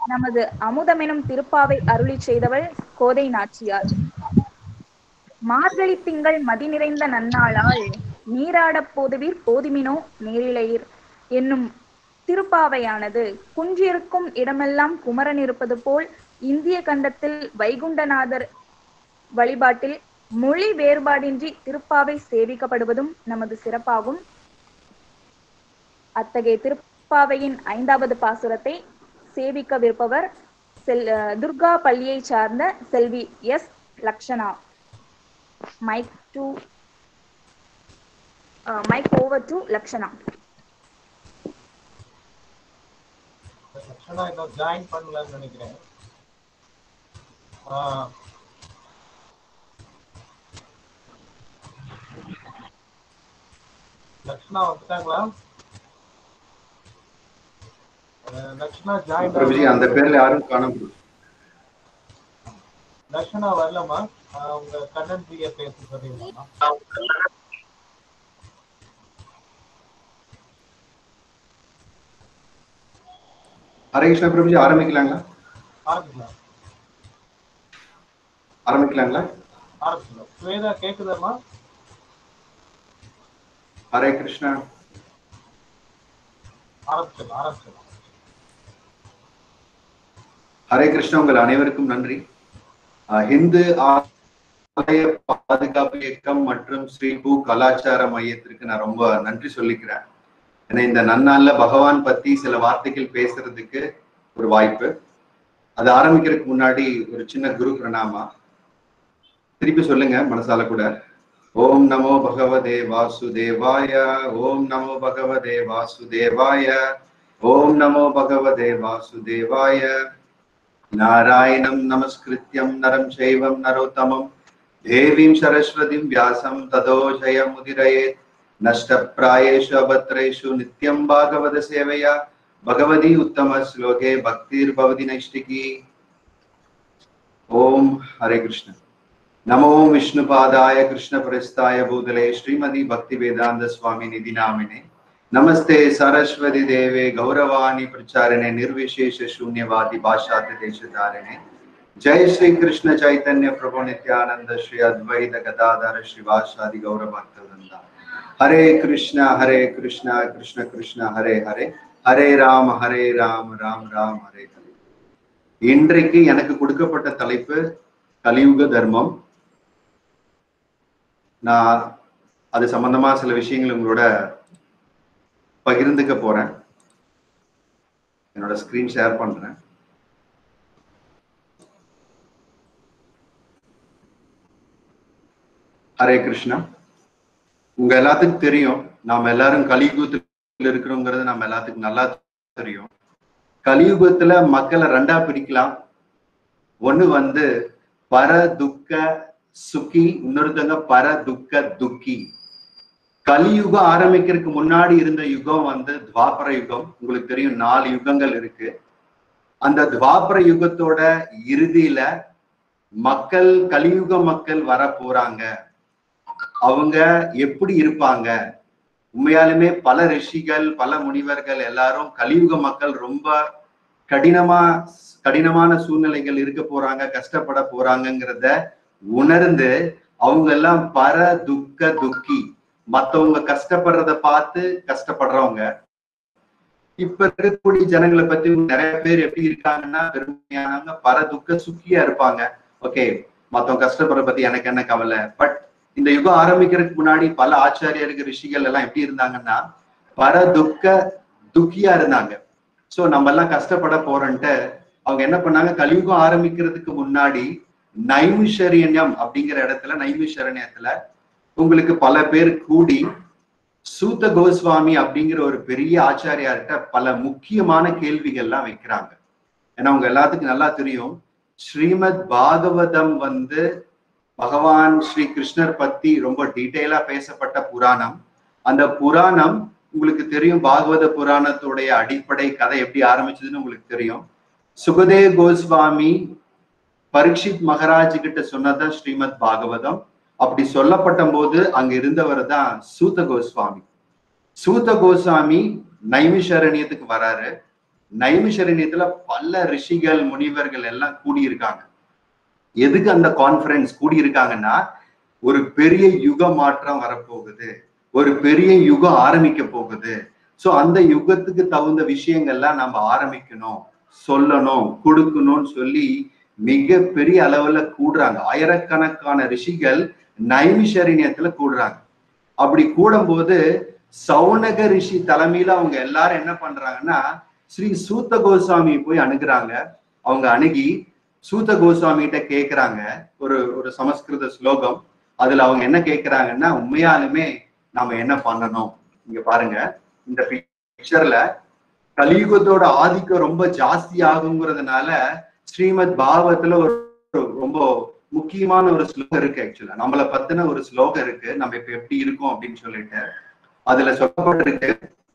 நமது அமுதமெனும் திருப்பாவை அருளி செய்தவள் கோதை நாச்சியார் மார்கழி திங்கள் மதி நிறைந்த நன்னாளால் நீராடப் போதுவீர் போதுமினோ நேரிழையீர் என்னும் திருப்பாவையானது குன்றிருக்கும் இடமெல்லாம் குமரன் இருப்பது போல் இந்திய கண்டத்தில் வைகுண்டநாதர் வழிபாட்டில் மொழி வேறுபாடின்றி திருப்பாவை சேவிக்கப்படுவதும் நமது சிறப்பாகும் அத்தகைய திருப்பாவையின் ஐந்தாவது பாசுரத்தை சேவிக்கவிருப்பவர் செல் துர்கா பள்ளியை சார்ந்த செல்வி S Lakshana mic to mic over to Lakshana Lakshana இன்னும் ஜாயின் பண்ணலன்னு நினைக்கிறேன் ஆஹ் லக்ஷனா வந்துட்டாங்களா அஹ் லக்ஷனா ஜாயின் பிரபுஜி அந்த பேர்ல யாரும் காண லக்ஷனா வரலமா ஆஹ் உங்க கண்ணன் பிரிய பேச சொல்றீங்களா ஹரே கிருஷ்ணா பிரபுஜி ஆரம்பிக்கலாங்களா ஆரம்பிக்கலாம் ஆரம்பிக்கலாங்களா ஆரம்பிக்கலாம் ஸ்வேதா கேக்குதாம்மா ஹரே கிருஷ்ணா ஆரம்பிச்சிடலாம் ஆரம்பிச்சிடலாம் ஹரே கிருஷ்ணா உங்கள் அனைவருக்கும் நன்றி அஹ், ஹிந்து ஆலய பாதுகாப்பு இயக்கம் மற்றும் ஸ்ரீ பூ கலாச்சார மையத்திற்கு நான் ரொம்ப நன்றி சொல்லிக்கிறேன் ஏன்னா இந்த நன்னாள்ல பகவான் பத்தி சில வார்த்தைகள் பேசுறதுக்கு ஒரு வாய்ப்பு அது ஆரம்பிக்கிறதுக்கு முன்னாடி ஒரு சின்ன குரு பிரணாமா திருப்பி சொல்லுங்க மனசால கூட ஓம் நமோ பகவதே வாசுதேவாய ஓம் நமோ பகவதே வாசுதேவாய ஓம் நமோ பகவதே வாசுதேவாய நாராயணம் நமஸ்கிருத்யம் நரம் சைவம் நரோத்தமம் தேவீம் சரஸ்வதிம் வியாசம் ததோ ஜயமுதிரயேத் நஷ்டப்பிராயேஷு அபத்ரேஷு நித்யம் பாகவத சேவையா பகவதி உத்தம ஸ்லோகே பக்திர் பவதி நைஷ்டிகி ஓம் ஹரே கிருஷ்ண நமோ விஷ்ணுபாதாய கிருஷ்ண பிரஸ்தாய பூதலே ஸ்ரீமதி பக்தி வேதாந்த சுவாமி நிதி நாமினே நமஸ்தே சரஸ்வதி தேவே கௌரவாணி பிரச்சாரிणे निर्विशेष शून्यवादी भाषाति देशधारिणे जय श्री कृष्ण चैतन्य प्रभु नित्यानंद श्री अद्वैत गदाधर श्रीवासादि गौर भक्तवृंद हरे कृष्ण हरे कृष्ण कृष्ण कृष्ण हरे हरे ஹரே ராம் ஹரே ராம் ராம் ராம் ஹரே ஹரே இன்றைக்கு எனக்கு கொடுக்கப்பட்ட தலைப்பு கலியுக தர்மம் நான் அது சம்பந்தமா சில விஷயங்கள் உங்களோட பகிர்ந்துக்க போறேன் என்னோட ஸ்கிரீன் ஷேர் பண்றேன் ஹரே கிருஷ்ணா உங்க எல்லாத்துக்கும் தெரியும் நாம எல்லாரும் கலியுகத்துல இருக்கிறோங்கிறது நம்ம எல்லாத்துக்கும் நல்லா தெரியும் கலியுகத்துல மக்களை ரெண்டா பிரிக்கலாம் ஒண்ணு வந்து பர துக்க சுக்கி இன்னொருத்தங்க பர துக்க துக்கி கலியுகம் ஆரம்பிக்கிறதுக்கு முன்னாடி இருந்த யுகம் வந்து துவாபர யுகம் உங்களுக்கு தெரியும் நாலு யுகங்கள் இருக்கு அந்த துவாபர யுகத்தோட இறுதியில மக்கள் கலியுக மக்கள் வர போறாங்க அவங்க எப்படி இருப்பாங்க உண்மையாலுமே பல ரிஷிகள் பல முனிவர்கள் எல்லாரும் கலியுக மக்கள் ரொம்ப கடினமா கடினமான சூழ்நிலைகள் இருக்க போறாங்க கஷ்டப்பட போறாங்கங்கிறத உணர்ந்து அவங்க எல்லாம் பர துக்க துக்கி மத்தவங்க கஷ்டப்படுறத பார்த்து கஷ்டப்படுறவங்க இப்ப இருக்கக்கூடிய ஜனங்களை பத்தி நிறைய பேர் எப்படி இருக்காங்கன்னா பெருமையானவங்க பர துக்க சுக்கியா இருப்பாங்க ஓகே மத்தவங்க கஷ்டப்படுறத பத்தி எனக்கு என்ன கவலை பட் இந்த யுகம் ஆரம்பிக்கிறதுக்கு முன்னாடி பல ஆச்சாரியர்கள் ரிஷிகள் எல்லாம் எப்படி இருந்தாங்கன்னா பர துக்க துக்கியா இருந்தாங்க சோ நம்ம எல்லாம் கஷ்டப்பட போறோன்ட்டு அவங்க என்ன பண்ணாங்க கலியுகம் ஆரம்பிக்கிறதுக்கு முன்னாடி நைமிஷரண்யம் அப்படிங்கிற இடத்துல நைமிஷரண்யத்துல உங்களுக்கு பல பேர் கூடி சூத்த கோஸ்வாமி அப்படிங்கிற ஒரு பெரிய ஆச்சாரியார்கிட்ட பல முக்கியமான கேள்விகள்லாம் வைக்கிறாங்க ஏன்னா அவங்க எல்லாத்துக்கும் நல்லா தெரியும் ஸ்ரீமத் பாகவதம் வந்து பகவான் ஸ்ரீ கிருஷ்ணர் பத்தி ரொம்ப டீட்டெயிலா பேசப்பட்ட புராணம் அந்த புராணம் உங்களுக்கு தெரியும் பாகவத புராணத்துடைய அடிப்படை கதை எப்படி ஆரம்பிச்சதுன்னு உங்களுக்கு தெரியும் சுகதேவ் கோஸ்வாமி பரீட்சித் மகாராஜ் கிட்ட சொன்னதான் ஸ்ரீமத் பாகவதம் அப்படி சொல்லப்பட்ட போது அங்க இருந்தவர் தான் சூத கோஸ்வாமி சூத கோஸ்வாமி நைமிஷரண்யத்துக்கு வராரு நைமிஷரண்யத்துல பல ரிஷிகள் முனிவர்கள் எல்லாம் கூடியிருக்காங்க எதுக்கு அந்த கான்ஃபரன்ஸ் கூடியிருக்காங்கன்னா ஒரு பெரிய யுக மாற்றம் வரப்போகுது ஒரு பெரிய யுகம் ஆரம்பிக்க போகுது சோ அந்த யுகத்துக்கு தகுந்த விஷயங்கள்லாம் நம்ம ஆரம்பிக்கணும் சொல்லணும் கொடுக்கணும்னு சொல்லி மிக பெரிய அளவுல கூடுறாங்க ஆயிரக்கணக்கான ரிஷிகள் நைமிஷரண்யத்துல கூடுறாங்க அப்படி கூடும்போது சௌனக ரிஷி தலைமையில அவங்க எல்லாரும் என்ன பண்றாங்கன்னா ஸ்ரீ சூத்த கோஸ்வாமி போய் அணுகுறாங்க அவங்க அணுகி சூத்த கோஸ்வாமி கிட்ட கேக்குறாங்க ஒரு ஒரு சமஸ்கிருத ஸ்லோகம் அதுல அவங்க என்ன கேக்குறாங்கன்னா உண்மையாலுமே நாம என்ன பண்ணணும் இங்க பாருங்க இந்த பிக்சர்ல கலியுகத்தோட ஆதிக்கம் ரொம்ப ஜாஸ்தி ஆகுங்கிறதுனால ஸ்ரீமத் பாகவத்துல ஒரு ஒரு ரொம்ப முக்கியமான ஒரு ஸ்லோகம் இருக்கு ஆக்சுவலா நம்மள பத்தின ஒரு ஸ்லோகம் இருக்கு நம்ம இப்ப எப்படி இருக்கோம் அப்படின்னு சொல்லிட்டு அதுல சொல்லப்பட்டிருக்கு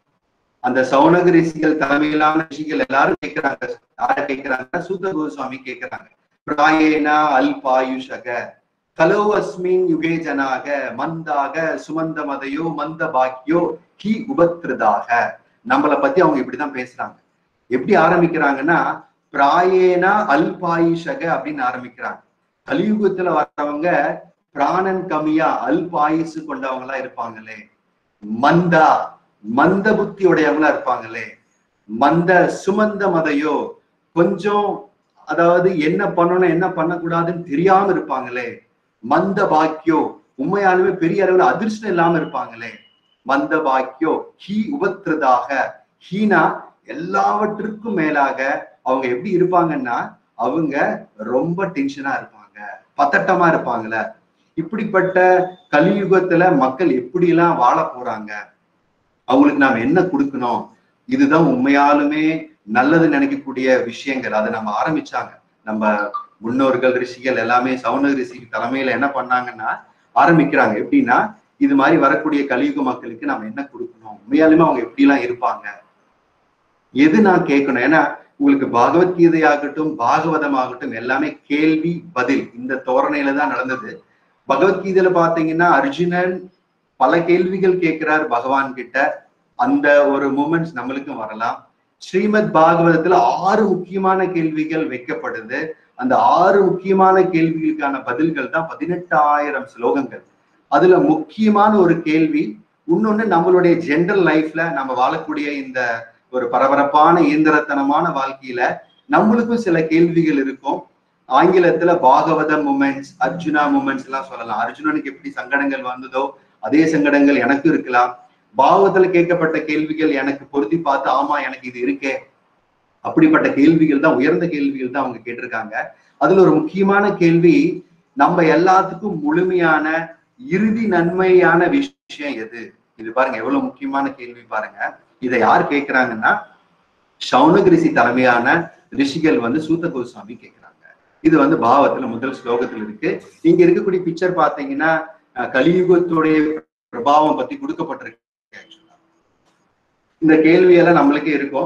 அந்த சௌனக ரிஷிகள் தலைமையிலான ரிஷிகள் எல்லாரும் கேட்கிறாங்க யார கேட்கிறாங்க சூத்த கோஸ்வாமி கேட்கிறாங்க பிராயேனா அல்பாயுஷக கலோ அஸ்மின் யுகே ஜனாக மந்தாக சுமந்த மதையோ மந்த பாக்கியோ ஹி உபத்ருதாக நம்மளை பத்தி அவங்க இப்படிதான் பேசுறாங்க எப்படி ஆரம்பிக்கிறாங்கன்னா பிராயேனா அல்பாயுஷக அப்படின்னு ஆரம்பிக்கிறாங்க கலியுகத்துல வர்றவங்க பிராணன் கம்மியா அல்பாயுசு கொண்டவங்களா இருப்பாங்களே மந்தா மந்த புத்தி உடையவங்களா இருப்பாங்களே மந்த சுமந்த மதையோ கொஞ்சம் அதாவது என்ன பண்ணணும் என்ன பண்ணக்கூடாதுன்னு தெரியாம இருப்பாங்களே மந்த பாக்கியோ உண்மையாலுமே பெரிய அளவுல அதிர்ஷ்டம் இல்லாம இருப்பாங்களே மந்த பாக்கியோ ஹீ உபத்திரதாக ஹீனா எல்லாவற்றுக்கும் மேலாக அவங்க எப்படி இருப்பாங்கன்னா அவங்க ரொம்ப டென்ஷனா இருப்பாங்க பதட்டமா இருப்பாங்கல்ல இப்படிப்பட்ட கலியுகத்துல மக்கள் எப்படி எல்லாம் வாழ போறாங்க அவங்களுக்கு நாம என்ன கொடுக்கணும் இதுதான் உண்மையாலுமே நல்லது நினைக்கக்கூடிய விஷயங்கள் அதை நம்ம ஆரம்பிச்சாங்க நம்ம முன்னோர்கள் ரிஷிகள் எல்லாமே சவுன ரிஷி தலைமையில என்ன பண்ணாங்கன்னா ஆரம்பிக்கிறாங்க எப்படின்னா இது மாதிரி வரக்கூடிய கலியுக மக்களுக்கு நம்ம என்ன கொடுக்கணும் உண்மையாலுமே அவங்க எப்படி எல்லாம் இருப்பாங்க எது நான் கேட்கணும் ஏன்னா உங்களுக்கு பகவத்கீதையாகட்டும் பாகவதமாகட்டும் எல்லாமே கேள்வி பதில் இந்த தோரணையில தான் நடந்தது பகவத்கீதையில பாத்தீங்கன்னா அர்ஜுனன் பல கேள்விகள் கேட்கிறார் பகவான் கிட்ட அந்த ஒரு மூமெண்ட்ஸ் நம்மளுக்கும் வரலாம் ஸ்ரீமத் பாகவதத்துல ஆறு முக்கியமான கேள்விகள் வைக்கப்படுது அந்த ஆறு முக்கியமான கேள்விகளுக்கான பதில்கள் தான் பதினெட்டாயிரம் ஸ்லோகங்கள் அதுல முக்கியமான ஒரு கேள்வி இன்னொன்னு நம்மளுடைய ஜென்ரல் லைஃப்ல நம்ம வாழக்கூடிய இந்த ஒரு பரபரப்பான இயந்திரத்தனமான வாழ்க்கையில நம்மளுக்கும் சில கேள்விகள் இருக்கும் ஆங்கிலத்துல பாகவத மூமெண்ட்ஸ் அர்ஜுனா மூமெண்ட்ஸ் எல்லாம் சொல்லலாம் அர்ஜுனனுக்கு எப்படி சங்கடங்கள் வந்ததோ அதே சங்கடங்கள் எனக்கும் இருக்கலாம் பாவத்துல கேட்கப்பட்ட கேள்விகள் எனக்கு பொருத்தி பார்த்து ஆமா எனக்கு இது இருக்கே அப்படிப்பட்ட கேள்விகள் தான் உயர்ந்த கேள்விகள் தான் அவங்க கேட்டிருக்காங்க அதுல ஒரு முக்கியமான கேள்வி நம்ம எல்லாத்துக்கும் முழுமையான இறுதி நன்மையான விஷயம் எது இது பாருங்க எவ்வளவு முக்கியமான கேள்வி பாருங்க இதை யார் கேட்கிறாங்கன்னா சௌனகிரிசி தலைமையான ரிஷிகள் வந்து சூத்த கோஸ்வாமி கேட்கிறாங்க இது வந்து பாவத்துல முதல் ஸ்லோகத்துல இருக்கு இங்க இருக்கக்கூடிய பிக்சர் பாத்தீங்கன்னா அஹ், கலியுகத்துடைய பிரபாவம் பத்தி கொடுக்கப்பட்டிருக்கு actually. இந்த கேள்வியெல்லாம் நம்மளுக்கே இருக்கும்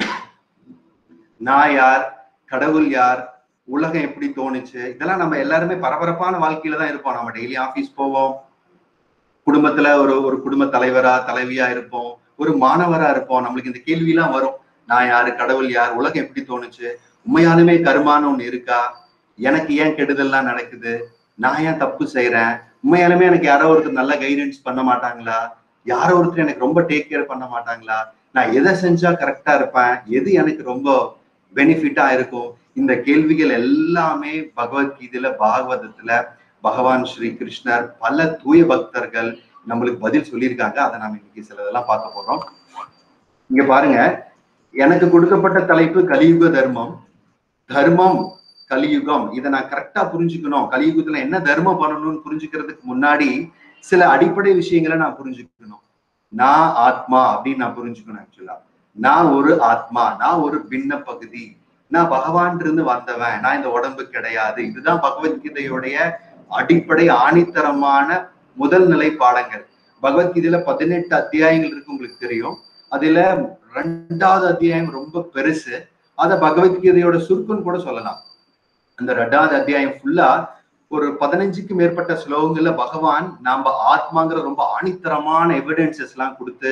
நான் யார் கடவுள் யார் உலகம் எப்படி தோணுச்சு இதெல்லாம் நம்ம எல்லாருமே பரபரப்பான வாழ்க்கையில தான் இருப்போம் நம்ம டெய்லி ஆபீஸ் போவோம் குடும்பத்துல ஒரு ஒரு குடும்ப தலைவரா தலைவியா இருப்போம் ஒரு மாணவரா இருப்போம் நம்மளுக்கு இந்த கேள்வி எல்லாம் வரும் நான் யாரு கடவுள் யார் உலகம் எப்படி தோணுச்சு உண்மையாலுமே கருமான ஒண்ணு இருக்கா எனக்கு ஏன் கெடுதல்லாம் நடக்குது நான் ஏன் தப்பு செய்யறேன் உண்மையாலுமே எனக்கு யாரோ ஒருத்தர் நல்ல கைடன்ஸ் பண்ண மாட்டாங்களா யாரோ ஒருத்தர் எனக்கு ரொம்ப டேக் கேர் பண்ண மாட்டாங்களா நான் எதை செஞ்சா கரெக்டா இருப்பேன் எது எனக்கு ரொம்ப பெனிஃபிட்டா இருக்கும் இந்த கேள்விகள் எல்லாமே பகவத்கீதையில பாகவதத்துல பகவான் ஸ்ரீ கிருஷ்ணர் பல தூய பக்தர்கள் நம்மளுக்கு பதில் சொல்லியிருக்காங்க அதை நாம இன்னைக்கு சிலதெல்லாம் பார்க்க போறோம் இங்க பாருங்க எனக்கு கொடுக்கப்பட்ட தலைப்பு கலியுக தர்மம் தர்மம் கலியுகம் இதை நான் கரெக்டா புரிஞ்சுக்கணும் கலியுகத்துல என்ன தர்மம் பண்ணணும்னு புரிஞ்சுக்கிறதுக்கு முன்னாடி சில அடிப்படை விஷயங்களை நான் புரிஞ்சுக்கணும் நான் ஆத்மா அப்படின்னு நான் புரிஞ்சுக்கணும் ஆக்சுவலா நான் ஒரு ஆத்மா நான் ஒரு பின்ன பகுதி நான் பகவான் இருந்து வந்தவன் நான் இந்த உடம்பு கிடையாது இதுதான் பகவத்கீதையுடைய அடிப்படை ஆணித்தரமான முதல் நிலை பாடங்கள் பகவத்கீதையில பதினெட்டு அத்தியாயங்கள் இருக்கு உங்களுக்கு தெரியும் அதுல ரெண்டாவது அத்தியாயம் ரொம்ப பெருசு அத பகவத்கீதையோட சுருக்குன்னு கூட சொல்லலாம் அந்த ரெண்டாவது அத்தியாயம் ஃபுல்லா ஒரு பதினஞ்சுக்கு மேற்பட்ட ஸ்லோகங்கள்ல பகவான் நாம ஆத்மாங்கிற ரொம்ப ஆணித்தரமான எவிடன்சஸ் எல்லாம் கொடுத்து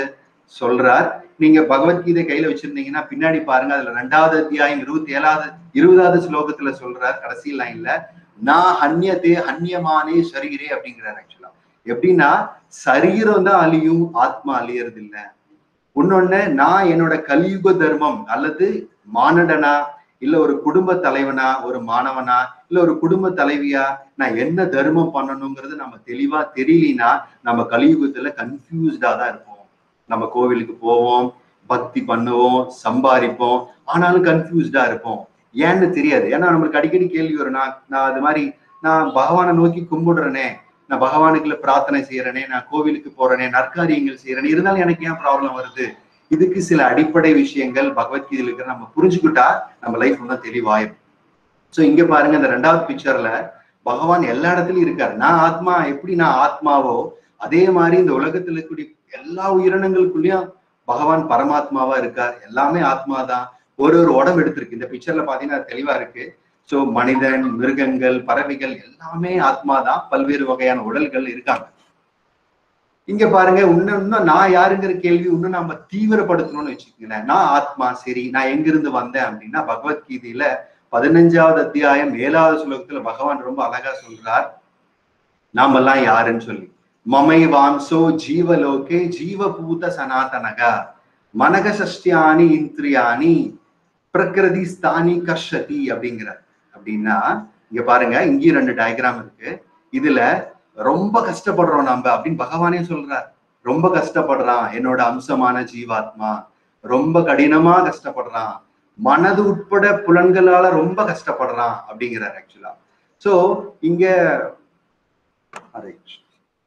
சொல்றார் நீங்க பகவத்கீதை கையில வச்சிருந்தீங்கன்னா பின்னாடி பாருங்க அதுல ரெண்டாவது அத்தியாயம் இருபத்தி ஏழாவது இருபதாவது ஸ்லோகத்துல சொல்றார் கடைசி லைன்ல நான் ஹன்யதே ஹன்யமானே சரீரே அப்படிங்கிறார் ஆக்சுவலா எப்படின்னா சரீரம் தான் அழியும் ஆத்மா அழியறது இல்ல இன்னொன்னு நான் என்னோட கலியுக தர்மம் அல்லது மானடனா இல்ல ஒரு குடும்ப தலைவனா ஒரு மாணவனா இல்ல ஒரு குடும்ப தலைவியா நான் என்ன தர்மம் பண்ணணுங்கிறது நம்ம தெளிவா தெரியலனா நம்ம கலியுகத்துல கன்ஃபியூஸ்டா தான் இருப்போம் நம்ம கோவிலுக்கு போவோம் பக்தி பண்ணுவோம் சம்பாதிப்போம் ஆனாலும் கன்ஃபியூஸ்டா இருப்போம் ஏன்னு தெரியாது ஏன்னா நம்மளுக்கு அடிக்கடி கேள்வி வரும் நான் நான் அது மாதிரி நான் பகவானை நோக்கி கும்பிடுறேனே நான் பகவானுக்குள்ள பிரார்த்தனை செய்யறேனே நான் கோவிலுக்கு போறேனே நற்காரியங்கள் செய்யறேனே இருந்தாலும் எனக்கு ஏன் ப்ராப்ளம் வருது இதுக்கு சில அடிப்படை விஷயங்கள் பகவத்கீதையில இருக்கிற நம்ம புரிஞ்சுக்கிட்டா நம்ம லைஃப் இன்னும் தெளிவாயிரும் சோ இங்க பாருங்க இந்த ரெண்டாவது பிக்சர்ல பகவான் எல்லா இடத்துலயும் இருக்காரு நான் ஆத்மா எப்படி நான் ஆத்மாவோ அதே மாதிரி இந்த உலகத்துல இருக்கக்கூடிய எல்லா உயிரினங்களுக்குள்ளயும் பகவான் பரமாத்மாவா இருக்கார் எல்லாமே ஆத்மா தான் ஒரு ஒரு உடம்பு எடுத்திருக்கு இந்த பிக்சர்ல பாத்தீங்கன்னா அது தெளிவா இருக்கு சோ மனிதன் மிருகங்கள் பறவைகள் எல்லாமே ஆத்மா தான் பல்வேறு வகையான உடல்கள் இருக்காங்க இங்க பாருங்க இன்னும் இன்னும் நான் யாருங்கிற கேள்வி இன்னும் நம்ம தீவிரப்படுத்தணும்னு வச்சுக்கோங்களேன் நான் ஆத்மா சரி நான் எங்கிருந்து வந்தேன் அப்படின்னா பகவத்கீதையில பதினஞ்சாவது அத்தியாயம் ஏழாவது ஸ்லோகத்துல பகவான் ரொம்ப அழகா சொல்றார் நாமெல்லாம் யாருன்னு சொல்லி மமை வாம்சோ ஜீவலோகே ஜீவபூத சனாதனக மனக சஷ்டியானி இந்திரியாணி பிரகிருதி ஸ்தானி கர்ஷதி அப்படிங்கிறார் அப்படின்னா இங்க பாருங்க இங்கேயும் ரெண்டு டயக்ராம் இருக்கு இதுல ரொம்ப கஷ்டப்படுறோம் நம்ம அப்படின்னு பகவானே சொல்றார் ரொம்ப கஷ்டப்படுறான் என்னோட அம்சமான ஜீவாத்மா ரொம்ப கடினமா கஷ்டப்படுறான் மனது உட்பட புலன்களால ரொம்ப கஷ்டப்படுறான் அப்படிங்கிறார் ஆக்சுவலா சோ இங்க ஹரே கிருஷ்ணா.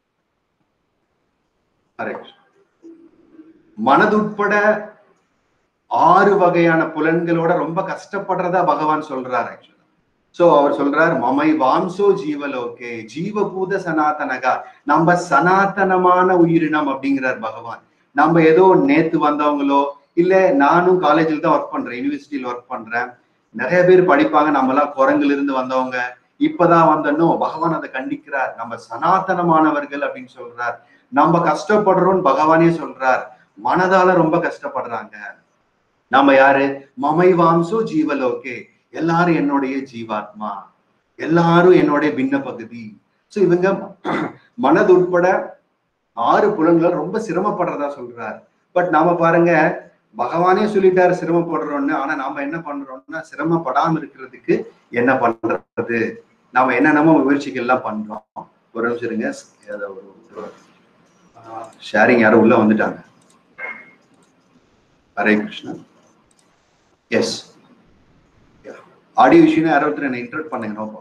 ஹரே கிருஷ்ணா. மனது உட்பட ஆறு வகையான புலன்களோட ரொம்ப கஷ்டப்படுறதா பகவான் சொல்றார் ஆக்சுவலா சோ அவர் சொல்றார் மமை வாம்சோ ஜீவலோகே ஜீவபூத சனாதனகா நம்ம சனாதனமான உயிரினம் அப்படிங்கிறார் பகவான் நம்ம ஏதோ நேத்து வந்தவங்களோ இல்ல நானும் காலேஜில் தான் ஒர்க் பண்றேன் யூனிவர்சிட்டியில ஒர்க் பண்றேன் நிறைய பேர் படிப்பாங்க நம்ம எல்லாம் குரங்குல இருந்து வந்தவங்க இப்பதான் வந்தனோ பகவான் அதை கண்டிக்கிறார் நம்ம சனாதனமானவர்கள் அப்படின்னு சொல்றார் நம்ம கஷ்டப்படுறோம் பகவானே சொல்றார் மனதால ரொம்ப கஷ்டப்படுறாங்க நம்ம யாரு மமை வாம்சோ ஜீவலோகே எல்லாரும் என்னுடைய ஜீவாத்மா எல்லாரும் என்னுடைய பின்ன பகுதி சோ இவங்க மனது உட்பட ஆறு புலன்கள் ரொம்ப சிரமப்படுறதா சொல்றார் பட் நாம பாருங்க பகவானே சொல்லிட்டாரு சிரமப்படுறோம்னு ஆனா நாம என்ன பண்றோம்னா சிரமப்படாம இருக்கிறதுக்கு என்ன பண்றது நாம என்னென்னமோ முயற்சிகள் எல்லாம் பண்றோம் ஒரு நிமிஷம் இருங்க ஏதோ ஒரு ஷேரிங் யாரும் உள்ள வந்துட்டாங்க ஹரே கிருஷ்ணா எஸ் ஆடியோ விஷயம் யாரோ ஒருத்தர் என்ன இன்டர்ட் பண்ணுங்க நோப்பா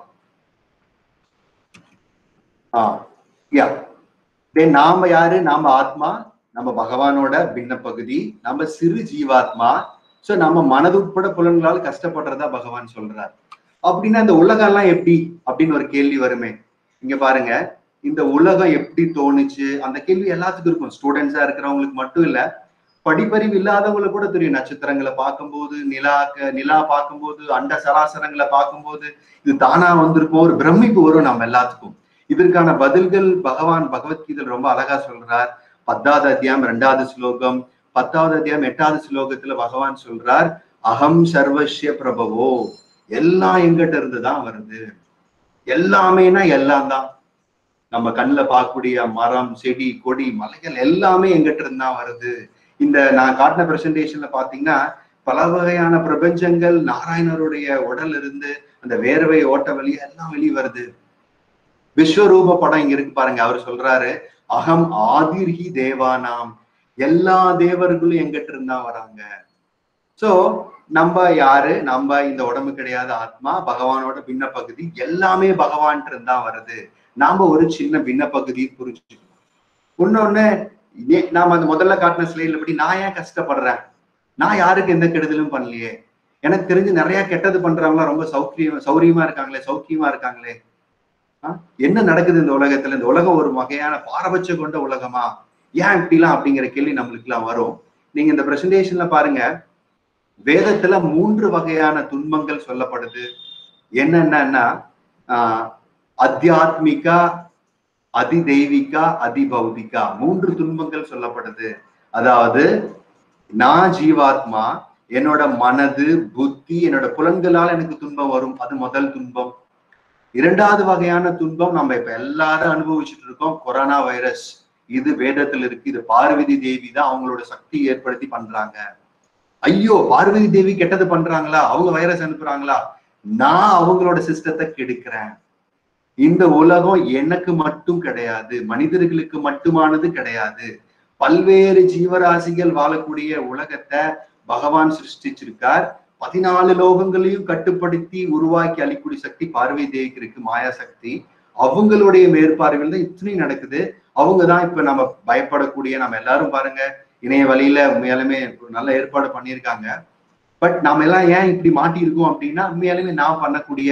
ஆ யா தென் நாம யாரு நாம ஆத்மா நம்ம பகவானோட பின்ன பகுதி நம்ம சிறு ஜீவாத்மா சோ நம்ம மனது உட்பட புலன்களால் கஷ்டப்படுறதா பகவான் சொல்றார் அப்படின்னா இந்த உலகம் எல்லாம் எப்படி அப்படின்னு ஒரு கேள்வி வருமே இங்க பாருங்க இந்த உலகம் எப்படி தோணுச்சு அந்த கேள்வி எல்லாத்துக்கும் இருக்கும் ஸ்டூடெண்ட்ஸா இருக்கிறவங்களுக்கு மட்டும் இல்ல படிப்பறிவு இல்லாதவங்களுக்கு கூட தெரியும் நட்சத்திரங்களை பார்க்கும்போது நிலா நிலா பார்க்கும்போது அண்ட சராசரங்களை பார்க்கும்போது இது தானா வந்திருக்கும் ஒரு பிரமிப்பு வரும் நம்ம எல்லாத்துக்கும் இதற்கான பதில்கள் பகவான் பகவத்கீதை ரொம்ப அழகா சொல்றார் பத்தாவது அத்தியாயம் ரெண்டாவது ஸ்லோகம் பத்தாவது அத்தியாயம் எட்டாவது ஸ்லோகத்துல பகவான் சொல்றார் அகம் சர்வஸ்ய பிரபவோ எல்லாம் எங்கிட்ட இருந்து தான் வருது எல்லாமேனா எல்லாம் தான் நம்ம கண்ணுல பார்க்கக்கூடிய மரம் செடி கொடி மலைகள் எல்லாமே எங்கிட்ட இருந்து தான் வருது இந்த நான் காட்டின பிரசன்டேஷன்ல பாத்தீங்கன்னா பல வகையான பிரபஞ்சங்கள் நாராயணருடைய உடல் இருந்து அந்த வேர்வை ஓட்ட வழியா எல்லாம் வெளியே வருது விஸ்வரூப படம் இங்க இருக்கு பாருங்க அவர் சொல்றாரு அகம் ஆதிர்ஹி தேவானாம் எல்லா தேவர்களும் எங்கிட்ட இருந்தா வராங்க சோ நம்ம யாரு நம்ம இந்த உடம்பு கிடையாத ஆத்மா பகவானோட பின்ன பகுதி எல்லாமே பகவான் இருந்தா வருது நாம ஒரு சின்ன பின்ன பகுதி புரிஞ்சுக்கணும் இன்னொன்னு ஏ- நாம அந்த முதல்ல காட்டின ஸ்லைட்ல படி நான் ஏன் கஷ்டப்படுறேன் நான் யாருக்கு எந்த கெடுதலும் பண்ணலையே எனக்கு தெரிஞ்சு நிறைய கெட்டது பண்றவங்க ரொம்ப சௌக்கியம் சௌரியமா இருக்காங்களே சௌக்கியமா இருக்காங்களே ஆ? என்ன நடக்குது இந்த உலகத்துல இந்த உலகம் ஒரு வகையான பாரபட்சம் கொண்ட உலகமா ஏன் இப்படிலாம் அப்படிங்கிற கேள்வி நம்மளுக்கு எல்லாம் வரும் நீங்க இந்த பிரசன்டேஷன்ல பாருங்க வேதத்துல மூன்று வகையான துன்பங்கள் சொல்லப்படுது என்னென்னன்னா ஆஹ் அத்தியாத்மிகா அதிதெய்வீகா அதிபௌதிகா மூன்று துன்பங்கள் சொல்லப்படுது அதாவது நான் ஜீவாத்மா என்னோட மனது புத்தி என்னோட புலன்களால் எனக்கு துன்பம் வரும் அது முதல் துன்பம் இரண்டாவது வகையான துன்பம் நம்ம இப்ப எல்லாரும் அனுபவிச்சுட்டு இருக்கோம் கொரோனா வைரஸ் இது வேதத்துல இருக்கு இது பார்வதி தேவி தான் அவங்களோட சக்தி ஏற்படுத்தி பண்றாங்க ஐயோ பார்வதி தேவி கெட்டது பண்றாங்களா அவங்க வைரஸ் அனுப்புறாங்களா நான் அவங்களோட சிஸ்டத்தை கெடுக்கிறேன் இந்த உலகம் எனக்கு மட்டும் கிடையாது மனிதர்களுக்கு மட்டுமானது கிடையாது பல்வேறு ஜீவராசிகள் வாழக்கூடிய உலகத்தை பகவான் சிருஷ்டிச்சிருக்கார் பதினாலு லோகங்களையும் கட்டுப்படுத்தி உருவாக்கி அளிக்கூடிய சக்தி பார்வதி தேவிக்கு இருக்கு மாயா சக்தி அவங்களுடைய மேற்பார்வையில் தான் இத்தனையும் நடக்குது அவங்க தான் இப்ப நம்ம பயப்படக்கூடிய நம்ம எல்லாரும் பாருங்க இணைய வழியில உண்மையாலுமே ஒரு நல்ல ஏற்பாடு பண்ணியிருக்காங்க பட் நாம எல்லாம் ஏன் இப்படி மாட்டி இருக்கோம் அப்படின்னா உண்மையாலுமே நான் பண்ணக்கூடிய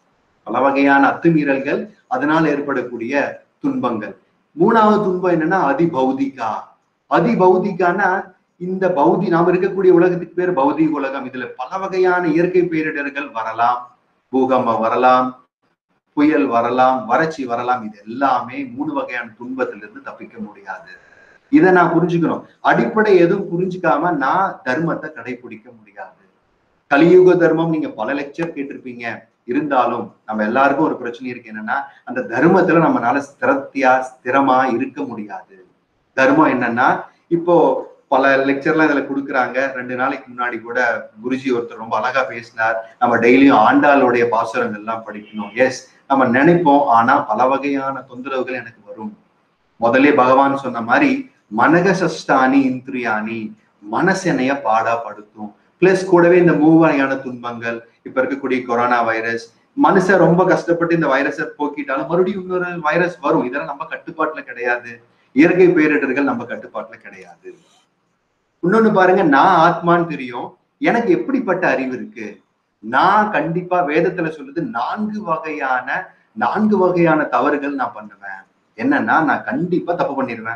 பல வகையான அத்துமீறல்கள் அதனால் ஏற்படக்கூடிய துன்பங்கள் மூணாவது துன்பம் என்னன்னா அதிபௌதிகா அதிபௌதிகானா இந்த பௌதி நாம் இருக்கக்கூடிய உலகத்துக்கு பேர் பௌதிக உலகம் இதுல பல வகையான இயற்கை பேரிடர்கள் வரலாம் பூகம்பம் வரலாம் புயல் வரலாம் வறட்சி வரலாம் இது எல்லாமே மூணு வகையான துன்பத்திலிருந்து தப்பிக்க முடியாது இதை நான் புரிஞ்சுக்கணும் அடிப்படை எதுவும் புரிஞ்சுக்காம நான் தர்மத்தை கடைபிடிக்க முடியாது கலியுக தர்மம் நீங்க பல லெக்சர் கேட்டிருப்பீங்க இருந்தாலும் நம்ம எல்லாருக்கும் ஒரு பிரச்சனை இருக்கு என்னன்னா அந்த தர்மத்துல நம்மளால ஸ்திரத்தியா ஸ்திரமா இருக்க முடியாது தர்மம் என்னன்னா இப்போ பல லெக்சர்லாம் இதுல கொடுக்குறாங்க ரெண்டு நாளைக்கு முன்னாடி கூட குருஜி ஒருத்தர் ரொம்ப அழகா பேசினார் நம்ம டெய்லியும் ஆண்டாளுடைய பாசுரங்கள் எல்லாம் படிக்கணும் எஸ் நம்ம நினைப்போம் ஆனா பல வகையான தொந்தரவுகள் எனக்கு வரும் முதல்ல பகவான் சொன்ன மாதிரி மனக சஷ்டானி இந்திரியானி மனசெனைய பாடாப்படுத்தும் பிளஸ் கூடவே இந்த மூவகையான துன்பங்கள் இப்ப இருக்கக்கூடிய கொரோனா வைரஸ் மனுஷன் ரொம்ப கஷ்டப்பட்டு இந்த வைரஸை போக்கிட்டாலும் மறுபடியும் இன்னொரு வைரஸ் வரும் இதெல்லாம் நம்ம கட்டுப்பாட்டுல கிடையாது இயற்கை பேரிடர்கள் நம்ம கட்டுப்பாட்டுல கிடையாது இன்னொன்னு பாருங்க நான் ஆத்மான்னு தெரியும் எனக்கு எப்படிப்பட்ட அறிவு இருக்கு நான் கண்டிப்பா வேதத்துல சொல்லுது நான்கு வகையான நான்கு வகையான தவறுகள் நான் பண்ணுவேன் என்னன்னா நான் கண்டிப்பா தப்பு பண்ணிடுவேன்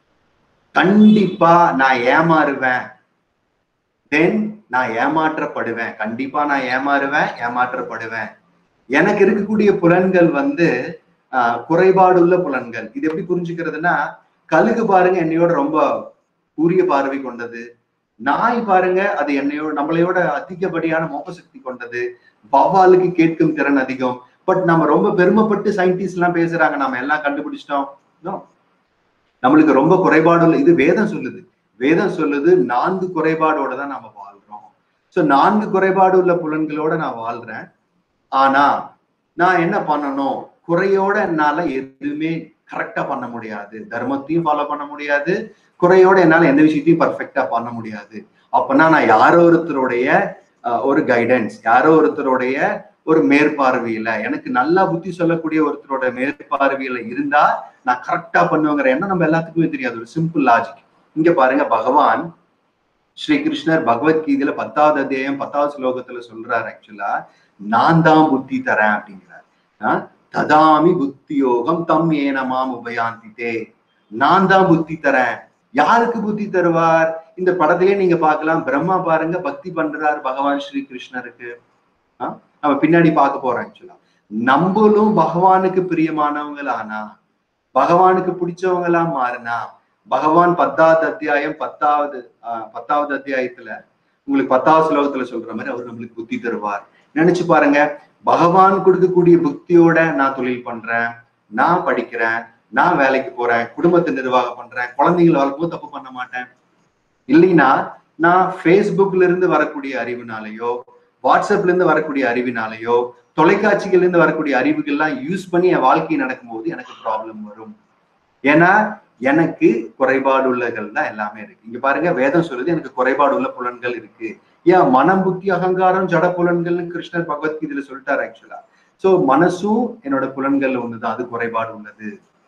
கண்டிப்பா நான் ஏமாறுவேன் தென் நான் ஏமாற்றப்படுவேன் கண்டிப்பா நான் ஏமாறுவேன் ஏமாற்றப்படுவேன் எனக்கு இருக்கக்கூடிய புலன்கள் வந்து ஆஹ் குறைபாடுள்ள புலன்கள் இது எப்படி புரிஞ்சுக்கிறதுனா கழுகு பாருங்க என்னையோட ரொம்ப கூரிய பார்வை கொண்டது நாய் பாருங்க அது என்னையோட நம்மளையோட அதிகப்படியான மோக சக்தி கொண்டது வவ்வாலுக்கு கேட்கும் திறன் அதிகம் பட் நம்ம ரொம்ப பெருமைப்பட்டு சயின்டிஸ்ட் எல்லாம் பேசுறாங்க நம்ம எல்லாம் கண்டுபிடிச்சிட்டோம் No. நம்மளுக்கு ரொம்ப குறைபாடு உள்ள இது வேதம் சொல்லுது வேதம் சொல்லுது நான்கு குறைபாடோட தான் நம்ம வாழ்றோம் சோ நான்கு குறைபாடு உள்ள புலன்களோட நான் வாழ்றேன் ஆனா நான் என்ன பண்ணணும் குறையோட என்னால எதுவுமே கரெக்டா பண்ண முடியாது தர்மத்தையும் ஃபாலோ பண்ண முடியாது குறையோட என்னால எந்த விஷயத்தையும் பர்ஃபெக்டா பண்ண முடியாது அப்பனா நான் யாரோ ஒருத்தருடைய அஹ், ஒரு கைடன்ஸ் யாரோ ஒருத்தருடைய ஒரு மேற்பார்வையில எனக்கு நல்லா புத்தி சொல்லக்கூடிய ஒருத்தரோட மேற்பார்வையில இருந்தா நான் கரெக்டா பண்ணுவேங்கிற எண்ணம் நம்ம எல்லாத்துக்குமே தெரியாது ஒரு சிம்பிள் லாஜிக் இங்க பாருங்க பகவான் ஸ்ரீ கிருஷ்ணர் பகவத்கீதையில பத்தாவது அத்தியாயம் பத்தாவது ஸ்லோகத்துல சொல்றாரு ஆக்சுவலா நான் தான் புத்தி தரேன் அப்படிங்கிறார் ஆஹ், ததாமி புத்தி யோகம் தம் ஏனமாம் உபயாந்தித்தே நான் தான் புத்தி தரேன் யாருக்கு புத்தி தருவார் இந்த படத்திலே நீங்க பார்க்கலாம் பிரம்மா பாருங்க பக்தி பண்றார் பகவான் ஸ்ரீ கிருஷ்ணருக்கு ஆஹ், நம்ம பின்னாடி பார்க்க போறோம் ஆக்சுவலா நம்மளும் பகவானுக்கு பிரியமானவங்களானா பகவானுக்கு பிடிச்சவங்களா மாறினா பகவான் பத்தாவது அத்தியாயம் பத்தாவது ஆஹ், பத்தாவது அத்தியாயத்துல உங்களுக்கு பத்தாவது ஸ்லோகத்துல சொல்ற மாதிரி அவர் நம்மளுக்கு புத்தி தருவார் நினைச்சு பாருங்க பகவான் கொடுக்கக்கூடிய புத்தியோட நான் தொழில் பண்றேன் நான் படிக்கிறேன் நான் வேலைக்கு போறேன் குடும்பத்தை நிர்வாகம் பண்றேன் குழந்தைங்களை வளர்க்கும் தப்பு பண்ண மாட்டேன் இல்லைன்னா நான் ஃபேஸ்புக்ல இருந்து வரக்கூடிய அறிவுனாலேயோ வாட்ஸ்அப்ல இருந்து வரக்கூடிய அறிவினாலேயோ தொலைக்காட்சிகள்ல இருந்து வரக்கூடிய அறிவுகள்லாம் யூஸ் பண்ணி என் வாழ்க்கை நடக்கும்போது எனக்கு ப்ராப்ளம் வரும் ஏன்னா எனக்கு குறைபாடு உள்ளகள் தான் எல்லாமே இருக்கு இங்க பாருங்க வேதம் சொல்லுது எனக்கு குறைபாடு உள்ள புலன்கள் இருக்கு ஏன் மனம் புத்தி அகங்காரம் ஜட புலன்கள்னு கிருஷ்ணர் பகவத்கீதையில சொல்லிட்டாரு ஆக்சுவலா சோ மனசும் என்னோட புலன்கள் ஒண்ணுதான் அது குறைபாடு உள்ளது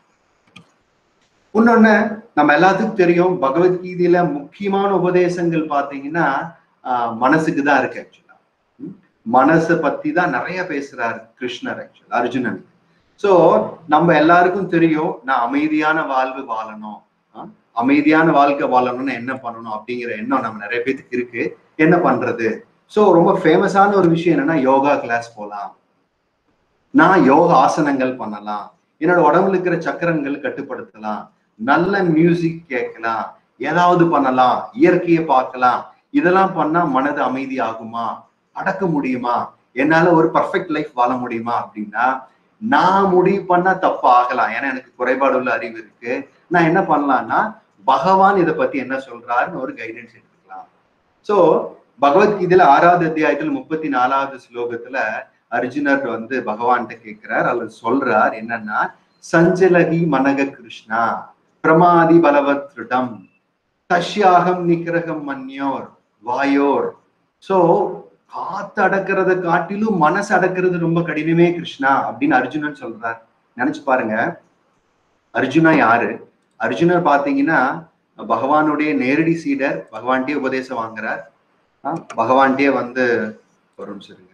இன்னொன்னு நம்ம எல்லாத்துக்கும் தெரியும் பகவத்கீதையில முக்கியமான உபதேசங்கள் பாத்தீங்கன்னா ஆஹ் மனசுக்கு தான் இருக்கு ஆக்சுவலா மனசை பத்தி தான் நிறைய பேசுறாரு கிருஷ்ணர் ஆக்சுவலா அர்ஜுனன் சோ நம்ம எல்லாருக்கும் தெரியும் நான் அமைதியான வாழ்வு வாழணும் ஆஹ் அமைதியான வாழ்க்கை வாழணும்னு என்ன பண்ணணும் அப்படிங்கிற எண்ணம் நம்ம நிறைய பேத்துக்கு இருக்கு என்ன பண்றது சோ ரொம்ப ஃபேமஸான ஒரு விஷயம் என்னன்னா யோகா கிளாஸ் போலாம் நான் யோகா ஆசனங்கள் பண்ணலாம் என்னோட உடம்புல இருக்கிற சக்கரங்கள் கட்டுப்படுத்தலாம் நல்ல மியூசிக் கேட்கலாம் ஏதாவது பண்ணலாம் இயற்கையை பார்க்கலாம் இதெல்லாம் பண்ணா மனது அமைதி ஆகுமா அடக்க முடியுமா என்னால ஒரு பர்ஃபெக்ட் லைஃப் வாழ முடியுமா அப்படின்னா நான் முடிவு பண்ணா தப்பு ஆகலாம் ஏன்னா எனக்கு குறைபாடு உள்ள அறிவு இருக்கு நான் என்ன பண்ணலாம்னா பகவான் இதை பத்தி என்ன சொல்றாருன்னு ஒரு கைடன்ஸ் எடுத்துக்கலாம் சோ பகவத்கீதையில ஆறாவது அத்தியாயத்துல முப்பத்தி நாலாவது ஸ்லோகத்துல அர்ஜுனர் வந்து பகவான்கிட்ட கேட்கிறார் அல்லது சொல்றார் என்னன்னா சஞ்சலகி மனக கிருஷ்ணா பிரமாதி பலவத் திருடம் தஷ்யாகம் நிகிரகம் மன்யோர் வாயோர் சோ காத்து அடக்கிறத காட்டிலும் மனசு அடக்கிறது ரொம்ப கடினமே கிருஷ்ணா அப்படின்னு அர்ஜுனன் சொல்றார் நினைச்சு பாருங்க அர்ஜுனா யாரு அர்ஜுனர் பாத்தீங்கன்னா பகவானுடைய நேரடி சீடர் பகவான்கிட்டயே உபதேசம் வாங்குறார் ஆஹ் பகவான்கிட்டயே வந்து ஒரு நிமிஷம் இருங்க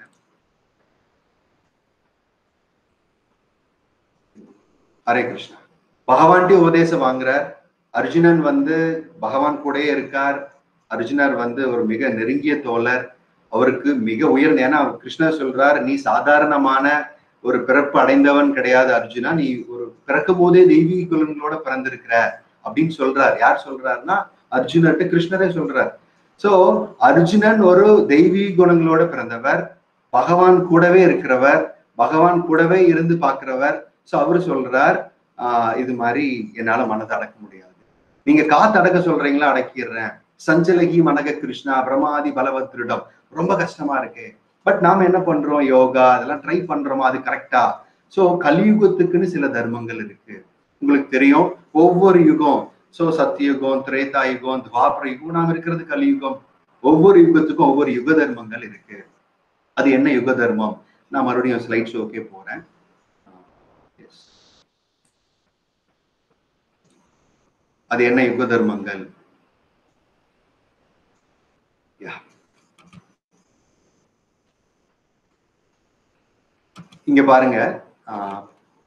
ஹரே கிருஷ்ணா பகவான்கிட்டயே உபதேசம் வாங்குறார் அர்ஜுனன் வந்து பகவான் கூடயே இருக்கார் அர்ஜுனர் வந்து ஒரு மிக நெருங்கிய தோழர் அவருக்கு மிக உயர்ந்த ஏன்னா கிருஷ்ணர் சொல்றார் நீ சாதாரணமான ஒரு பிறப்பு அடைந்தவன் கிடையாது அர்ஜுனா நீ ஒரு பிறக்கும் போதே தெய்வீக குலங்களோட பிறந்திருக்கிற அப்படின்னு சொல்றார் யார் சொல்றாருன்னா அர்ஜுனர்ட்டு கிருஷ்ணரே சொல்றார் சோ அர்ஜுனன் ஒரு தெய்வீக குணங்களோட பிறந்தவர் பகவான் கூடவே இருக்கிறவர் பகவான் கூடவே இருந்து பார்க்கிறவர் சோ அவர் சொல்றார் ஆஹ் இது மாதிரி என்னால மனதை அடக்க முடியாது நீங்க காத்து அடக்க சொல்றீங்களா அடக்கிடுறேன் சஞ்சலகி மனக கிருஷ்ணா பிரமாதி பலவத்ரிடம் ரொம்ப கஷ்டமா இருக்கு பட் நாம என்ன பண்றோம் யோகா அதெல்லாம் ட்ரை பண்றோமா அது கரெக்டா சோ கலியுகத்துக்குன்னு சில தர்மங்கள் இருக்கு உங்களுக்கு தெரியும் ஒவ்வொரு யுகம் சோ சத்தியுகம் திரேதா யுகம் துவாபர யுகம் நாம இருக்கிறது கலியுகம் ஒவ்வொரு யுகத்துக்கும் ஒவ்வொரு யுக தர்மங்கள் இருக்கு அது என்ன யுக தர்மம் நான் மறுபடியும் ஸ்லைட் ஷோக்கே போறேன் Yes. அது என்ன யுக தர்மங்கள் Yeah. இங்க பாருங்க ஆஹ்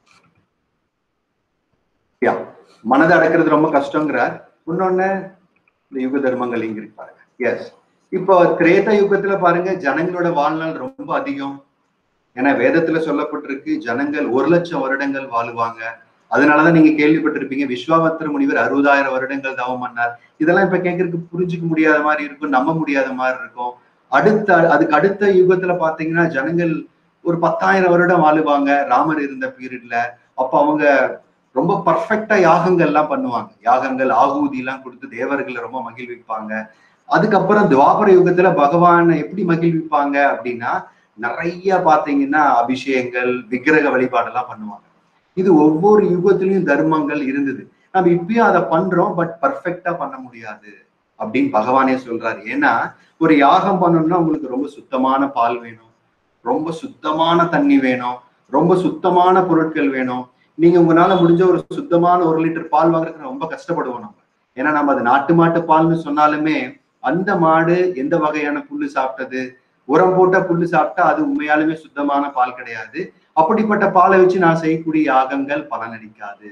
யா மனதை அடக்கிறது ரொம்ப கஷ்டங்கிறார் இன்னொன்னு இந்த யுக தர்மங்கள் இங்க இருக்கு பாருங்க எஸ் இப்போ திரேத யுகத்துல பாருங்க ஜனங்களோட வாழ்நாள் ரொம்ப அதிகம் ஏன்னா வேதத்துல சொல்லப்பட்டிருக்கு ஜனங்கள் ஒரு லட்சம் வருடங்கள் வாழுவாங்க அதனாலதான் நீங்க கேள்விப்பட்டிருப்பீங்க விஸ்வாவத்திர முனிவர் அறுபதாயிரம் வருடங்கள் தவம் பண்ணார் இதெல்லாம் இப்ப கேட்கறதுக்கு புரிஞ்சுக்க முடியாத மாதிரி இருக்கும் நம்ப முடியாத மாதிரி இருக்கும் அடுத்த அதுக்கு அடுத்த யுகத்துல பாத்தீங்கன்னா ஜனங்கள் ஒரு பத்தாயிரம் வருடம் வாழுவாங்க ராமர் இருந்த பீரியட்ல அப்ப அவங்க ரொம்ப பர்ஃபெக்டா யாகங்கள் எல்லாம் பண்ணுவாங்க யாகங்கள் ஆகூதி எல்லாம் கொடுத்து தேவர்களை ரொம்ப மகிழ்விப்பாங்க அதுக்கப்புறம் துவாபர யுகத்துல பகவானை எப்படி மகிழ்விப்பாங்க அப்படின்னா நிறைய பாத்தீங்கன்னா அபிஷேகங்கள் விக்கிரக வழிபாடு எல்லாம் பண்ணுவாங்க இது ஒவ்வொரு யுகத்திலையும் தர்மங்கள் இருந்தது நம்ம இப்பயும் அதை பண்றோம் பட் பர்ஃபெக்டா பண்ண முடியாது அப்படின்னு பகவானே சொல்றாரு ஏன்னா ஒரு யாகம் பண்ணணும்னா உங்களுக்கு ரொம்ப சுத்தமான பால் வேணும் ரொம்ப சுத்தமான தண்ணி வேணும் ரொம்ப சுத்தமான பொருட்கள் வேணும் நீங்க உங்களால முடிஞ்ச ஒரு சுத்தமான ஒரு லிட்டர் பால் வாங்குறதுக்கு ரொம்ப கஷ்டப்படுவோம் நம்ம ஏன்னா நம்ம அது நாட்டு மாட்டு பால்னு சொன்னாலுமே அந்த மாடு எந்த வகையான புல்லு சாப்பிட்டது உரம் போட்ட புல்லு சாப்பிட்டா அது உண்மையாலுமே சுத்தமான பால் கிடையாது அப்படிப்பட்ட பாலை வச்சு நான் செய்யக்கூடிய யாகங்கள் பலனளிக்காது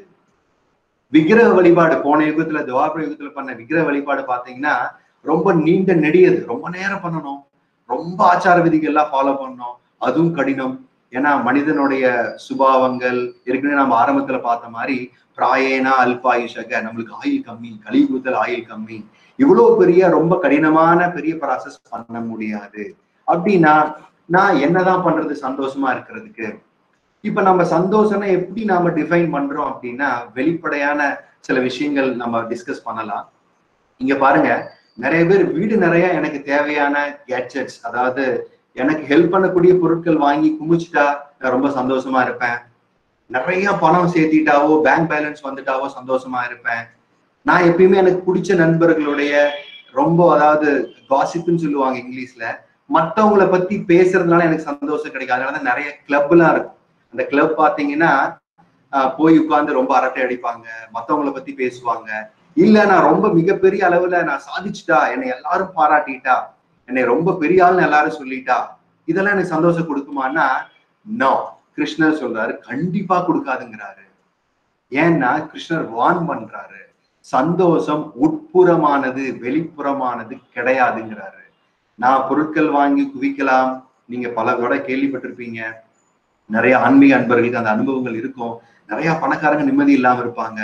விக்கிரக வழிபாடு போன யுகத்துல துவாபர யுகத்துல பண்ண விக்கிரக வழிபாடு பாத்தீங்கன்னா ரொம்ப நீண்ட நெடியது ரொம்ப நேரம் பண்ணணும் ரொம்ப ஆச்சார விதிகள்லாம் ஃபாலோ பண்ணணும் அதுவும் கடினம் ஏன்னா மனிதனுடைய சுபாவங்கள் ஏற்கனவே நம்ம ஆரம்பத்துல பார்த்த மாதிரி பிராயேனா அல்பாயுஷக நம்மளுக்கு ஆயில் கம்மி கலியுகத்தில் ஆயில் கம்மி இவ்வளவு பெரிய ரொம்ப கடினமான பெரிய ப்ராசஸ் பண்ண முடியாது அப்படின்னா நான் என்னதான் பண்றது சந்தோஷமா இருக்கிறதுக்கு இப்ப நம்ம சந்தோஷம்னா எப்படி நாம டிஃபைன் பண்றோம் அப்படின்னா வெளிப்படையான சில விஷயங்கள் நம்ம டிஸ்கஸ் பண்ணலாம் இங்க பாருங்க நிறைய பேர் வீடு நிறைய எனக்கு தேவையான கேட்ஜெட்ஸ் அதாவது எனக்கு ஹெல்ப் பண்ணக்கூடிய பொருட்கள் வாங்கி குமிச்சிட்டா நான் ரொம்ப சந்தோஷமா இருப்பேன் நிறைய பணம் சேர்த்திட்டாவோ பேங்க் பேலன்ஸ் வந்துட்டாவோ சந்தோஷமா இருப்பேன் நான் எப்பயுமே எனக்கு பிடிச்ச நண்பர்களுடைய ரொம்ப அதாவது காசிப்புன்னு சொல்லுவாங்க இங்கிலீஷ்ல மத்தவங்கள பத்தி பேசுறதுனால எனக்கு சந்தோஷம் கிடைக்கும் அதனாலதான் நிறைய கிளப்லாம் இருக்கும் அந்த கிளப் பாத்தீங்கன்னா போய் உட்கார்ந்து ரொம்ப அரட்டை அடிப்பாங்க மத்தவங்கள பத்தி பேசுவாங்க இல்ல நான் ரொம்ப மிகப்பெரிய அளவுல நான் சாதிச்சுட்டா என்னை எல்லாரும் பாராட்டிட்டா என்னை ரொம்ப பெரிய ஆள்னு எல்லாரும் சொல்லிட்டா இதெல்லாம் எனக்கு சந்தோஷம் கொடுக்குமான்னா நோ கிருஷ்ணர் சொல்றாரு கண்டிப்பா கொடுக்காதுங்கிறாரு ஏன்னா கிருஷ்ணர் வான் பண்றாரு சந்தோஷம் உட்புறமானது வெளிப்புறமானது கிடையாதுங்கிறாரு நான் பொருட்கள் வாங்கி குவிக்கலாம் நீங்க பல தடவை கேள்விப்பட்டிருப்பீங்க நிறைய ஆன்மீக அன்பர்களுக்கு அந்த அனுபவங்கள் இருக்கும் நிறைய பணக்காரங்க நிம்மதி இல்லாம இருப்பாங்க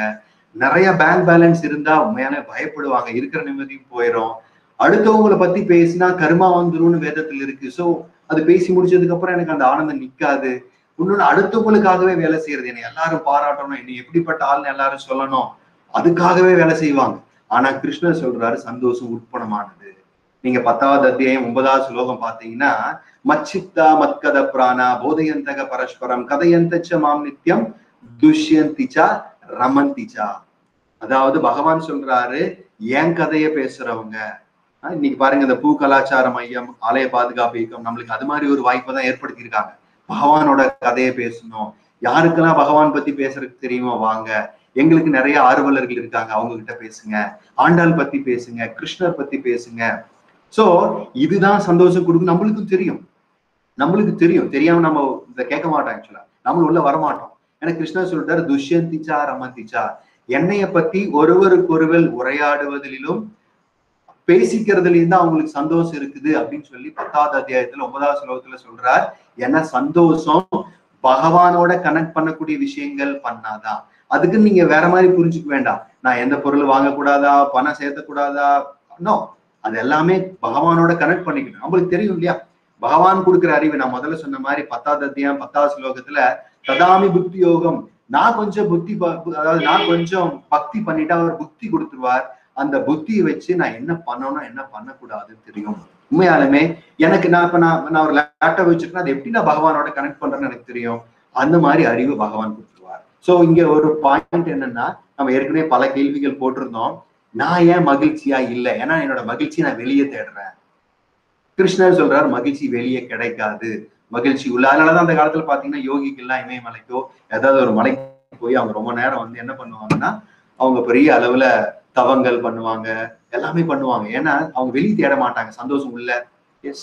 நிறைய பேங்க் பேலன்ஸ் இருந்தா உண்மையான பயப்படுவாங்க இருக்கிற நிம்மதியும் போயிடும் அடுத்தவங்களை பத்தி பேசினா கருமா வந்துரும்னு வேதத்துல இருக்கு சோ அது பேசி முடிச்சதுக்கு அப்புறம் எனக்கு அந்த ஆனந்தம் நிக்காது இன்னொன்னு அடுத்தவங்களுக்காகவே வேலை செய்யறது என்னை எல்லாரும் பாராட்டணும் என்னை எப்படிப்பட்ட ஆள்னு எல்லாரும் சொல்லணும் அதுக்காகவே வேலை செய்வாங்க ஆனா கிருஷ்ணர் சொல்றாரு சந்தோஷம் உட்பணமானது நீங்க பத்தாவது அத்தியாயம் ஒன்பதாவது ஸ்லோகம் பாத்தீங்கன்னா மச்சித்தா மத்கத பிராணா போதயந்தக பரஸ்பரம் கதையந்தச்ச மாம் நித்யம் துஷ்யந்திச்சா ரமந்திச்சா அதாவது பகவான் சொல்றாரு என் கதைய பேசுறவங்க ஆஹ் இன்னைக்கு பாருங்க இந்த பூ கலாச்சார மையம் ஆலய பாதுகாப்பு இயக்கம் நம்மளுக்கு அது மாதிரி ஒரு வாய்ப்பை தான் ஏற்படுத்தியிருக்காங்க பகவானோட கதையை பேசணும் யாருக்கெல்லாம் பகவான் பத்தி பேசுறதுக்கு தெரியுமோ வாங்க எங்களுக்கு நிறைய ஆர்வலர்கள் இருக்காங்க அவங்க கிட்ட பேசுங்க ஆண்டாள் பத்தி பேசுங்க கிருஷ்ணர் பத்தி பேசுங்க சோ இதுதான் சந்தோஷம் கொடுக்கும் நம்மளுக்கும் தெரியும் நம்மளுக்கு தெரியும் தெரியாம நம்ம இதை கேட்க மாட்டோம் ஆக்சுவலா நம்ம உள்ள வரமாட்டோம் ஏன்னா கிருஷ்ணர் சொல்றாரு துஷ்யந்திச்சா ரமந்திச்சா என்னைய பத்தி ஒருவருக்கொருவர் உரையாடுவதிலும் பேசிக்கிறதுலயும் தான் அவங்களுக்கு சந்தோஷம் இருக்குது அப்படின்னு சொல்லி பத்தாவது அத்தியாயத்துல ஒன்பதாவது ஸ்லோகத்துல சொல்றார் என்ன சந்தோஷம் பகவானோட கனெக்ட் பண்ணக்கூடிய விஷயங்கள் பண்ணாதான் அதுக்கு நீங்க வேற மாதிரி புரிஞ்சுக்க வேண்டாம் நான் எந்த பொருள் வாங்கக்கூடாதா பணம் சேர்த்தக்கூடாதா நோ அது எல்லாமே பகவானோட கனெக்ட் பண்ணிக்கணும் நம்மளுக்கு தெரியும் இல்லையா பகவான் கொடுக்குற அறிவு நான் முதல்ல சொன்ன மாதிரி பத்தாவது அத்தியாயம் பத்தாவது ஸ்லோகத்துல ததாமி புத்தி யோகம் நான் கொஞ்சம் புத்தி ப- அதாவது நான் கொஞ்சம் பக்தி பண்ணிட்டா அவர் புத்தி கொடுத்துருவார் அந்த புத்தியை வச்சு நான் என்ன பண்ணணும் என்ன பண்ணக்கூடாதுன்னு தெரியும் உண்மையாலுமே எனக்கு நான் இப்ப நான் நான் ஒரு லேப்டாப் வச்சிருக்கேன் அதை எப்படி நான் பகவானோட கனெக்ட் பண்றேன்னு எனக்கு தெரியும் அந்த மாதிரி அறிவு பகவான் கொடுத்துருவார் சோ இங்க ஒரு பாயிண்ட் என்னன்னா நம்ம ஏற்கனவே பல கேள்விகள் போட்டிருந்தோம் நான் ஏன் மகிழ்ச்சியா இல்லை ஏன்னா என்னோட மகிழ்ச்சி நான் வெளியே தேடுறேன் கிருஷ்ணர் சொல்றார் மகிழ்ச்சி வெளியே கிடைக்காது மகிழ்ச்சி உள்ள அதனாலதான் அந்த காலத்துல பாத்தீங்கன்னா யோகிகள்லாம் இமயமலைக்கோ ஏதாவது ஒரு மலைக்கு போய் அவங்க ரொம்ப நேரம் வந்து என்ன பண்ணுவாங்கன்னா அவங்க பெரிய அளவுல தவங்கள் பண்ணுவாங்க எல்லாமே பண்ணுவாங்க ஏன்னா அவங்க வெளியே தேட மாட்டாங்க சந்தோஷம் உள்ள எஸ்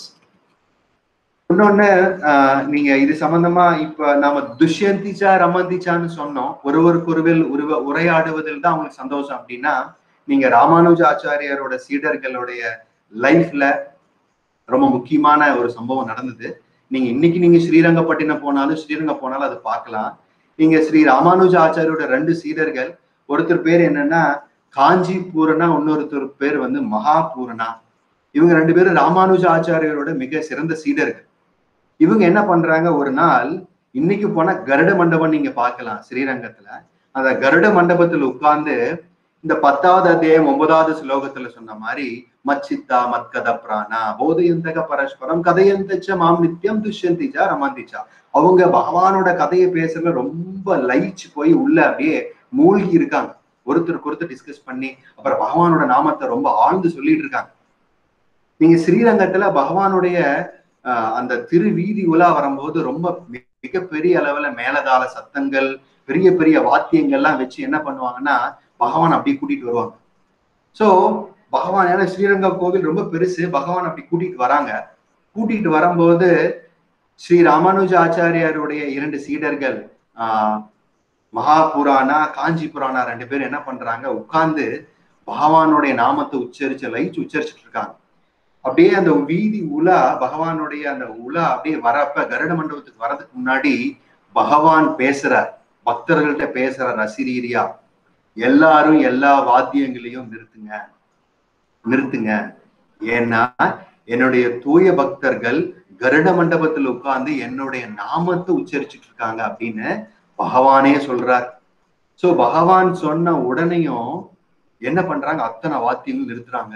இன்னொன்னு ஆஹ், நீங்க இது சம்பந்தமா இப்ப நாம துஷ்யந்திச்சா ரமந்திச்சான்னு சொன்னோம் ஒருவருக்கு ஒருவர் உருவ உரையாடுவதில் தான் அவங்களுக்கு சந்தோஷம் அப்படின்னா நீங்க ராமானுஜ ஆச்சாரியாரோட சீடர்களுடைய லைஃப்ல ரொம்ப முக்கியமான ஒரு சம்பவம் நடந்தது நீங்க இன்னைக்கு நீங்க ஸ்ரீரங்கப்பட்டினம் போனாலும் ஸ்ரீரங்கம் போனாலும் அதை பார்க்கலாம் நீங்க ஸ்ரீ ராமானுஜ ஆச்சாரியோட ரெண்டு சீடர்கள் ஒருத்தர் பேர் என்னன்னா காஞ்சி பூரணா இன்னொருத்தர் பேர் வந்து மகாபூரணா இவங்க ரெண்டு பேரும் ராமானுஜ ஆச்சாரியரோட மிக சிறந்த சீடர்கள் இவங்க என்ன பண்றாங்க ஒரு நாள் இன்னைக்கு போனா கருட மண்டபம் நீங்க பார்க்கலாம் ஸ்ரீரங்கத்துல அந்த கருட மண்டபத்துல உட்கார்ந்து இந்த பத்தாவது அத்தியாயம் ஒன்பதாவது ஸ்லோகத்துல சொன்ன மாதிரி மச்சித்தா மத்கத பிராணா போதயந்தக பரஸ்பரம் கதையந்தச்ச மாம் நித்தியம் துஷ்யந்திச்சா ரமந்திச்சா அவங்க பகவானோட கதையை பேசுறதுல ரொம்ப லயிச்சு போய் உள்ள அப்படியே மூழ்கி இருக்காங்க ஒருத்தருக்கு ஒருத்தர் டிஸ்கஸ் பண்ணி அப்புறம் பகவானோட நாமத்தை ரொம்ப ஆழ்ந்து சொல்லிட்டு இருக்காங்க நீங்க ஸ்ரீரங்கத்துல பகவானுடைய ஆஹ், அந்த திருவீதி உலா வரும்போது ரொம்ப மி- மிகப்பெரிய அளவுல மேலதாள சத்தங்கள் பெரிய பெரிய வாத்தியங்கள்லாம் வச்சு என்ன பண்ணுவாங்கன்னா பகவான் அப்படியே கூட்டிட்டு வருவாங்க சோ பகவான் ஏன்னா ஸ்ரீரங்கம் கோவில் ரொம்ப பெருசு பகவான் அப்படி கூட்டிட்டு வராங்க கூட்டிட்டு வரும்போது ஸ்ரீ ராமானுஜ ஆச்சாரியாருடைய இரண்டு சீடர்கள் ஆஹ் மகாபுராணா காஞ்சி புராணா ரெண்டு பேரும் என்ன பண்றாங்க உட்கார்ந்து பகவானுடைய நாமத்தை உச்சரிச்சு லைச்சு உச்சரிச்சுட்டு இருக்காங்க அப்படியே அந்த வீதி உலா பகவானுடைய அந்த உலா அப்படியே வரப்ப கருட மண்டபத்துக்கு வர்றதுக்கு முன்னாடி பகவான் பேசுறார் பக்தர்கள்ட்ட பேசுறார் அசிரீரியா எல்லாரும் எல்லா வாத்தியங்களையும் நிறுத்துங்க நிறுத்துங்க ஏன்னா என்னுடைய தூய பக்தர்கள் கருட மண்டபத்துல உட்கார்ந்து என்னுடைய நாமத்தை உச்சரிச்சுட்டு இருக்காங்க அப்படின்னு பகவானே சொல்றார் சோ பகவான் சொன்ன உடனேயும் என்ன பண்றாங்க அத்தனை வாத்தியங்கள் நிறுத்துறாங்க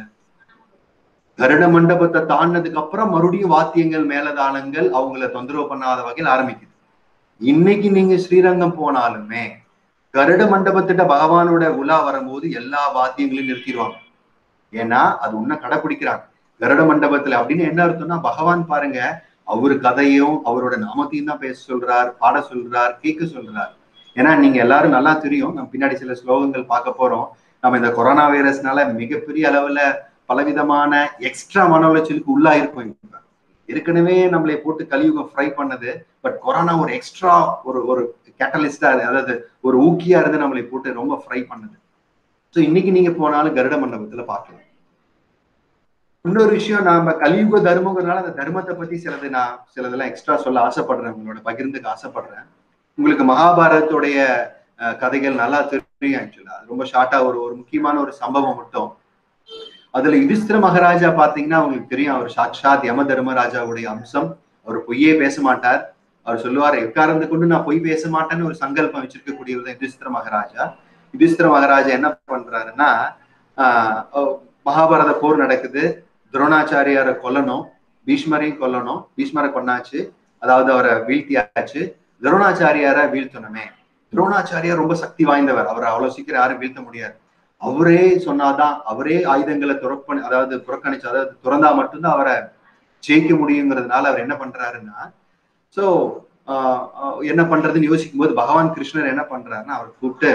கருட மண்டபத்தை தாண்டினதுக்கு அப்புறம் மறுபடியும் வாத்தியங்கள் மேலதாளங்கள் அவங்கள தொந்தரவு பண்ணாத வகையில் ஆரம்பிக்குது இன்னைக்கு நீங்க ஸ்ரீரங்கம் போனாலுமே கருட மண்டபத்திட்ட பகவானோட உலா வரும்போது எல்லா வாத்தியங்களையும் நிறுத்திடுவாங்க ஏன்னா அது உன்ன கடைபிடிக்கிறாங்க கருட மண்டபத்துல அப்படின்னு என்ன அர்த்தம்னா பகவான் பாருங்க அவரு கதையும் அவரோட நாமத்தையும் தான் பேச சொல்றார் பாட சொல்றார் கேட்க சொல்றார் ஏன்னா நீங்க எல்லாரும் நல்லா தெரியும் நம்ம பின்னாடி சில ஸ்லோகங்கள் பார்க்க போறோம் நம்ம இந்த கொரோனா வைரஸ்னால மிகப்பெரிய அளவுல பலவிதமான எக்ஸ்ட்ரா மன உளைச்சலுக்கு உள்ளாயிருக்கும் இப்ப ஏற்கனவே நம்மளை போட்டு கலியுகம் ஃப்ரை பண்ணது பட் கொரோனா ஒரு எக்ஸ்ட்ரா ஒரு ஒரு கேட்டலிஸ்டா அதாவது ஒரு ஊக்கியா இருந்து நம்மளை போட்டு ரொம்ப ஃப்ரை பண்ணுது ஸோ இன்னைக்கு நீங்க போனாலும் கருட மண்டபத்துல பார்க்கலாம் இன்னொரு விஷயம் நாம கலியுக தர்மங்கிறதுனால அந்த தர்மத்தை பத்தி சிலது நான் சிலதெல்லாம் எக்ஸ்ட்ரா சொல்ல ஆசைப்படுறேன் உங்களோட பகிர்ந்துக்க ஆசைப்படுறேன் உங்களுக்கு மகாபாரதத்துடைய அஹ், கதைகள் நல்லா தெரியும் புரியும் ஆக்சுவலா அது ரொம்ப ஷார்ட்டா ஒரு ஒரு முக்கியமான ஒரு சம்பவம் மட்டும் அதுல யுதிஸ்திர மகாராஜா பாத்தீங்கன்னா உங்களுக்கு தெரியும் அவர் சாட்சாத் யம தர்மராஜாவுடைய அம்சம் அவர் பொய்யே பேச மாட்டார் அவர் சொல்லுவார் எக்காரந்து கொண்டு நான் பொய் பேச மாட்டேன்னு ஒரு சங்கல்பம் வச்சிருக்கக்கூடியவர் தான் யுதிஸ்திர மகாராஜா யுதிஸ்திர மகாராஜா என்ன பண்றாருன்னா ஆஹ் மகாபாரத போர் நடக்குது துரோணாச்சாரியாரை கொல்லணும் பீஷ்மரையும் கொல்லணும் பீஷ்மரை கொன்னாச்சு அதாவது அவரை வீழ்த்தியாச்சு துரோணாச்சாரியாரை வீழ்த்தணுமே துரோணாச்சாரியார் ரொம்ப சக்தி வாய்ந்தவர் அவரை அவ்வளவு சீக்கிரம் யாரும் வீழ்த்த முடியாது அவரே சொன்னாதான் அவரே ஆயுதங்களை துறப்பணி அதாவது புறக்கணிச்சு அதாவது துறந்தா மட்டும்தான் அவரை ஜெயிக்க முடியுங்கிறதுனால அவர் என்ன பண்றாருன்னா சோ என்ன பண்றதுன்னு யோசிக்கும் போது பகவான் கிருஷ்ணர் என்ன பண்றாருன்னா அவர் கூப்பிட்டு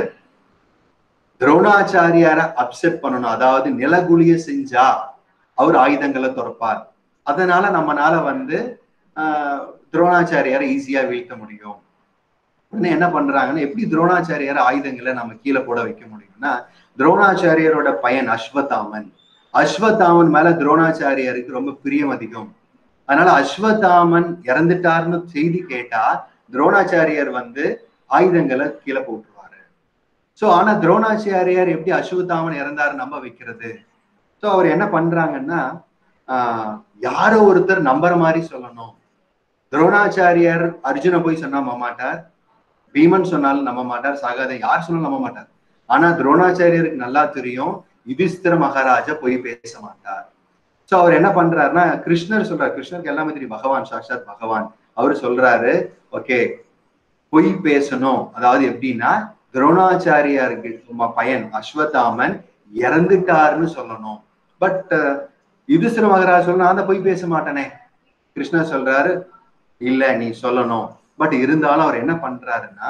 துரோணாச்சாரியார அப்செட் பண்ணணும் அதாவது நிலகுலிய செஞ்சா அவர் ஆயுதங்களை துறப்பார் அதனால நம்மனால வந்து ஆஹ் துரோணாச்சாரியாரை ஈஸியா வீழ்த்த முடியும் உடனே என்ன பண்றாங்கன்னா எப்படி துரோணாச்சாரியார ஆயுதங்களை நம்ம கீழே போட வைக்க முடியும்னா துரோணாச்சாரியரோட பையன் அஸ்வத்தாமன் அஸ்வத்தாமன் மேல துரோணாச்சாரியாருக்கு ரொம்ப பிரியம் அதிகம் அதனால அஸ்வத்தாமன் இறந்துட்டாருன்னு செய்தி கேட்டா துரோணாச்சாரியார் வந்து ஆயுதங்களை கீழே போட்டுருவாரு சோ ஆனா துரோணாச்சாரியார் எப்படி அஸ்வத்தாமன் இறந்தாரு நம்ப வைக்கிறது சோ அவர் என்ன பண்றாங்கன்னா ஆஹ் யாரோ ஒருத்தர் நம்புற மாதிரி சொல்லணும் துரோணாச்சாரியார் அர்ஜுன போய் சொன்னா நம்ப மாட்டார் பீமன் சொன்னாலும் நம்ப மாட்டார் சாகாத யார் சொன்னாலும் நம்ப மாட்டார் ஆனா துரோணாச்சாரியருக்கு நல்லா தெரியும் யுதிஸ்திர மகாராஜா போய் பேச மாட்டார் சோ அவர் என்ன பண்றாருன்னா கிருஷ்ணர் சொல்றாரு கிருஷ்ணருக்கு எல்லாமே தெரியும் பகவான் சாட்சாத் பகவான் அவர் சொல்றாரு ஓகே பொய் பேசணும் அதாவது எப்படின்னா துரோணாச்சாரியாருக்கு பையன் அஸ்வத்தாமன் இறந்துட்டாருன்னு சொல்லணும் பட் யுதிஸ்திர மகாராஜ் சொல்ல நான் பொய் பேச மாட்டேனே கிருஷ்ணர் சொல்றாரு இல்ல நீ சொல்லணும் பட் இருந்தாலும் அவர் என்ன பண்றாருன்னா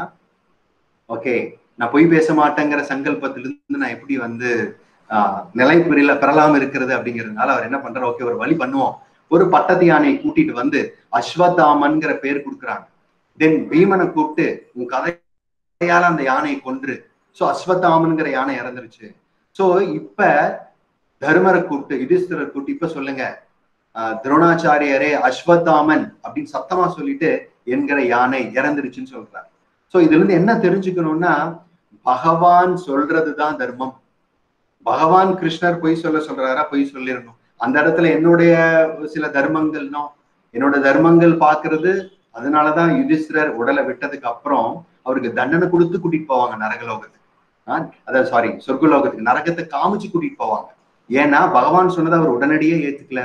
ஓகே நான் பொய் பேச மாட்டேங்கிற சங்கல்பத்திலிருந்து நான் எப்படி வந்து ஆஹ் நிலை பெறல பெறலாம் இருக்கிறது அப்படிங்கிறதுனால அவர் என்ன பண்றாரு ஓகே ஒரு வழி பண்ணுவோம் ஒரு பட்டத்து யானையை கூட்டிட்டு வந்து அஸ்வத்தாமன்கிற பேர் கொடுக்குறாங்க தென் பீமனை கூப்பிட்டு உன் கதையால அந்த யானையை கொன்று சோ அஸ்வத்தாமன்கிற யானை இறந்துருச்சு சோ இப்ப தர்மரை கூப்பிட்டு யுதிஸ்தரை கூப்பிட்டு இப்ப சொல்லுங்க துரோணாச்சாரியரே அஸ்வத்தாமன் அப்படின்னு சத்தமா சொல்லிட்டு என்கிற யானை இறந்துருச்சுன்னு சொல்றாரு சோ இதுல இருந்து என்ன தெரிஞ்சுக்கணும்னா பகவான் சொல்றதுதான் தர்மம் பகவான் கிருஷ்ணர் பொய் சொல்ல சொல்றாரா பொய் சொல்லிடணும் அந்த இடத்துல என்னுடைய சில தர்மங்கள்னோ என்னோட தர்மங்கள் பாக்குறது அதனாலதான் யுதிஸ்திரர் உடலை விட்டதுக்கு அப்புறம் அவருக்கு தண்டனை கொடுத்து கூட்டிட்டு போவாங்க நரகலோகத்துக்கு அதாவது சாரி சொர்க்கலோகத்துக்கு நரகத்தை காமிச்சு கூட்டிட்டு போவாங்க ஏன்னா பகவான் சொன்னதை அவர் உடனடியே ஏத்துக்கல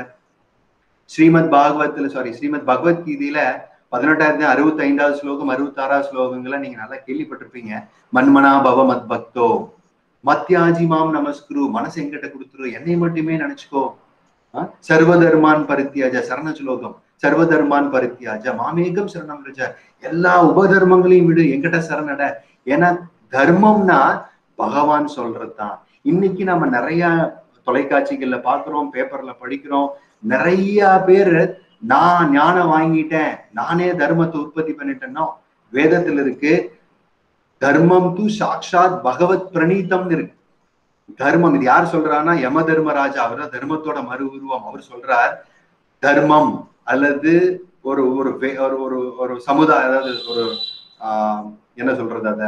ஸ்ரீமத் பாகவத்ல சாரி ஸ்ரீமத் பகவத்கீதையில பதினெட்டாயிரத்தி அறுபத்தி ஐந்தாவது ஸ்லோகம் அறுபத்தி ஆறாவது ஸ்லோகங்களை நீங்க நல்லா கேள்விப்பட்டிருப்பீங்க மன்மனா பவ மத் பக்தோ மத்தியாஜி மாம் நமஸ்குரு மனசு எங்கிட்ட கொடுத்துரு என்னை மட்டுமே நினைச்சுக்கோ சர்வதர்மான் பரித்தியாஜ சரண ஸ்லோகம் சர்வதர்மான் பரித்தியாஜ மாமேகம் சரணம் ரஜ எல்லா உபதர்மங்களையும் விடு எங்கிட்ட சரணட ஏன்னா தர்மம்னா பகவான் சொல்றதுதான் இன்னைக்கு நம்ம நிறைய தொலைக்காட்சிகள்ல பாக்குறோம் பேப்பர்ல படிக்கிறோம் நிறைய பேர் நான் ஞானம் வாங்கிட்டேன் நானே தர்மத்தை உற்பத்தி பண்ணிட்டேன்னா வேதத்துல இருக்கு தர்மம் து சாட்சாத் பகவத் பிரணீதம்னு இருக்கு தர்மம் இது யார் சொல்றான்னா யம தர்மராஜா அவர் தான் தர்மத்தோட மறு உருவம் அவர் சொல்றார் தர்மம் அல்லது ஒரு ஒரு ஒரு ஒரு ஒரு சமுதாயம் அதாவது ஒரு ஆஹ் என்ன சொல்றது அத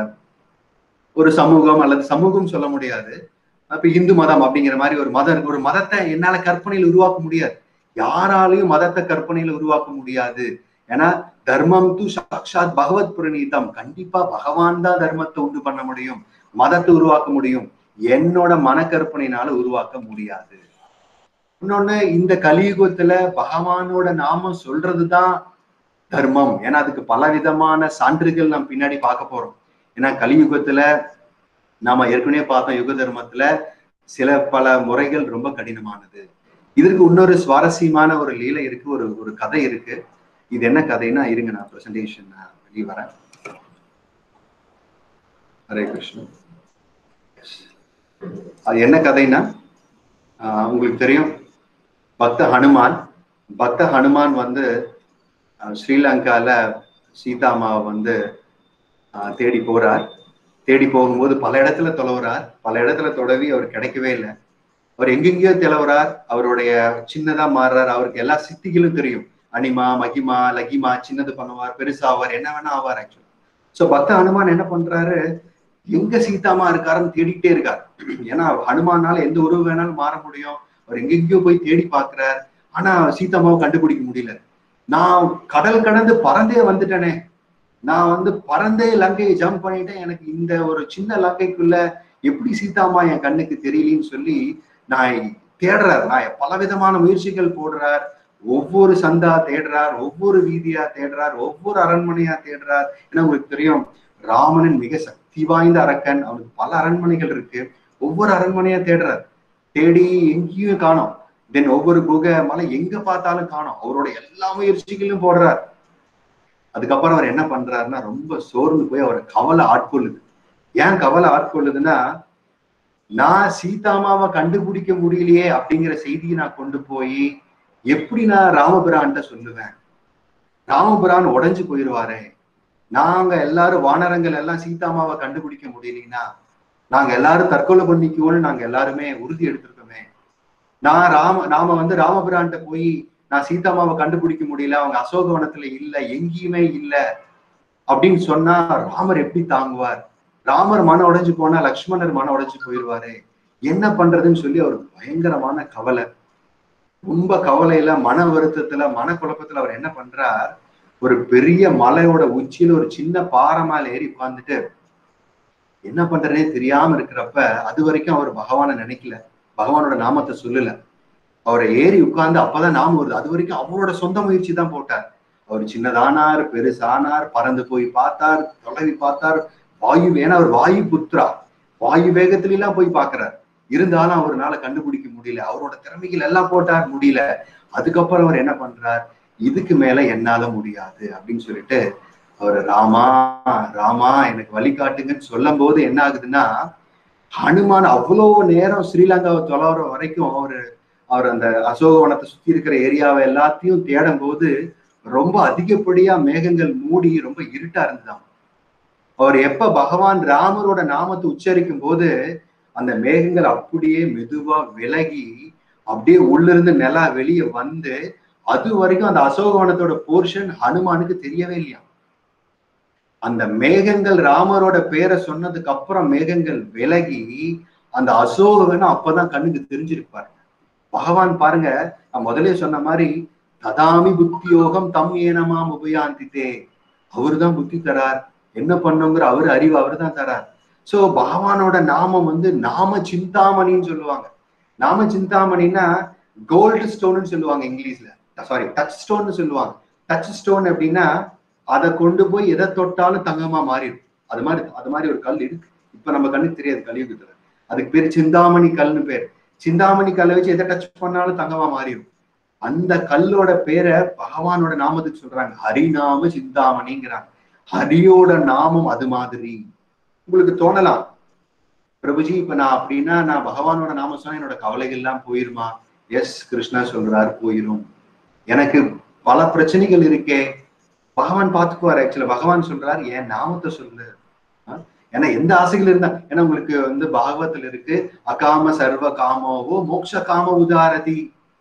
ஒரு சமூகம் அல்லது சமூகம் சொல்ல முடியாது அப்ப இந்து மதம் அப்படிங்கிற மாதிரி ஒரு மதம் ஒரு மதத்தை என்னால கற்பனையில் உருவாக்க முடியாது யாராலையும் மதத்தை கற்பனையில உருவாக்க முடியாது ஏன்னா தர்மம் து சாட்சாத் பகவத் புரணீதம் கண்டிப்பா பகவான் தான் தர்மத்தை உண்டு பண்ண முடியும் மதத்தை உருவாக்க முடியும் என்னோட மனக்கற்பனையினால உருவாக்க முடியாது இன்னொன்னு இந்த கலியுகத்துல பகவானோட நாமம் சொல்றதுதான் தர்மம் ஏன்னா அதுக்கு பல விதமான சான்றுகள் நம்ம பின்னாடி பார்க்க போறோம் ஏன்னா கலியுகத்துல நாம ஏற்கனவே பார்த்தோம் யுக தர்மத்துல சில பல முறைகள் ரொம்ப கடினமானது இதற்கு இன்னொரு சுவாரஸ்யமான ஒரு லீலை இருக்கு ஒரு ஒரு கதை இருக்கு இது என்ன கதைன்னா இருங்க நான் பிரசன்டேஷன் வெளியே வரேன் ஹரே கிருஷ்ணன் அது என்ன கதைன்னா உங்களுக்கு தெரியும் பக்த ஹனுமான் பக்த ஹனுமான் வந்து ஸ்ரீலங்கால சீதாமாவை வந்து தேடி போறார் தேடி போகும்போது பல இடத்துல தொலைவுறார் பல இடத்துல தொடவி அவர் கிடைக்கவே இல்லை அவர் எங்கெங்கேயோ திளவுறார் அவருடைய சின்னதா மாறுறார் அவருக்கு எல்லா சித்திகளும் தெரியும் அனிமா மகிமா லகிமா சின்னது பண்ணுவார் பெருசாவார் என்ன வேணா ஆவார் ஆக்சுவலி சோ பக்த ஹனுமான் என்ன பண்றாரு எங்க சீதாமா இருக்காருன்னு தேடிக்கிட்டே இருக்கார் ஏன்னா ஹனுமானால எந்த உருவம் வேணாலும் மாற முடியும் அவர் எங்கெங்கயோ போய் தேடி பார்க்கிறார் ஆனா சீதாமாவை கண்டுபிடிக்க முடியல நான் கடல் கடந்து பறந்தே வந்துட்டேனே நான் வந்து பறந்தே லங்கையை ஜம்ப் பண்ணிட்டேன் எனக்கு இந்த ஒரு சின்ன லங்கைக்குள்ள எப்படி சீதாமா என் கண்ணுக்கு தெரியலன்னு சொல்லி நான் தேடுறார் நான் பலவிதமான முயற்சிகள் போடுறார் ஒவ்வொரு சந்தா தேடுறார் ஒவ்வொரு வீதியா தேடுறார் ஒவ்வொரு அரண்மனையா தேடுறார் ஏன்னா உங்களுக்கு தெரியும் ராமனின் மிக சக்தி வாய்ந்த அரக்கன் அவனுக்கு பல அரண்மனைகள் இருக்கு ஒவ்வொரு அரண்மனையா தேடுறார் தேடி எங்கேயும் காணோம் தென் ஒவ்வொரு குகை மலை எங்க பார்த்தாலும் காணோம் அவரோட எல்லா முயற்சிகளும் போடுறார் அதுக்கப்புறம் அவர் என்ன பண்றாருன்னா ரொம்ப சோர்ந்து போய் அவரை கவலை ஆட்கொள்ளுது ஏன் கவலை ஆட்கொள்ளுதுன்னா நான் சீதாமாவை கண்டுபிடிக்க முடியலையே அப்படிங்கிற செய்தியை நான் கொண்டு போய் எப்படி நான் ராமபிரான்ட்ட சொல்லுவேன் ராமபிரான் உடைஞ்சு போயிடுவாரே நாங்க எல்லாரும் வானரங்கள் எல்லாம் சீதாமாவை கண்டுபிடிக்க முடியலீங்கன்னா நாங்க எல்லாரும் தற்கொலை பண்ணிக்குவோம்னு நாங்க எல்லாருமே உறுதி எடுத்திருக்கோமே நான் ராம நாம வந்து ராமபிரான்ட்ட போய் நான் சீதாமாவை கண்டுபிடிக்க முடியல அவங்க அசோகவனத்துல இல்ல எங்கேயுமே இல்ல அப்படின்னு சொன்னா ராமர் எப்படி தாங்குவார் ராமர் மன உடைஞ்சு போனா லக்ஷ்மணர் மன உடைஞ்சு போயிடுவாரு என்ன பண்றதுன்னு சொல்லி அவர் பயங்கரமான கவலை ரொம்ப கவலையில மன வருத்தத்துல மன குழப்பத்துல அவர் என்ன பண்றார் ஒரு பெரிய மலையோட உச்சியில ஒரு சின்ன பாறை மேல ஏறி உட்கார்ந்துட்டு என்ன பண்றதுனே தெரியாம இருக்கிறப்ப அது வரைக்கும் அவர் பகவானை நினைக்கல பகவானோட நாமத்தை சொல்லல அவரை ஏறி உட்கார்ந்து அப்பதான் நாமம் வருது அது வரைக்கும் அவரோட சொந்த முயற்சி தான் போட்டார் அவர் சின்னதானார் பெருசானார் பறந்து போய் பார்த்தார் தொலைவி பார்த்தார் வாயு ஏன்னா அவர் வாயு புத்ரா வாயு வேகத்துல எல்லாம் போய் பாக்குறார் இருந்தாலும் அவரால் கண்டுபிடிக்க முடியல அவரோட திறமைகள் எல்லாம் போட்டார் முடியல அதுக்கப்புறம் அவர் என்ன பண்றார் இதுக்கு மேல என்னால முடியாது அப்படின்னு சொல்லிட்டு அவர் ராமா ராமா எனக்கு வழிகாட்டுங்கன்னு சொல்லும் போது என்ன ஆகுதுன்னா ஹனுமான் அவ்வளவு நேரம் ஸ்ரீலங்காவை தொலைற வரைக்கும் அவரு அவர் அந்த அசோகவனத்தை சுத்தி இருக்கிற ஏரியாவை எல்லாத்தையும் தேடும் போது ரொம்ப அதிகப்படியா மேகங்கள் மூடி ரொம்ப இருட்டா இருந்துதான் அவர் எப்ப பகவான் ராமரோட நாமத்தை உச்சரிக்கும் போது அந்த மேகங்கள் அப்படியே மெதுவா விலகி அப்படியே உள்ளிருந்து நிலா வெளியே வந்து அது வரைக்கும் அந்த அசோகவனத்தோட போர்ஷன் ஹனுமானுக்கு தெரியவே இல்லையா அந்த மேகங்கள் ராமரோட பேரை சொன்னதுக்கு அப்புறம் மேகங்கள் விலகி அந்த அசோகவனம் அப்பதான் கண்ணுக்கு தெரிஞ்சிருப்பாரு பகவான் பாருங்க நான் முதலே சொன்ன மாதிரி ததாமி புத்தி யோகம் தம் ஏனமாம் உபயாந்தித்தே அவரு தான் புத்தி தரார் என்ன பண்ணுங்கிற அவரு அறிவு அவரு தான் தரார் சோ பகவானோட நாமம் வந்து நாம சிந்தாமணின்னு சொல்லுவாங்க நாம சிந்தாமணின்னா கோல்டு ஸ்டோன்னு சொல்லுவாங்க இங்கிலீஷ்ல சாரி டச் ஸ்டோன்னு சொல்லுவாங்க டச் ஸ்டோன் அப்படின்னா அதை கொண்டு போய் எதை தொட்டாலும் தங்கமா மாறிடும் அது மாதிரி அது மாதிரி ஒரு கல் இருக்கு இப்ப நம்ம கண்ணுக்கு தெரியாது கலியுகத்துல அதுக்கு பேர் சிந்தாமணி கல்னு பேர் சிந்தாமணி கல்லை வச்சு எதை டச் பண்ணாலும் தங்கமா மாறிடும் அந்த கல்லோட பேரை பகவானோட நாமத்துக்கு சொல்றாங்க ஹரிநாம சிந்தாமணிங்கிறாங்க ஹரியோட நாமம் அது மாதிரி உங்களுக்கு தோணலாம் பிரபுஜி இப்ப நான் அப்படின்னா நான் பகவானோட நாம சொன்னா என்னோட கவலைகள் எல்லாம் போயிருமா எஸ் கிருஷ்ணா சொல்றாரு போயிரும் எனக்கு பல பிரச்சனைகள் இருக்கே பகவான் பார்த்துக்குவார் ஆக்சுவலா பகவான் சொல்றாரு என் நாமத்தை சொல்லு ஏன்னா எந்த ஆசைகள் இருந்தா ஏன்னா உங்களுக்கு வந்து பாகவத்துல இருக்கு அகாம சர்வ காமோவோ மோக்ஷ காம உதாரதி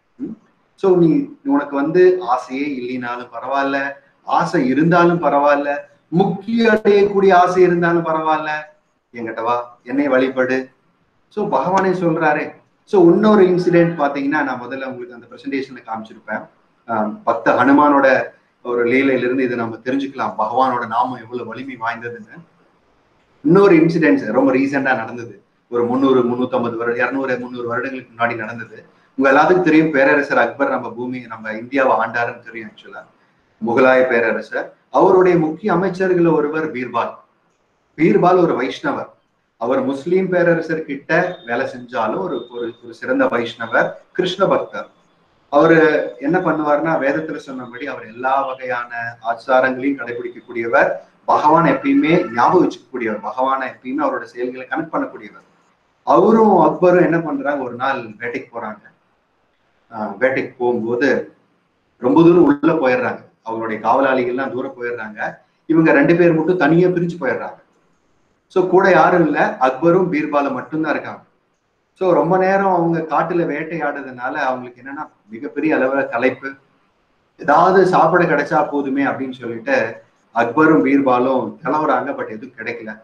சோ நீ உனக்கு வந்து ஆசையே இல்லைனாலும் பரவாயில்ல ஆசை இருந்தாலும் பரவாயில்ல முக்கிய அடையக்கூடிய ஆசை இருந்தாலும் பரவாயில்ல என்கிட்ட வா என்னை வழிபடு சோ பகவானே சொல்றாரு சோ இன்னொரு இன்சிடென்ட் பாத்தீங்கன்னா நான் முதல்ல உங்களுக்கு அந்த பிரசன்டேஷன்ல காமிச்சிருப்பேன் பக்த ஹனுமானோட ஒரு லீலையில இருந்து இதை நம்ம தெரிஞ்சுக்கலாம் பகவானோட நாமம் எவ்வளவு வலிமை வாய்ந்ததுன்னு இன்னொரு இன்சிடென்ட்ஸ் ரொம்ப ரீசெண்டா நடந்தது ஒரு முந்நூறு முந்நூத்தம்பது வருடம் இரநூறு முந்நூறு வருடங்களுக்கு முன்னாடி நடந்தது உங்க எல்லாத்துக்கும் தெரியும் பேரரசர் அக்பர் நம்ம பூமி நம்ம இந்தியாவை ஆண்டாருன்னு தெரியும் ஆக்சுவலா முகலாய பேரரசர் அவருடைய முக்கிய அமைச்சர்கள் ஒருவர் பீர்பால் பீர்பால் ஒரு வைஷ்ணவர் அவர் முஸ்லீம் பேரரசர் கிட்ட வேலை செஞ்சாலும் ஒரு ஒரு சிறந்த வைஷ்ணவர் கிருஷ்ண பக்தர் அவரு என்ன பண்ணுவார்னா வேதத்துல சொன்னபடி அவர் எல்லா வகையான ஆச்சாரங்களையும் கடைபிடிக்கக்கூடியவர் பகவான் எப்பயுமே ஞாபகம் வச்சுக்கக்கூடியவர் பகவானை எப்பயுமே அவரோட செயல்களை கனெக்ட் பண்ணக்கூடியவர் அவரும் அக்பரும் என்ன பண்றாங்க ஒரு நாள் வேட்டைக்கு போறாங்க வேட்டைக்கு போகும்போது ரொம்ப தூரம் உள்ள போயிடுறாங்க அவங்களுடைய காவலாளிகள்லாம் தூரம் போயிடுறாங்க இவங்க ரெண்டு பேர் மட்டும் தனியா பிரிஞ்சு போயிடுறாங்க ஸோ கூட யாரும் இல்லை அக்பரும் பீர்பாலும் மட்டும்தான் இருக்காங்க ஸோ ரொம்ப நேரம் அவங்க காட்டுல வேட்டையாடுறதுனால அவங்களுக்கு என்னன்னா மிகப்பெரிய அளவுல களைப்பு ஏதாவது சாப்பிட கிடைச்சா போதுமே அப்படின்னு சொல்லிட்டு அக்பரும் பீர்பாலும் கிளவுறாங்க பட் எதுவும் கிடைக்கல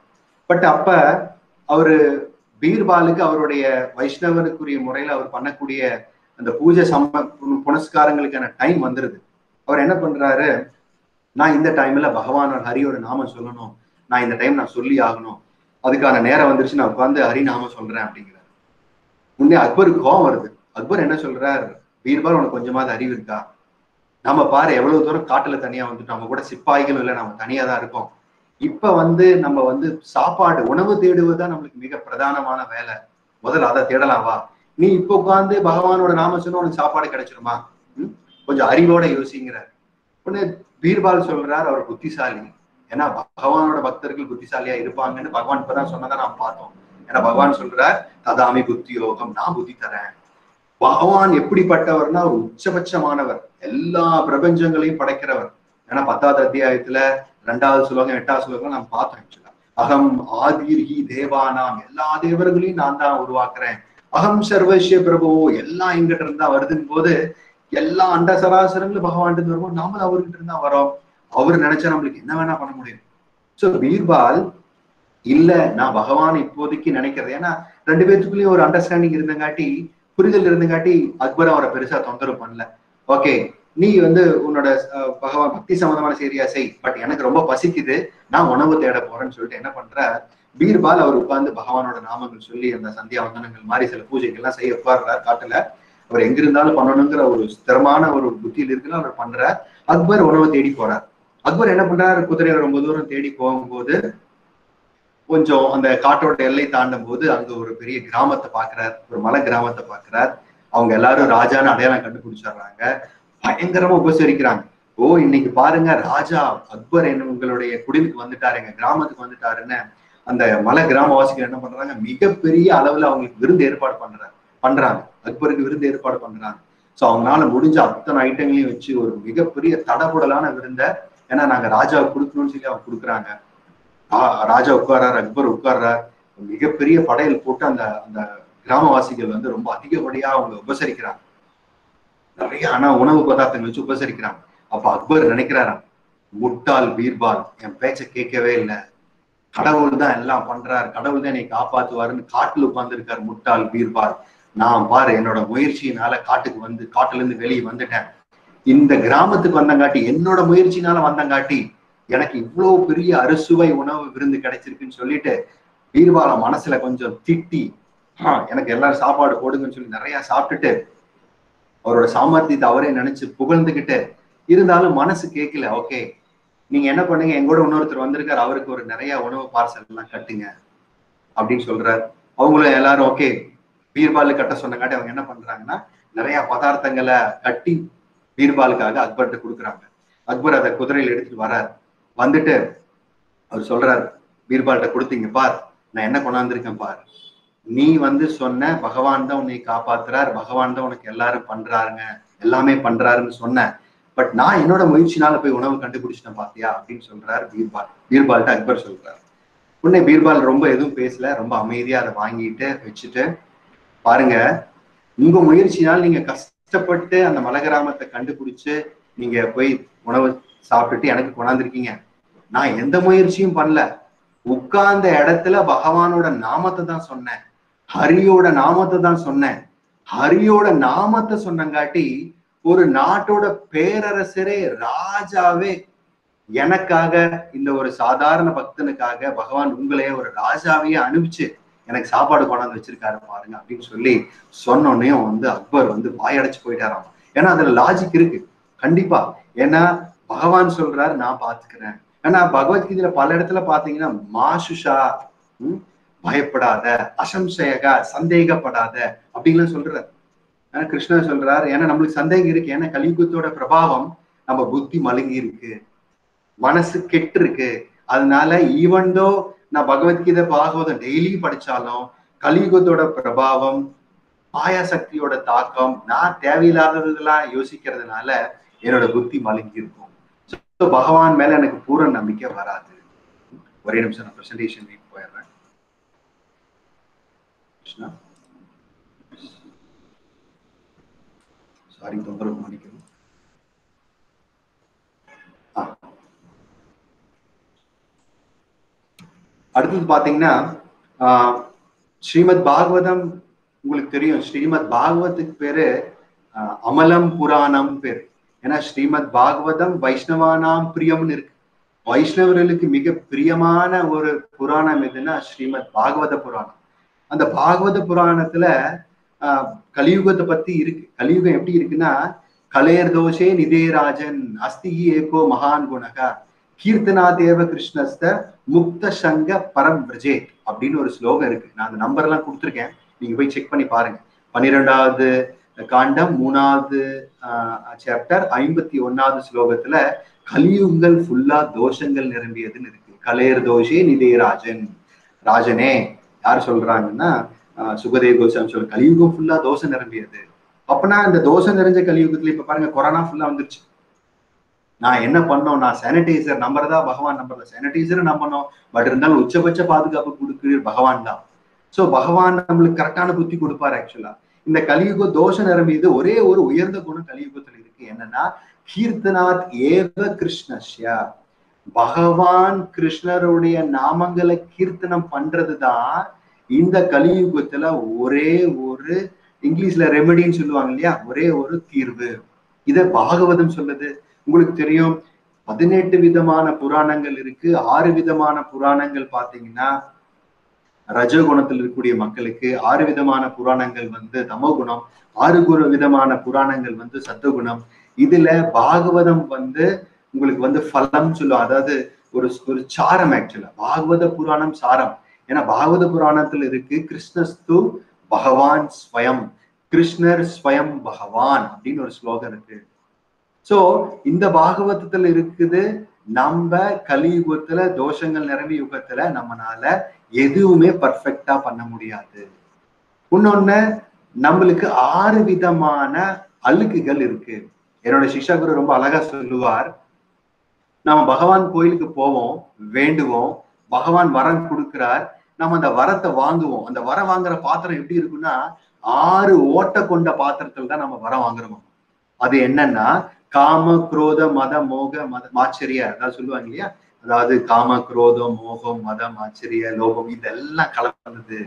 பட் அப்ப அவரு பீர்பாலுக்கு அவருடைய வைஷ்ணவனுக்குரிய முறையில அவர் பண்ணக்கூடிய அந்த பூஜை சம்ம புனஸ்காரங்களுக்கான டைம் வந்துருது அவர் என்ன பண்றாரு நான் இந்த டைம்ல பகவானோட ஹரியோட நாமம் சொல்லணும் நான் இந்த டைம் நான் சொல்லி ஆகணும் அதுக்கான நேரம் வந்துருச்சு நான் உட்காந்து ஹரி நாமம் சொல்றேன் அப்படிங்கிறார் உடனே அக்பருக்கு கோவம் வருது அக்பர் என்ன சொல்றார் பீர்பால் உனக்கு கொஞ்சமாவது அறிவு இருக்கா நம்ம பாரு எவ்வளவு தூரம் காட்டுல தனியா வந்துட்டு நம்ம கூட சிப்பாய்களும் இல்லை நம்ம தனியா தான் இருக்கோம் இப்ப வந்து நம்ம வந்து சாப்பாடு உணவு தேடுவதுதான் நம்மளுக்கு மிக பிரதானமான வேலை முதல்ல அதை தேடலாம் வா நீ இப்ப உட்காந்து பகவானோட நாம சொன்னா உனக்கு சாப்பாடு கிடைச்சிருமா ம்? கொஞ்சம் அறிவோட யோசிங்கிறார் உடனே பீர்பால் சொல்றார் அவர் புத்திசாலி ஏன்னா பகவானோட பக்தர்கள் புத்திசாலியா இருப்பாங்கன்னு பகவான் இப்பதான் சொன்னதை நாம் பார்த்தோம் ஏன்னா பகவான் சொல்றார் ததாமி புத்தி யோகம் நான் புத்தி தரேன் பகவான் எப்படிப்பட்டவர்னா ஒரு உச்சபட்சமானவர் எல்லா பிரபஞ்சங்களையும் படைக்கிறவர் ஏன்னா பத்தாவது அத்தியாயத்துல ரெண்டாவது ஸ்லோகம் எட்டாவது ஸ்லோகம் நம்ம பார்த்தோம் actually. அகம் ஆதிர்ஹி தேவானாம் எல்லா தேவர்களையும் நான் தான் உருவாக்குறேன் அகம் சர்வஸ்ய பிரபு எல்லாம் எங்கிட்ட இருந்தா வருதுன்னு போது எல்லா அண்ட சராசரங்களும் பகவான் இருந்து வரும்போது நாம அவர்கிட்ட இருந்தா வரோம் அவர் நினைச்சா நம்மளுக்கு என்ன வேணா பண்ண முடியும் சோ பீர்பால் இல்ல நான் பகவான் இப்போதைக்கு நினைக்கிறது ஏன்னா ரெண்டு பேத்துக்குள்ளேயும் ஒரு அண்டர்ஸ்டாண்டிங் இருந்தங்காட்டி புரிதல் இருந்தங்காட்டி அக்பர் அவரை பெருசா தொந்தரவு பண்ணல ஓகே நீ வந்து உன்னோட அஹ், பகவான் பக்தி சம்பந்தமான செய்தியா செய் பட் எனக்கு ரொம்ப பசிக்குது நான் உணவு தேட போறேன்னு சொல்லிட்டு என்ன பண்ற பீர்பால் அவர் உட்கார்ந்து பகவானோட நாமங்கள் சொல்லி அந்த சந்தியா வந்தனங்கள் மாதிரி சில பூஜைகள்லாம் செய்ய உட்கார்றார் காட்டுல அவர் எங்க இருந்தாலும் பண்ணணுங்கிற ஒரு ஸ்திரமான ஒரு புத்தியில் இருக்குன்னு அவர் பண்றார் அக்பர் உணவு தேடி போறார் அக்பர் என்ன பண்றாரு குதிரையை ரொம்ப தூரம் தேடி போகும்போது கொஞ்சம் அந்த காட்டோட எல்லை தாண்டும் போது அங்க ஒரு பெரிய கிராமத்தை பாக்குறார் ஒரு மலை கிராமத்தை பாக்குறார் அவங்க எல்லாரும் ராஜான்னு அடையாளம் கண்டுபிடிச்சிடுறாங்க பயங்கரமா உபசரிக்கிறாங்க ஓ இன்னைக்கு பாருங்க ராஜா அக்பர் என்ன உங்களுடைய குடிலுக்கு வந்துட்டாரு எங்க கிராமத்துக்கு வந்துட்டாருன்னு அந்த மலை கிராமவாசிகள் என்ன பண்றாங்க மிகப்பெரிய அளவுல அவங்களுக்கு விருந்து ஏற்பாடு பண்றாங்க பண்றாங்க அக்பருக்கு விருந்து ஏற்பாடு பண்றாங்க சோ அவங்களால முடிஞ்ச அத்தனை ஐட்டங்களையும் வச்சு ஒரு மிகப்பெரிய தடபுடலான விருந்த ஏன்னா நாங்க ராஜாவுக்கு கொடுக்கணும்னு சொல்லி அவங்க கொடுக்குறாங்க ஆ- ராஜா உட்கார்றார் அக்பர் உட்கார்றார் மிகப்பெரிய படையல் போட்டு அந்த அந்த கிராமவாசிகள் வந்து ரொம்ப அதிகப்படியா அவங்க உபசரிக்கிறாங்க நிறைய ஆனா உணவு பதார்த்தங்கள் வச்சு உபசரிக்கிறாங்க அப்ப அக்பர் நினைக்கிறாராம் முட்டாள் பீர்பால் என் பேச்ச கேட்கவே இல்லை கடவுள் தான் எல்லாம் பண்றார் கடவுள் தான் என்னை காப்பாத்துவாருன்னு காட்டுல உட்கார்ந்துருக்காரு முட்டாள் பீர்பால் நான் பாரு என்னோட முயற்சியினால காட்டுக்கு வந்து காட்டுல இருந்து வெளியே வந்துட்டேன் இந்த கிராமத்துக்கு வந்தங்காட்டி என்னோட முயற்சினால வந்தங்காட்டி எனக்கு இவ்வளவு பெரிய அறுசுவை உணவு விருந்து கிடைச்சிருக்குன்னு சொல்லிட்டு பீர்பால மனசுல கொஞ்சம் திட்டி "ஆ, எனக்கு எல்லாரும் சாப்பாடு போடுங்கன்னு சொல்லி நிறைய சாப்பிட்டுட்டு அவரோட சாமர்த்தியத்தை அவரே நினைச்சு புகழ்ந்துகிட்டு இருந்தாலும் மனசு கேட்கல ஓகே நீங்க என்ன பண்ணுங்க எங்கூட இன்னொருத்தர் வந்திருக்காரு அவருக்கு ஒரு நிறைய உணவு பார்சல் எல்லாம் கட்டுங்க அப்படின்னு சொல்றாரு அவங்களும் எல்லாரும் ஓகே பீர்பால் கட்ட சொன்னங்காட்டி அவங்க என்ன பண்றாங்கன்னா நிறைய பதார்த்தங்களை கட்டி பீர்பாலுக்காக அக்பர்கிட்ட கொடுக்குறாங்க அக்பர் அதை குதிரையில எடுத்துட்டு வரார் வந்துட்டு அவர் சொல்றாரு பீர்பால்கிட்ட கொடுத்தீங்க பார் நான் என்ன கொண்டாந்துருக்கேன் பார் நீ வந்து சொன்ன பகவான் தான் உன்னை காப்பாத்துறார் பகவான் தான் உனக்கு எல்லாரும் பண்றாருங்க எல்லாமே பண்றாருன்னு சொன்னேன் பட் நான் என்னோட முயற்சினால போய் உணவு கண்டுபிடிச்சிட்டேன் பாத்தியா அப்படின்னு சொல்றாரு பீர்பால் பீர்பால்ட்ட அக்பர் சொல்றாரு உடனே பீர்பால் ரொம்ப எதுவும் பேசல ரொம்ப அமைதியா அதை வாங்கிட்டு வச்சுட்டு பாருங்க உங்க முயற்சினால் நீங்க கஷ்டப்பட்டு அந்த மலை கிராமத்தை கண்டுபிடிச்சு நீங்க போய் உணவு சாப்பிட்டுட்டு எனக்கு கொண்டாந்துருக்கீங்க நான் எந்த முயற்சியும் பண்ணல உட்கார்ந்த இடத்துல பகவானோட நாமத்தை தான் சொன்னேன் ஹரியோட நாமத்தை தான் சொன்னேன் ஹரியோட நாமத்தை சொன்னங்காட்டி ஒரு நாட்டோட பேரரசரே ராஜாவே எனக்காக இந்த ஒரு சாதாரண பக்தனுக்காக பகவான் உங்களையே ஒரு ராஜாவையே அனுப்பிச்சு எனக்கு சாப்பாடு கொண்டாந்து வச்சிருக்காரு பாருங்க அப்படின்னு சொல்லி சொன்னோடனே வந்து அக்பர் வந்து வாயடைச்சு போயிட்டாராம் ஏன்னா அதுல லாஜிக் இருக்கு கண்டிப்பா ஏன்னா பகவான் சொல்றாரு நான் பாத்துக்கிறேன் ஏன்னா பகவத்கீதையில பல இடத்துல பாத்தீங்கன்னா மாசுஷா ம், பயப்படாத அசம்சயகா சந்தேகப்படாத அப்படின்லாம் சொல்றாரு ஆனா கிருஷ்ணர் சொல்றாரு ஏன்னா நம்மளுக்கு சந்தேகம் இருக்கு ஏன்னா கலியுகத்தோட பிரபாவம் நம்ம புத்தி மழுங்கி இருக்கு மனசு கெட்டு இருக்கு அதனால ஈவன் தோ நான் பகவத்கீதை பாகவதம் டெய்லி படிச்சாலும் கலியுகத்தோட பிரபாவம் மாயாசக்தியோட தாக்கம் நான் தேவையில்லாததெல்லாம் யோசிக்கிறதுனால என்னோட புத்தி மழுங்கி இருக்கும் So, பகவான் மேல எனக்கு பூரண நம்பிக்கை வராது ஒரே நிமிஷம் நான் பிரசன்டேஷன் போயிடுறேன் கிருஷ்ணா சாரி தொந்தரவு மன்னிக்கணும் ஆ. அடுத்தது பாத்தீங்கன்னா ஆஹ், ஸ்ரீமத் பாகவதம் உங்களுக்கு தெரியும் ஸ்ரீமத் பாகவத்துக்கு பேரு ஆஹ், அமலம் புராணம் பேரு ஏன்னா ஸ்ரீமத் பாகவதம் வைஷ்ணவானாம் பிரியம்னு இருக்கு வைஷ்ணவர்களுக்கு மிக பிரியமான ஒரு புராணம் எதுன்னா ஸ்ரீமத் பாகவத புராணம் அந்த பாகவத புராணத்துல ஆஹ், கலியுகத்தை பத்தி இருக்கு கலியுகம் எப்படி இருக்குன்னா கலேர் தோஷே நிதேராஜன் அஸ்தி ஏகோ மகான் குணக கீர்த்தனா தேவ கிருஷ்ணஸ்த முக்த சங்க பரம் விரஜே அப்படின்னு ஒரு ஸ்லோகம் இருக்கு நான் அந்த நம்பர் எல்லாம் கொடுத்துருக்கேன் நீங்க போய் செக் பண்ணி பாருங்க பன்னிரெண்டாவது காண்டம் மூணாவது சாப்டர் ஐம்பத்தி ஒன்னாவது ஸ்லோகத்துல கலியுகங்கள் ஃபுல்லா தோஷங்கள் நிரம்பியதுன்னு இருக்கு கலேர் தோஷே நிதேராஜன் ராஜனே யார் சொல்றாங்கன்னா ஆஹ் சுகதேவ் கோஸ்வாமி சொல்ற கலியுகம் ஃபுல்லா தோஷம் நிரம்பியது அப்பனா இந்த தோஷம் நிறைஞ்ச கலியுகத்துல இப்ப பாருங்க கொரோனா ஃபுல்லா வந்துருச்சு நான் என்ன பண்ணோம் நான் சானிடைசர் நம்புறதா பகவான் நம்புறதா சானிடைசர் நம்பணும் பட் இருந்தாலும் உச்சபட்ச பாதுகாப்பு கொடுக்குற பகவான் தான் சோ பகவான் நம்மளுக்கு கரெக்டான புத்தி கொடுப்பாரு ஆக்சுவலா இந்த கலியுக தோஷம் நிரம்பியது ஒரே ஒரு உயர்ந்த குணம் கலியுகத்துல இருக்கு என்னன்னா கீர்த்தனாத் ஏவ கிருஷ்ணஸ்ய பகவான் கிருஷ்ணருடைய நாமங்களை கீர்த்தனம் பண்றதுதான் இந்த கலியுகத்துல ஒரே ஒரு இங்கிலீஷ்ல ரெமெடின்னு சொல்லுவாங்க இல்லையா ஒரே ஒரு தீர்வு இத பாகவதம் சொல்லுது உங்களுக்கு தெரியும் பதினெட்டு விதமான புராணங்கள் இருக்கு ஆறு விதமான புராணங்கள் பாத்தீங்கன்னா ரஜகுணத்தில் இருக்கக்கூடிய மக்களுக்கு ஆறு விதமான புராணங்கள் வந்து தமோகுணம் ஆறு குரு விதமான புராணங்கள் வந்து சத்துவகுணம் இதுல பாகவதம் வந்து உங்களுக்கு வந்து ஃபலம் சொல்லுவோம் அதாவது ஒரு ஒரு சாரம் ஆக்சுவலா பாகவத புராணம் சாரம் ஏன்னா பாகவத புராணத்துல இருக்கு கிருஷ்ணஸ்து பகவான் ஸ்வயம் கிருஷ்ணர் ஸ்வயம் பகவான் அப்படின்னு ஒரு ஸ்லோகம் இருக்கு சோ இந்த பாகவதத்துல இருக்குது நம்ம கலியுகத்துல தோஷங்கள் நிரம்பி யுகத்துல நம்மனால எதுவுமே பர்ஃபெக்டா பண்ண முடியாது இன்னொன்னு நம்மளுக்கு ஆறு விதமான அழுக்குகள் இருக்கு என்னோட சிக்ஷா குரு ரொம்ப அழகா சொல்லுவார் நம்ம பகவான் கோயிலுக்கு போவோம் வேண்டுவோம் பகவான் வரம் கொடுக்கிறார் நம்ம அந்த வரத்தை வாங்குவோம் அந்த வரம் வாங்குற பாத்திரம் எப்படி இருக்குன்னா ஆறு ஓட்ட கொண்ட பாத்திரத்துல தான் நம்ம வரம் வாங்குறோம் அது என்னன்னா காம குரோத மத மோக மத மாச்சரிய அதாவது சொல்லுவாங்க இல்லையா அதாவது காம குரோதம் மோகம் மதம் ஆச்சரிய லோகம் இதெல்லாம் கலந்தது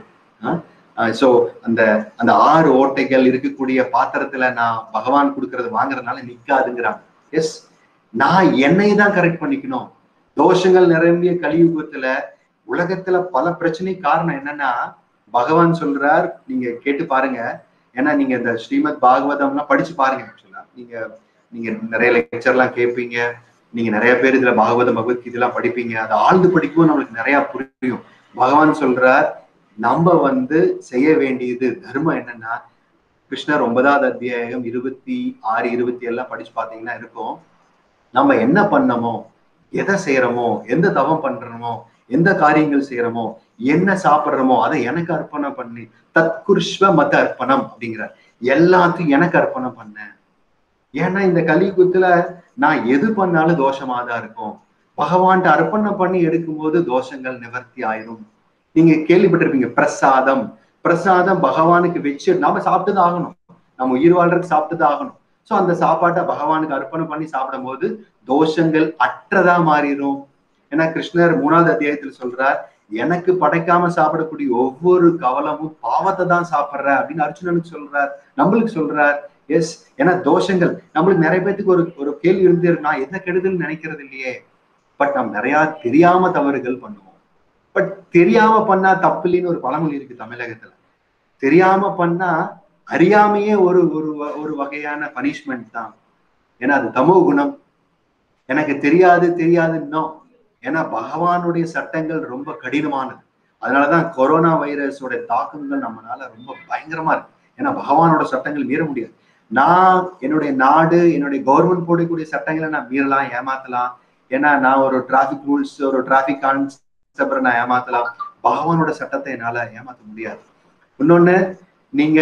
சோ அந்த அந்த ஆறு ஓட்டைகள் இருக்கக்கூடிய பாத்திரத்துல நான் பகவான் கொடுக்கறது வாங்குறதுனால நிக்காதுங்கிறாங்க எஸ் நான் என்னை தான் கரெக்ட் பண்ணிக்கணும் தோஷங்கள் நிரம்பிய கலியுகத்துல உலகத்துல பல பிரச்சனை காரணம் என்னன்னா பகவான் சொல்றார் நீங்க கேட்டு பாருங்க ஏன்னா நீங்க இந்த ஸ்ரீமத் பாகவதம்லாம் படிச்சு பாருங்க ஆக்சுவலா நீங்க நீங்க நிறைய லெக்சர் எல்லாம் கேட்பீங்க நீங்க நிறைய பேர் இதுல பாகவதம் பகவத்கீதைலாம் படிப்பீங்க அதை ஆழ்ந்து படிக்கும் நம்மளுக்கு நிறைய புரியும் பகவான் சொல்றார் நம்ம வந்து செய்ய வேண்டியது தர்மம் என்னன்னா கிருஷ்ணர் ஒன்பதாவது அத்தியாயம் இருபத்தி ஆறு இருபத்தி எல்லாம் படிச்சு பாத்தீங்கன்னா இருக்கும் நம்ம என்ன பண்ணமோ எதை செய்யறோமோ எந்த தவம் பண்றோமோ எந்த காரியங்கள் செய்யறோமோ என்ன சாப்பிடுறோமோ அதை எனக்கு அர்ப்பணம் பண்ணி தத்குருஷ்வ மத அர்ப்பணம் அப்படிங்கிறார் எல்லாத்தையும் எனக்கு அர்ப்பணம் பண்ணேன் ஏன்னா இந்த கலியுகத்துல நான் எது பண்ணாலும் தோஷமா தான் இருக்கும் பகவான்கிட்ட அர்ப்பணம் பண்ணி எடுக்கும்போது தோஷங்கள் நிவர்த்தி ஆயிரும் நீங்க கேள்விப்பட்டிருப்பீங்க பிரசாதம் பிரசாதம் பகவானுக்கு வச்சு நாம சாப்பிட்டுதான் ஆகணும் நம்ம உயிர் வாழ்றதுக்கு சாப்பிட்டுதான் ஆகணும் சோ அந்த சாப்பாட்டை பகவானுக்கு அர்ப்பணம் பண்ணி சாப்பிடும் போது தோஷங்கள் அற்றதா மாறிடும் ஏன்னா கிருஷ்ணர் மூணாவது அத்தியாயத்துல சொல்றார் எனக்கு படைக்காம சாப்பிடக்கூடிய ஒவ்வொரு கவலமும் பாவத்தை தான் சாப்பிடுற அப்படின்னு அர்ஜுனனுக்கு சொல்றார் நம்மளுக்கு சொல்றார் எஸ் ஏன்னா தோஷங்கள் நம்மளுக்கு நிறைய பேத்துக்கு ஒரு ஒரு கேள்வி இருந்து நான் என்ன கெடுதல் நினைக்கிறது இல்லையே பட் நம்ம நிறைய தெரியாம தவறுகள் பண்ணுவோம் பட் தெரியாம பண்ணா தப்பு இல்லைன்னு ஒரு பழமொழி இருக்கு தமிழகத்துல தெரியாம பண்ணா அறியாமையே ஒரு ஒரு ஒரு வகையான பனிஷ்மெண்ட் தான் ஏன்னா அது தமோ குணம் எனக்கு தெரியாது தெரியாது இன்னும் ஏன்னா பகவானுடைய சட்டங்கள் ரொம்ப கடினமானது அதனாலதான் கொரோனா வைரஸோட தாக்கங்கள் நம்மளால ரொம்ப பயங்கரமா இருக்கு ஏன்னா பகவானோட சட்டங்கள் மீற முடியாது நான் என்னுடைய நாடு என்னுடைய கவர்மெண்ட் போடக்கூடிய சட்டங்களை நான் மீறலாம் ஏமாத்தலாம் ஏன்னா நான் ஒரு டிராபிக் ரூல்ஸ் ஒரு டிராபிக் கான்ஸ்டபிள் நான் ஏமாத்தலாம் பகவானோட சட்டத்தை என்னால ஏமாத்த முடியாது இன்னொன்னு நீங்க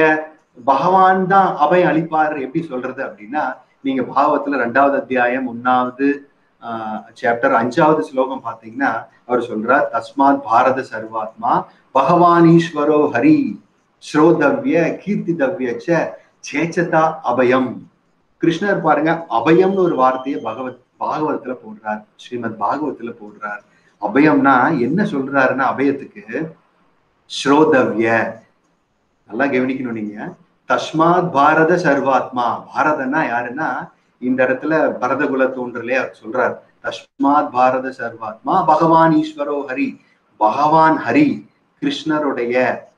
பகவான் தான் அபயம் அளிப்பார் எப்படி சொல்றது அப்படின்னா நீங்க பாவத்துல ரெண்டாவது அத்தியாயம் ஒன்னாவது சாப்டர் அஞ்சாவது ஸ்லோகம் பாத்தீங்கன்னா அவர் சொல்றார் தஸ்மாத் பாரத சர்வாத்மா பகவான் ஈஸ்வரோ ஹரி ஸ்ரோதவ்ய கீர்த்திதவ்ய சேச்சதா அபயம் கிருஷ்ணர் பாருங்க அபயம்னு ஒரு வார்த்தையை பகவத் பாகவதத்துல போடுறார் ஸ்ரீமத் பாகவத்துல போடுறார் அபயம்னா என்ன சொல்றாருன்னா அபயத்துக்கு ஸ்ரோதவ்ய நல்லா கவனிக்கணும் நீங்க தஸ்மாத் பாரத சர்வாத்மா பாரதன்னா யாருன்னா இந்த இடத்துல பரதகுல தோன்றலே அவர் சொல்றார் தஸ்மாத் பாரத சர்வாத்மா பகவான் ஈஸ்வரோ ஹரி பகவான் ஹரி கிருஷ்ணருடைய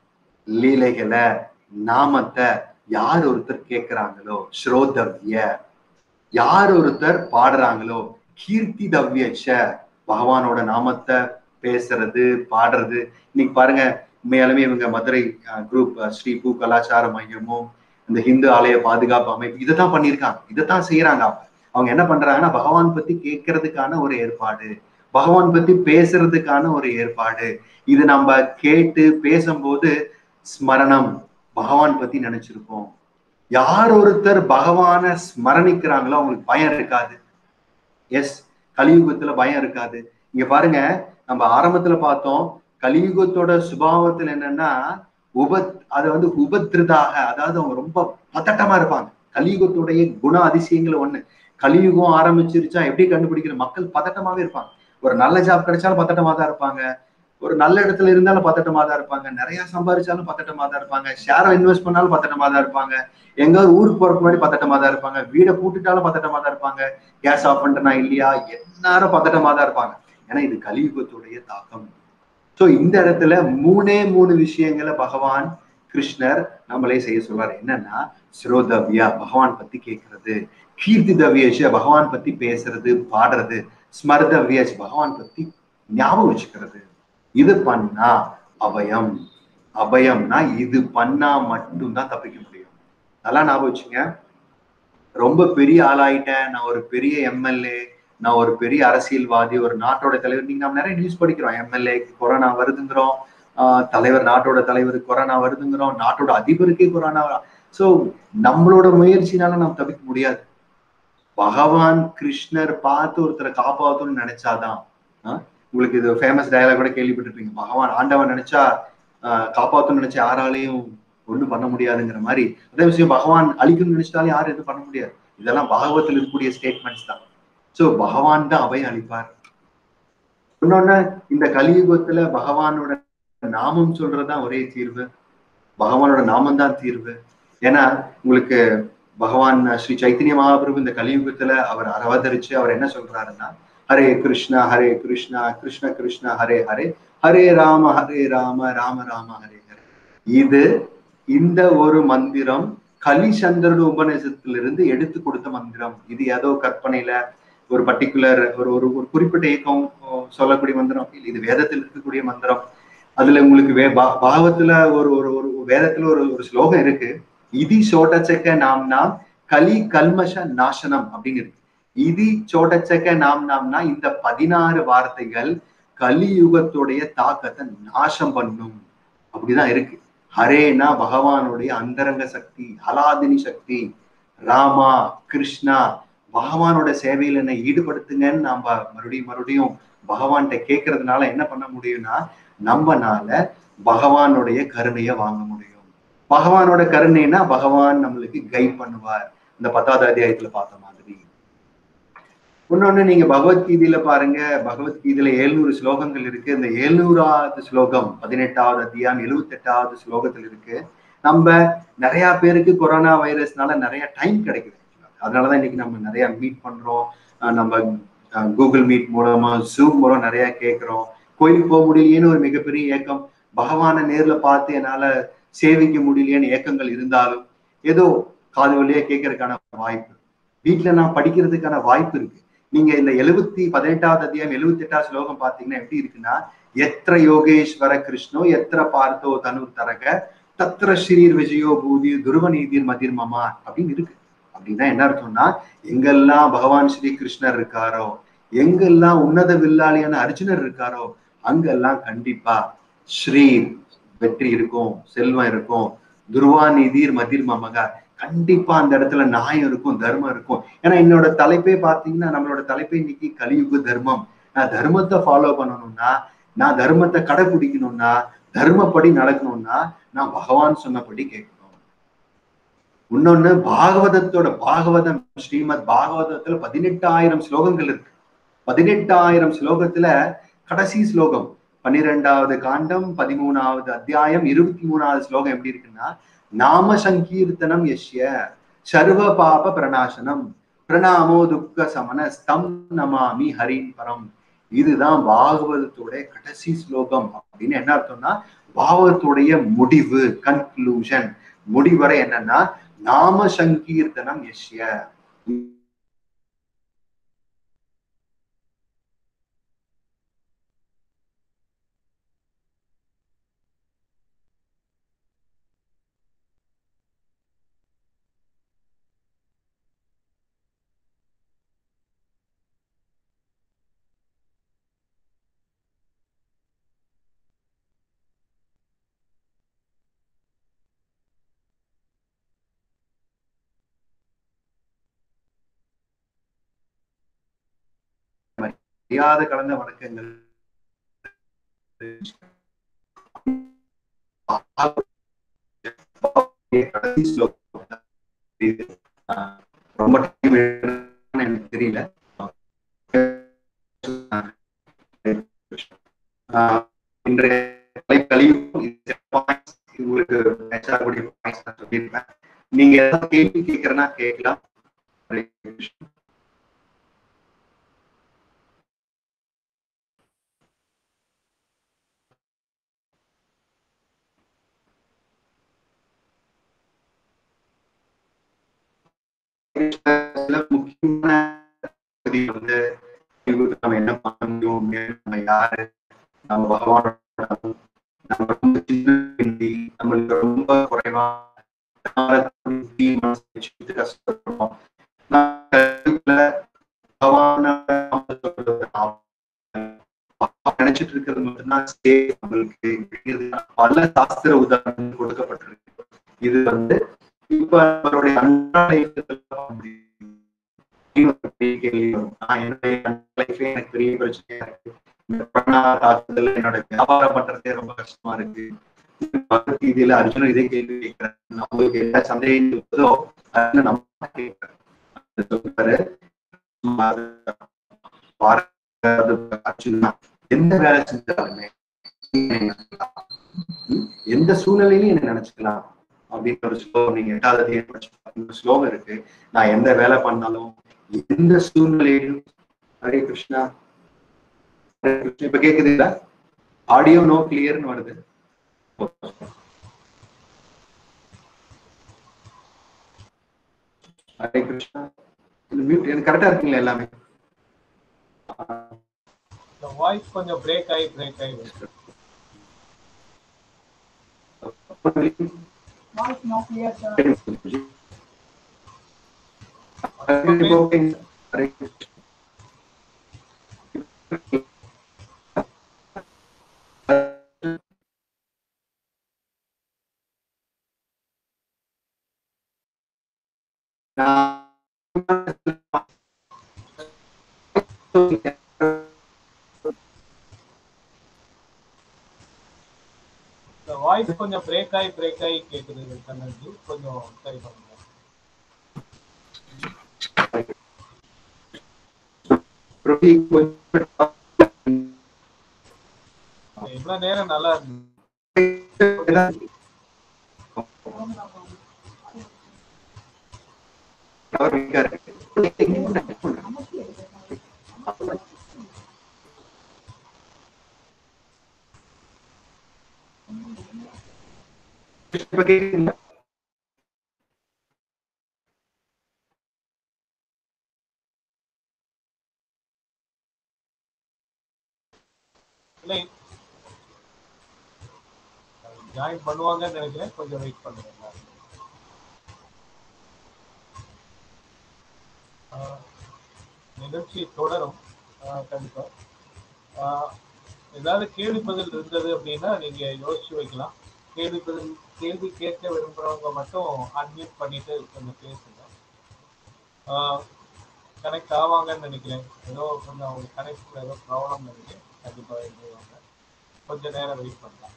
லீலைகளை நாமத்தை யார் ஒருத்தர் கேட்கிறாங்களோ ஸ்ரோதவ்ய யார் ஒருத்தர் பாடுறாங்களோ கீர்த்தி தவ்யச்ச பகவானோட நாமத்தை பேசுறது பாடுறது இன்னைக்கு பாருங்க உண்மையாலுமே இவங்க மதுரை குரூப் ஸ்ரீ பூ கலாச்சார மையமும் இந்த ஹிந்து ஆலய பாதுகாப்பு அமைப்பு இதை தான் பண்ணியிருக்காங்க இதை தான் செய்யறாங்க அவங்க அவங்க என்ன பண்றாங்கன்னா பகவான் பத்தி கேட்கறதுக்கான ஒரு ஏற்பாடு பகவான் பத்தி பேசுறதுக்கான ஒரு ஏற்பாடு இது நம்ம கேட்டு பேசும்போது ஸ்மரணம் பகவான் பத்தி நினைச்சிருப்போம் யார் ஒருத்தர் பகவான ஸ்மரணிக்கிறாங்களோ அவங்களுக்கு பயம் இருக்காது எஸ் கலியுகத்துல பயம் இருக்காது இங்க பாருங்க நம்ம ஆரம்பத்துல பார்த்தோம் கலியுகத்தோட சுபாவத்துல என்னன்னா உபத் அதை வந்து உபத்ருதாக அதாவது அவங்க ரொம்ப பதட்டமா இருப்பாங்க கலியுகத்துடைய குண அதிசயங்கள் ஒண்ணு கலியுகம் ஆரம்பிச்சிருச்சா எப்படி கண்டுபிடிக்கிற மக்கள் பதட்டமாவே இருப்பாங்க ஒரு நல்ல ஜாப் கிடைச்சாலும் பதட்டமா தான் இருப்பாங்க ஒரு நல்ல இடத்துல இருந்தாலும் பதட்டமா தான் இருப்பாங்க நிறைய சம்பாதிச்சாலும் பதட்டமா தான் இருப்பாங்க ஷேரை இன்வெஸ்ட் பண்ணாலும் பதட்டமா தான் இருப்பாங்க எங்காவது ஊருக்கு போறதுக்கு முன்னாடி பதட்டமா தான் இருப்பாங்க வீடை பூட்டுட்டாலும் பதட்டமா தான் இருப்பாங்க கேஸ் ஆஃப் பண்ணிட்டனா இல்லையா எல்லாரும் பதட்டமா தான் இருப்பாங்க ஏன்னா இது கலியுகத்துடைய தாக்கம் சோ இந்த இடத்துல மூணே மூணு விஷயங்களை பகவான் கிருஷ்ணர் நம்மளே செய்ய சொல்றாரு என்னன்னா ஸ்ரோதவ்யா பகவான் பத்தி கேட்கறது கீர்த்தி தவ்யேஷ பகவான் பத்தி பேசுறது பாடுறது ஸ்மர்தவ்யேஷ் பகவான் பத்தி ஞாபகம் வச்சுக்கிறது இது பண்ணா அபயம் அபயம்னா இது பண்ணா மட்டும்தான் தப்பிக்க முடியும் நல்லா ஞாபகம் வச்சுங்க ரொம்ப பெரிய ஆளாயிட்டேன் நான் ஒரு பெரிய எம்எல்ஏ நான் ஒரு பெரிய அரசியல்வாதி ஒரு நாட்டோட தலைவர் நீங்க நம்ம நிறைய நியூஸ் படிக்கிறோம் எம்எல்ஏ கொரோனா வருதுங்கிறோம் ஆஹ் தலைவர் நாட்டோட தலைவர் கொரோனா வருதுங்கிறோம் நாட்டோட அதிபருக்கே கொரோனா சோ நம்மளோட முயற்சினால நம்ம தவிர்க்க முடியாது பகவான் கிருஷ்ணர் பார்த்து ஒருத்தரை காப்பாத்தணும்னு நினைச்சாதான் உங்களுக்கு இது ஃபேமஸ் டயலாக் கூட கேள்விப்பட்டிருப்பீங்க பகவான் ஆண்டவன் நினைச்சா ஆஹ் காப்பாத்தணும்னு நினைச்சா யாராலையும் ஒண்ணும் பண்ண முடியாதுங்கிற மாதிரி அதே விஷயம் பகவான் அழிக்கணும்னு நினைச்சாலும் யாரும் எதுவும் பண்ண முடியாது இதெல்லாம் பாகவத்தில் இருக்கக்கூடிய ஸ்டேட்மெண்ட்ஸ் தான் சோ பகவான் தான் அபயம் அளிப்பார் இன்னொன்னு இந்த கலியுகத்துல பகவானோட நாமம் சொல்றதுதான் ஒரே தீர்வு பகவானோட நாமம் தான் தீர்வு ஏன்னா உங்களுக்கு பகவான் ஸ்ரீ சைத்தன்ய மகாபிரபு இந்த கலியுகத்துல அவர் அவதரிச்சு அவர் என்ன சொல்றாருன்னா ஹரே கிருஷ்ணா ஹரே கிருஷ்ணா கிருஷ்ண கிருஷ்ணா ஹரே ஹரே ஹரே ராம ஹரே ராம ராம ராம ஹரே ஹரே இது இந்த ஒரு மந்திரம் கலிசந்திரன் உபநிஷத்திலிருந்து எடுத்து கொடுத்த மந்திரம் இது ஏதோ கற்பனையில ஒரு பர்டிகுலர் ஒரு ஒரு ஒரு குறிப்பிட்ட இயக்கம் சொல்லக்கூடிய மந்திரம் இது வேதத்தில் இருக்கக்கூடிய மந்திரம் அதுல உங்களுக்கு வே பாகவத்துல ஒரு ஒரு ஒரு வேதத்துல ஒரு ஒரு ஸ்லோகம் இருக்கு இதி சோட்டச்சக்க நாம் நாம் கலி கல்மஷ நாசனம் அப்படின்னு இருக்கு இதி சோட்டச்சக்க நாம் நாம்னா இந்த பதினாறு வார்த்தைகள் கலியுகத்துடைய தாக்கத்தை நாசம் பண்ணும் அப்படிதான் இருக்கு ஹரேனா பகவானுடைய அந்தரங்க சக்தி ஹலாதினி சக்தி ராமா கிருஷ்ணா பகவானோட சேவையில என்னை ஈடுபடுத்துங்கன்னு நாம மறுபடியும் மறுபடியும் பகவான்கிட்ட கேட்கறதுனால என்ன பண்ண முடியும்னா நம்மனால பகவானுடைய கருணையை வாங்க முடியும் பகவானோட கருணைனா பகவான் நம்மளுக்கு கைட் பண்ணுவார் இந்த பத்தாவது அத்தியாயத்துல பார்த்த மாதிரி இன்னொன்னு நீங்க பகவத்கீதையில பாருங்க பகவத்கீதையில எழுநூறு ஸ்லோகங்கள் இருக்கு இந்த எழுநூறாவது ஸ்லோகம் பதினெட்டாவது அத்தியாயம் எழுபத்தி எட்டாவது ஸ்லோகத்தில் இருக்கு நம்ம நிறைய பேருக்கு கொரோனா வைரஸ்னால நிறைய டைம் கிடைக்குது அதனாலதான் இன்னைக்கு நம்ம நிறைய மீட் பண்றோம் நம்ம கூகுள் மீட் மூலமா ஜூம் மூலம் நிறைய கேட்கிறோம் கோயிலுக்கு போக முடியலையேன்னு ஒரு மிகப்பெரிய ஏக்கம் பகவானை நேர்ல பார்த்து என்னால சேவிக்க முடியலையேன்னு ஏக்கங்கள் இருந்தாலும் ஏதோ காது வழியா கேட்கறதுக்கான வாய்ப்பு வீட்டுல நான் படிக்கிறதுக்கான வாய்ப்பு இருக்கு நீங்க இந்த எழுபத்தி பதினெட்டாவது அத்தியாயம் எழுபத்தி எட்டாவது ஸ்லோகம் பாத்தீங்கன்னா எப்படி இருக்குன்னா எத்திர யோகேஸ்வர கிருஷ்ணோ எத்திர பார்த்தோ தனுர் தரக தத்திர ஸ்ரீர் விஜயோ பூதி துருவ நீதிர் மதிர் மமா அப்படின்னு இருக்கு அப்படின்னா என்ன அர்த்தம்னா எங்கெல்லாம் பகவான் ஸ்ரீ கிருஷ்ணர் இருக்காரோ எங்கெல்லாம் உன்னத வில்லாளியான அர்ஜுனர் இருக்காரோ அங்கெல்லாம் கண்டிப்பா ஸ்ரீ வெற்றி இருக்கும் செல்வம் இருக்கும் துருவா நிதிர் மதிர் மமகா கண்டிப்பா அந்த இடத்துல நியாயம் இருக்கும் தர்மம் இருக்கும் ஏன்னா என்னோட தலைப்பே பாத்தீங்கன்னா நம்மளோட தலைப்பே இன்னைக்கு கலியுக தர்மம் நான் தர்மத்தை ஃபாலோ பண்ணணும்னா நான் தர்மத்தை கடைபிடிக்கணும்னா தர்மப்படி நடக்கணும்னா நான் பகவான் சொன்னபடி கேட்கணும் இன்னொன்னு பாகவதத்தோட பாகவதம் ஸ்ரீமத் பாகவதத்துல பதினெட்டாயிரம் ஸ்லோகங்கள் இருக்கு பதினெட்டாயிரம் ஸ்லோகத்துல கடைசி ஸ்லோகம் பன்னிரெண்டாவது காண்டம் பதிமூணாவது அத்தியாயம் இருபத்தி மூணாவது ஸ்லோகம் எப்படி இருக்குன்னா நாம சங்கீர்த்தனம் யஷ்ய சர்வ பாப பிரணாசனம் பிரணாமோ துக்க சமன ஸ்தம் நமாமி ஹரின் பரம் இதுதான் பாகவதத்துடைய கடைசி ஸ்லோகம் அப்படின்னு என்ன அர்த்தம்னா பாகவத்துடைய முடிவு கன்க்ளூஷன் முடிவரை என்னன்னா நாம சங்கீர்த்தனம் யஷ்ய அறியாத கலந்த வணக்கங்கள் கடைசி ஸ்லோகம் இது, ஆஹ், ரொம்ப time எடுக்கும்னு எனக்கு தெரியல ஆஹ், இன்றைய கலை- கலியுகம் இது points உங்களுக்கு match ஆகக்கூடிய points நான் சொல்லியிருப்பேன் நீங்க ஏதாவது கேள்வி கேட்கறனா கேட்கலாம் ஹரே கிருஷ்ணா. சில முக்கியமான பகுதி வந்து இவருக்கு நம்ம என்ன பண்ண முடியும் அப்படின்னு நம்ம யாரு நம்ம பகவானோட நம்ம நம்ம ரொம்ப சின்ன பிந்தி, நம்மளுக்கு ரொம்ப குறைவா புத்தி, மனசு வச்சுக்கிட்டு கஷ்டப்படுறோம் நான் பகவானோட நாமத்தை சொல்றது நான் நினைச்சிட்டு இருக்கிறது மட்டும்தான் safe நம்மளுக்கு இது பல சாஸ்திர உதாரணங்கள் கொடுக்கப்பட்டிருக்கு இது வந்து இப்ப அவருடைய அன்றாட இயக்கத்துல பார்க்க முடியும். இன்னும் ஒரு பெரிய கேள்வி வரும். நான் என்னுடைய லைஃப்ல எனக்கு பெரிய பிரச்சனையா இருக்கு இந்த பிரணாதாரத்துல என்னோட வியாபாரம் பண்றதே ரொம்ப கஷ்டமா இருக்கு பகவத் கீதையில அர்ஜுனன் இதே கேள்வி கேட்கிறேன் நம்மளுக்கு என்ன சந்தேகம் இருக்குதோ அதுல நம்ம கேட்கிறேன் அது சொல்றாரு அது பாரத அர்ஜுனா எந்த வேலை செஞ்சாலுமே நீங்க என்னை நினைச்சுக்கலாம். ம்? எந்த சூழ்நிலையிலும் என்ன நினைச்சுக்கலாம் அப்படின்ற ஒரு ஸ்லோகம் நீங்க எட்டாவது அத்தியாயம் படிச்சு பாத்தீங்கன்னா ஸ்லோகம் இருக்கு நான் எந்த வேலை பண்ணாலும் எந்த சூழ்நிலையிலும் ஹரே கிருஷ்ணா ஹரே கிருஷ்ணா இப்ப கேக்குதுங்களா ஆடியோ நோ கிளியர்னு வருது ஹரே கிருஷ்ணா மியூட் எனக்கு கரெக்டா இருக்குங்களா எல்லாமே இந்த வாய்ஸ் கொஞ்சம் பிரேக் ஆகி பிரேக் ஆகி வருது. Voice not clear, sir. Hare Krishna இந்த வாய்ஸ் கொஞ்சம் பிரேக் ஆகி பிரேக் ஆகி கேக்குது கண்ணன்ஜி கொஞ்சம் சரி பண்ணுங்க இவ்வளவு நேரம் நல்லா இருந்துச்சு இப்ப கேக்குதுங்களா? இல்லை ஜாயின் பண்ணுவாங்கன்னு நினைக்கிறேன் கொஞ்சம் வெயிட் பண்ணுங்க எல்லாரும். ஆஹ், நிகழ்ச்சி தொடரும் ஆஹ், கண்டிப்பா ஆஹ், ஏதாவது கேள்வி பதில் இருந்தது அப்படின்னா நீங்க யோசிச்சு வைக்கலாம் கேள்வி பதில் கேள்வி கேட்க விரும்புறவங்க மட்டும் அன்மியூட் பண்ணிட்டு கொஞ்சம் பேசுங்க கனெக்ட் ஆவாங்கன்னு நினைக்கிறேன் ஏதோ கொஞ்சம் அவங்க கனெக்ட்ல ஏதோ ப்ராப்ளம் நினைக்கிறேன் கண்டிப்பா எழுதுவாங்க கொஞ்ச நேரம் வெயிட் பண்ணலாம்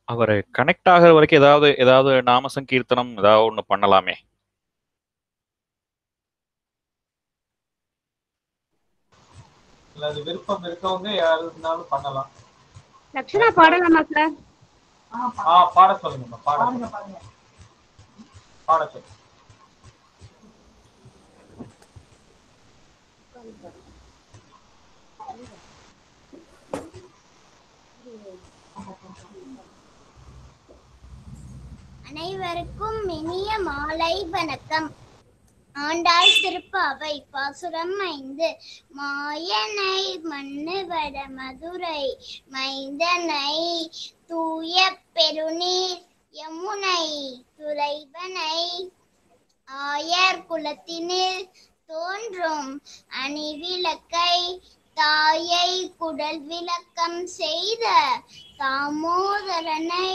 அவர் கனெக்ட் ஆகிற வரைக்கும் ஏதாவது ஏதாவது நாம சங்கீர்த்தனம் ஏதாவது ஒண்ணு பண்ணலாமே இல்ல அது விருப்பம் இருக்கவங்க யாரு இருந்தாலும் பண்ணலாம் லக்ஷனா பாடலாமா சார் ஆ பாட சொல்லுங்கம்மா பாட சொல்லுங்க. பாட சொல்லுங்க அனைவருக்கும் இனிய மாலை வணக்கம் ஆண்டாள் திருப்பாவை பாசுரம் ஐந்து மாயனை மண்ணுவட மதுரை மைந்தனை தூய பெருநீர் யமுனை துறைவனை ஆயர் குலத்தினில் தோன்றும் அணிவிளக்கை தாயை குடல் விளக்கம் செய்த தாமோதரனை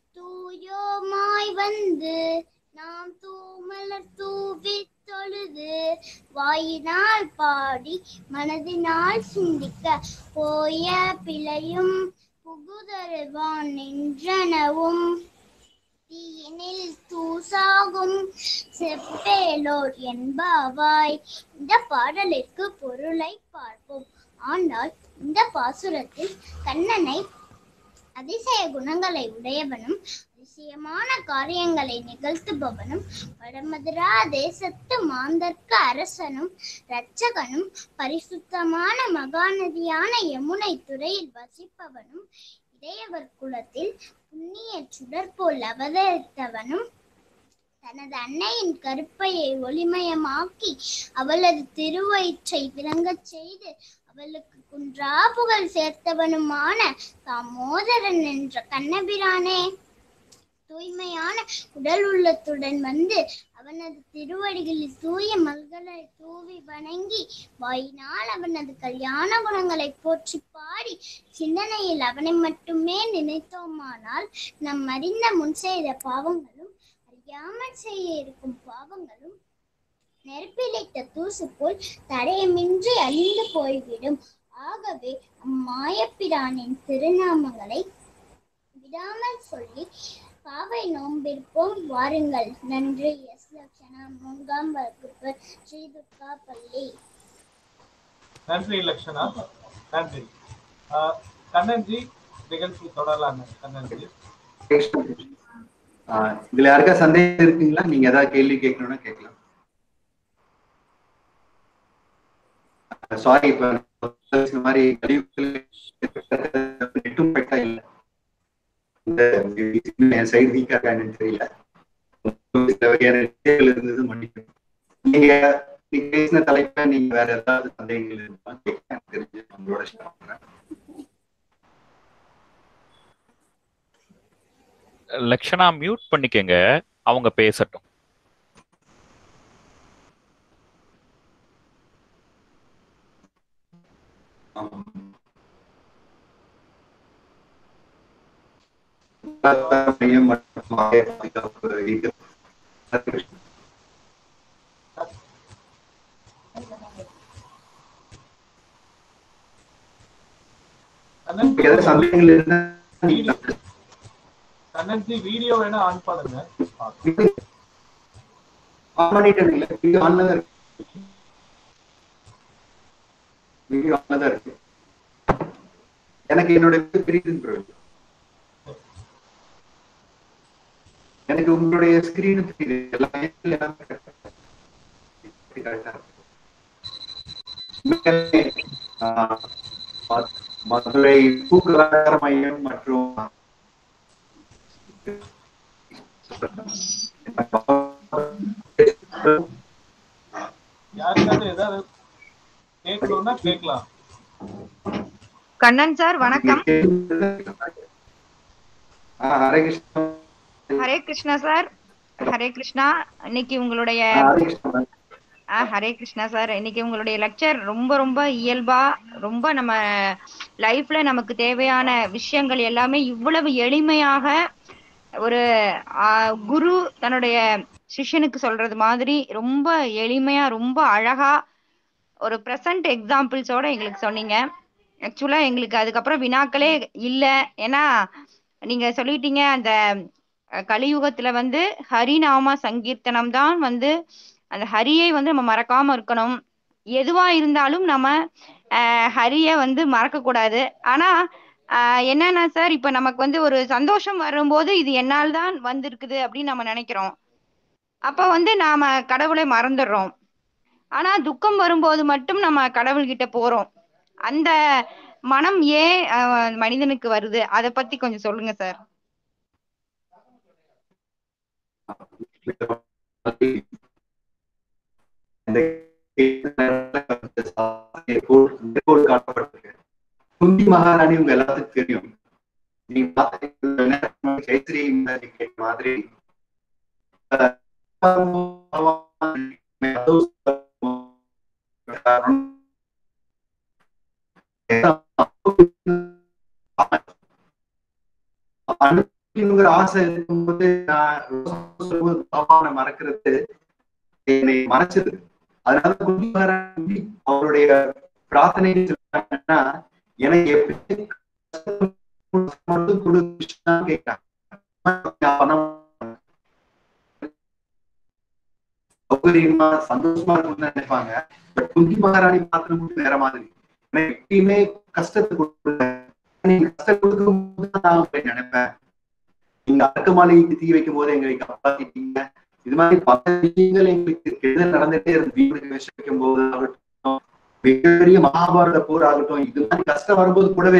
தூயோமாய் வந்து நாம் தூமலர் தூவி தொழுது வாயினால் பாடி மனதினால் சிந்திக்க போய பிழையும் புகுதருவான் நின்றனவும் தீயினில் தூசாகும் செப்பேலோர் என்பாவாய் இந்த பாடலிற்கு பொருளை பார்ப்போம் ஆனால் இந்த பாசுரத்தில் கண்ணனை அதிசய குணங்களை உடையவனும் அதிசயமான காரியங்களை நிகழ்த்துபவனும் வடமதுரா தேசத்து மாந்தர்க்க அரசனும் இரட்சகனும் பரிசுத்தமான மகாநதியான யமுனை துறையில் வசிப்பவனும் இடையவர் குலத்தில் புண்ணிய சுடர் போல் அவதரித்தவனும் தனது அன்னையின் கருப்பையை ஒளிமயமாக்கி அவளது திருவயிற்றை விளங்கச் செய்து அவளுக்கு குன்றா புகழ் சேர்த்தவனுமான தாமோதரன் என்ற கண்ணபிரானே தூய்மையான உடல் உள்ளத்துடன் வந்து அவனது திருவடிகளில் தூய மல்களை தூவி வணங்கி வாயினால் அவனது கல்யாண குணங்களை போற்றி பாடி சிந்தனையில் அவனை மட்டுமே நினைத்தோமானால் நம் அறிந்த முன் செய்த பாவங்களும் அறியாமல் செய்ய இருக்கும் பாவங்களும் நெருப்பிலிட்ட தூசு போல் தடயமின்றி அழிந்து போய்விடும் ஆகவே அம்மாயப்பிரானின் திருநாமங்களை விடாமல் சொல்லி பாவை நோம்பிருப்போம் வாருங்கள் நன்றி எஸ் லட்சணா மூன்றாம் வகுப்பு ஸ்ரீ துர்கா பள்ளி நன்றி லக்ஷனா நன்றி ஆ, கண்ணன்ஜி நிகழ்ச்சி தொடரலாங்க கண்ணன்ஜி ஆஹ் இதுல யாருக்கா சந்தேகம் இருக்குங்களா நீங்க ஏதாவது கேள்வி கேட்கணும்னா கேட்கலாம் சாரி இப்ப இந்த மாதிரி கழிவுகள் நெட்டும் கரெக்டா இல்ல இந்த என் சைடு வீக்கா இருக்கான்னு தெரியல சில வகையான தேவைகள் இருந்தது மன்னிக்கணும் நீங்க நீங்க பேசின தலைப்புல நீங்க வேற ஏதாவது சந்தேகங்கள் இருந்தா கேட்க எனக்கு தெரிஞ்சு உங்களோட ஷேர் பண்றேன் லக்ஷனா மியூட் பண்ணிக்கங்க அவங்க பேசட்டும் மையம் மற்றும் ஆய பாதுகாப்பு இது கண்ணன்ஜி ஏதாவது சந்தேகங்கள் இருந்தா நீங்க கண்ணன்ஜி வீடியோ வேணா ஆன் பண்ணுங்க பார்க்கலாம். ஆன் பண்ணிட்டேன் இல்ல வீடியோ ஆன்ல தான் இருக்கு வீடியோ ஆன்ல தான் இருக்கு எனக்கு என்னோட இது தெரியுதுன்னு bro. எனக்கு உங்களுடைய ஸ்கிரீன் தெரியுது எல்லாமே எல்லாமே correct ஆ இருக்கு. ஆஹ் ம- மதுரை பூக்கலார மையம் மற்றும் யாருக்காவது ஏதாவது கேட்கணும்னா கேட்கலாம் கண்ணன் சார் வணக்கம் ஆ, ஹரே கிருஷ்ணா ஹரே கிருஷ்ணா சார் ஹரே கிருஷ்ணா இன்னைக்கு உங்களுடைய ஆ, ஹரே கிருஷ்ணா ஆ, ஹரே கிருஷ்ணா சார் இன்னைக்கு உங்களுடைய லெக்சர் ரொம்ப ரொம்ப இயல்பா ரொம்ப நம்ம லைஃப்ல நமக்கு தேவையான விஷயங்கள் எல்லாமே இவ்வளவு எளிமையாக ஒரு ஆ, குரு தன்னுடைய சிஷ்யனுக்கு சொல்றது மாதிரி ரொம்ப எளிமையா ரொம்ப அழகா ஒரு ப்ரெசன்ட் எக்ஸாம்பிள்ஸோட எங்களுக்கு சொன்னீங்க ஆக்சுவலா எங்களுக்கு அதுக்கப்புறம் வினாக்களே இல்லை ஏன்னா நீங்க சொல்லிட்டீங்க அந்த அஹ், கலியுகத்துல வந்து ஹரிநாம சங்கீர்த்தனம் தான் வந்து அந்த ஹரியை வந்து நம்ம மறக்காம இருக்கணும் எதுவா இருந்தாலும் நம்ம அஹ், ஹரிய வந்து மறக்க கூடாது ஆனா ஆஹ் என்னன்னா சார் இப்ப நமக்கு வந்து ஒரு சந்தோஷம் வரும்போது இது என்னால் தான் வந்திருக்குது அப்படின்னு நம்ம நினைக்கிறோம் அப்ப வந்து நாம கடவுளை மறந்துடுறோம் ஆனா துக்கம் வரும்போது மட்டும் நம்ம கடவுள்கிட்ட போறோம் அந்த மனம் ஏன் ஆஹ், மனிதனுக்கு வருது அதை பத்தி கொஞ்சம் சொல்லுங்க சார் இந்த மேற்கோள் காட்டப்பட்டிருக்கு குந்தி மகாராணி உங்க எல்லாத்துக்கும் தெரியும் நீங்க பார்த்த ஜெயஸ்ரீ முன்னாடி கேட்ட மாதிரி அனுப்பிங்கிற ஆசை இருக்கும்போது நான் சொல்லும்போது பகவானை மறக்கிறது என்னை மறைச்சது அதனால குந்தி மகாராணி அவருடைய பிரார்த்தனை சொல்றாங்கன்னா எனக்கு எப்படி மட்டும் கொடு கிருஷ்ணான்னு கேட்கிறாங்க பணம் சௌகரியமா சந்தோஷமா இருக்கும்னு நினைப்பாங்க பட் குந்தி மகாராணி பாத்திரம் மட்டும் வேற மாதிரி எனக்கு எப்பயுமே கஷ்டத்தை கொடுக்குங்க நீங்க கஷ்டம் கொடுக்கும் போது தான் நான் போய் நினைப்பேன் நீங்க அடக்க மாலைக்கு தீ வைக்கும் போது எங்களை காப்பாத்திட்டீங்க இது மாதிரி பல விஷயங்கள் எங்களுக்கு கெடுதல் நடந்துட்டே இருந்து வீட்டுக்கு விஷம் வைக்கும் போது ஆகட்டும் மிகப்பெரிய மகாபாரத போர் ஆகட்டும் இது மாதிரி கஷ்டம் வரும்போது கூடவே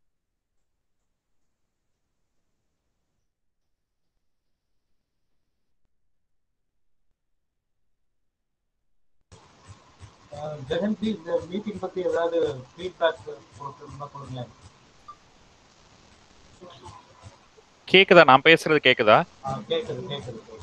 அஹ் ஜெகன்ஜி இந்த மீட்டிங் பத்தி ஏதாவது ஃபீட்பேக் கொடுக்கணும்னா கொடுங்க கேக்குதா நான் பேசுறது கேக்குதா அஹ் கேக்குது கேக்குது கேக்குது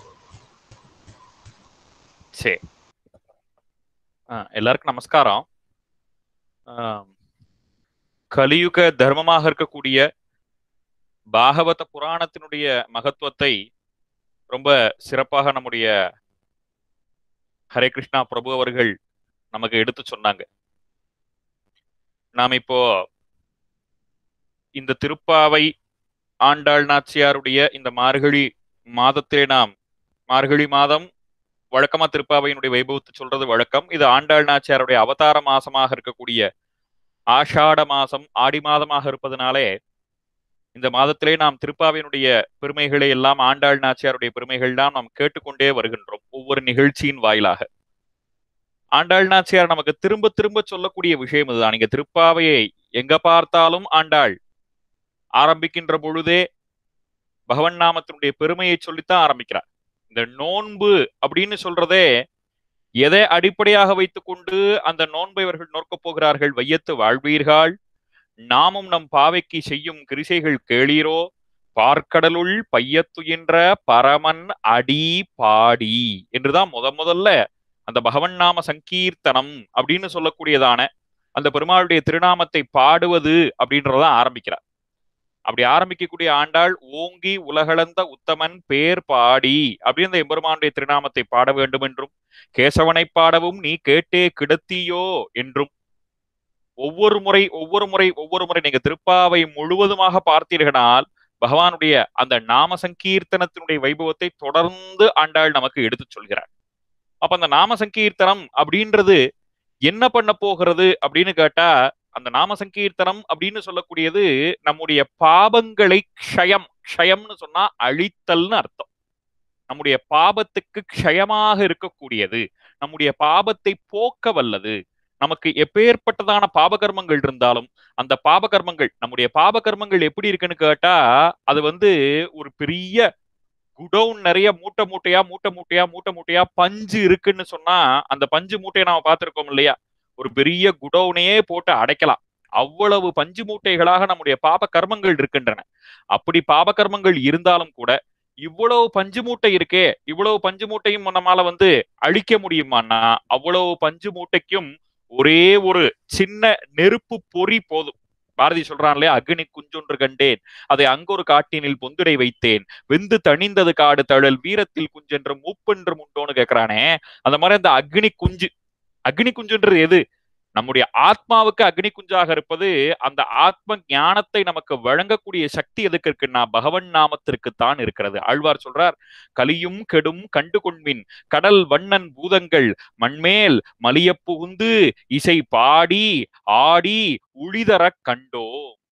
சரி ஆ, எல்லாருக்கும் நமஸ்காரம் ஆம், கலியுக தர்மமாக இருக்கக்கூடிய பாகவத புராணத்தினுடைய மகத்துவத்தை ரொம்ப சிறப்பாக நம்முடைய ஹரே கிருஷ்ணா பிரபு அவர்கள் நமக்கு எடுத்து சொன்னாங்க நாம் இப்போ இந்த திருப்பாவை ஆண்டாள் நாச்சியாருடைய இந்த மார்கழி மாதத்திலே நாம் மார்கழி மாதம் வழக்கமா திருப்பாவையினுடைய வைபவத்தை சொல்றது வழக்கம் இது ஆண்டாள் நாச்சியாருடைய அவதார மாசமாக இருக்கக்கூடிய ஆஷாட மாசம் ஆடி மாதமாக இருப்பதனாலே இந்த மாதத்திலே நாம் திருப்பாவையினுடைய பெருமைகளை எல்லாம் ஆண்டாள் நாச்சியாருடைய பெருமைகள் தான் நாம் கேட்டுக்கொண்டே வருகின்றோம் ஒவ்வொரு நிகழ்ச்சியின் வாயிலாக ஆண்டாள் நாச்சியார் நமக்கு திரும்ப திரும்ப சொல்லக்கூடிய விஷயம் இதுதான் நீங்க திருப்பாவையை எங்க பார்த்தாலும் ஆண்டாள் ஆரம்பிக்கின்ற பொழுதே பகவன் நாமத்தினுடைய பெருமையை சொல்லித்தான் ஆரம்பிக்கிறார் இந்த நோன்பு அப்படின்னு சொல்றதே எதை அடிப்படையாக வைத்துக்கொண்டு அந்த நோன்பை இவர்கள் நோக்கப் போகிறார்கள் வையத்து வாழ்வீர்கள் நாமும் நம் பாவைக்கு செய்யும் கிரிசைகள் கேளீரோ பார்க்கடலுள் பையத்துயின்ற பரமன் அடி பாடி என்றுதான் முத முதல்ல அந்த பகவன் நாம சங்கீர்த்தனம் அப்படின்னு சொல்லக்கூடியதான அந்த பெருமாளுடைய திருநாமத்தை பாடுவது அப்படின்றதான் ஆரம்பிக்கிறார் அப்படி ஆரம்பிக்கக்கூடிய ஆண்டாள் ஓங்கி உலகளந்த உத்தமன் பேர் பாடி அப்படின்னு அந்த எம்பெருமானுடைய திருநாமத்தை பாட வேண்டும் என்றும் கேசவனை பாடவும் நீ கேட்டே கிடத்தியோ என்றும் ஒவ்வொரு முறை ஒவ்வொரு முறை ஒவ்வொரு முறை நீங்க திருப்பாவை முழுவதுமாக பார்த்தீர்களால் பகவானுடைய அந்த நாம சங்கீர்த்தனத்தினுடைய வைபவத்தை தொடர்ந்து ஆண்டாள் நமக்கு எடுத்துச் சொல்கிறார் அப்ப அந்த நாம சங்கீர்த்தனம் அப்படின்றது என்ன பண்ண போகிறது அப்படின்னு கேட்டா அந்த நாம சங்கீர்த்தனம் அப்படின்னு சொல்லக்கூடியது நம்முடைய பாபங்களை க்ஷயம் க்ஷயம்னு சொன்னா அழித்தல்னு அர்த்தம் நம்முடைய பாபத்துக்கு க்ஷயமாக இருக்கக்கூடியது நம்முடைய பாபத்தை போக்க வல்லது நமக்கு எப்பேற்பட்டதான பாபகர்மங்கள் இருந்தாலும் அந்த பாபகர்மங்கள் நம்முடைய பாபகர்மங்கள் எப்படி இருக்குன்னு கேட்டா அது வந்து ஒரு பெரிய குடவுன் நிறைய மூட்டை மூட்டையா மூட்டை மூட்டையா மூட்டை மூட்டையா பஞ்சு இருக்குன்னு சொன்னா அந்த பஞ்சு மூட்டையை நாம பார்த்திருக்கோம் இல்லையா ஒரு பெரிய குடவுனையே போட்டு அடைக்கலாம் அவ்வளவு பஞ்சு மூட்டைகளாக நம்முடைய பாப கர்மங்கள் இருக்கின்றன அப்படி பாப கர்மங்கள் இருந்தாலும் கூட இவ்வளவு பஞ்சு மூட்டை இருக்கே இவ்வளவு பஞ்சு மூட்டையும் நம்மால வந்து அழிக்க முடியுமான்னா அவ்வளவு பஞ்சு மூட்டைக்கும் ஒரே ஒரு சின்ன நெருப்பு பொறி போதும் பாரதி சொல்றான் இல்லையா அக்னி குஞ்சொன்று கண்டேன் அதை அங்கொரு காட்டினில் பொந்துடை வைத்தேன் வெந்து தணிந்தது காடு தழல் வீரத்தில் குஞ்சென்று மூப்பென்று உண்டோன்னு கேக்குறானே அந்த மாதிரி அந்த அக்னி குஞ்சு அக்னி குஞ்சுன்றது எது நம்முடைய ஆத்மாவுக்கு அக்னி குஞ்சாக இருப்பது அந்த ஆத்ம ஞானத்தை நமக்கு வழங்கக்கூடிய சக்தி எதுக்கு இருக்குன்னா பகவன் நாமத்திற்கு தான் இருக்கிறது ஆழ்வார் சொல்றார் கலியும் கெடும் கண்டு கொண்மின் கடல் வண்ணன் பூதங்கள் மண்மேல் மலிய புகுந்து இசை பாடி ஆடி உழிதரக் கண்டோ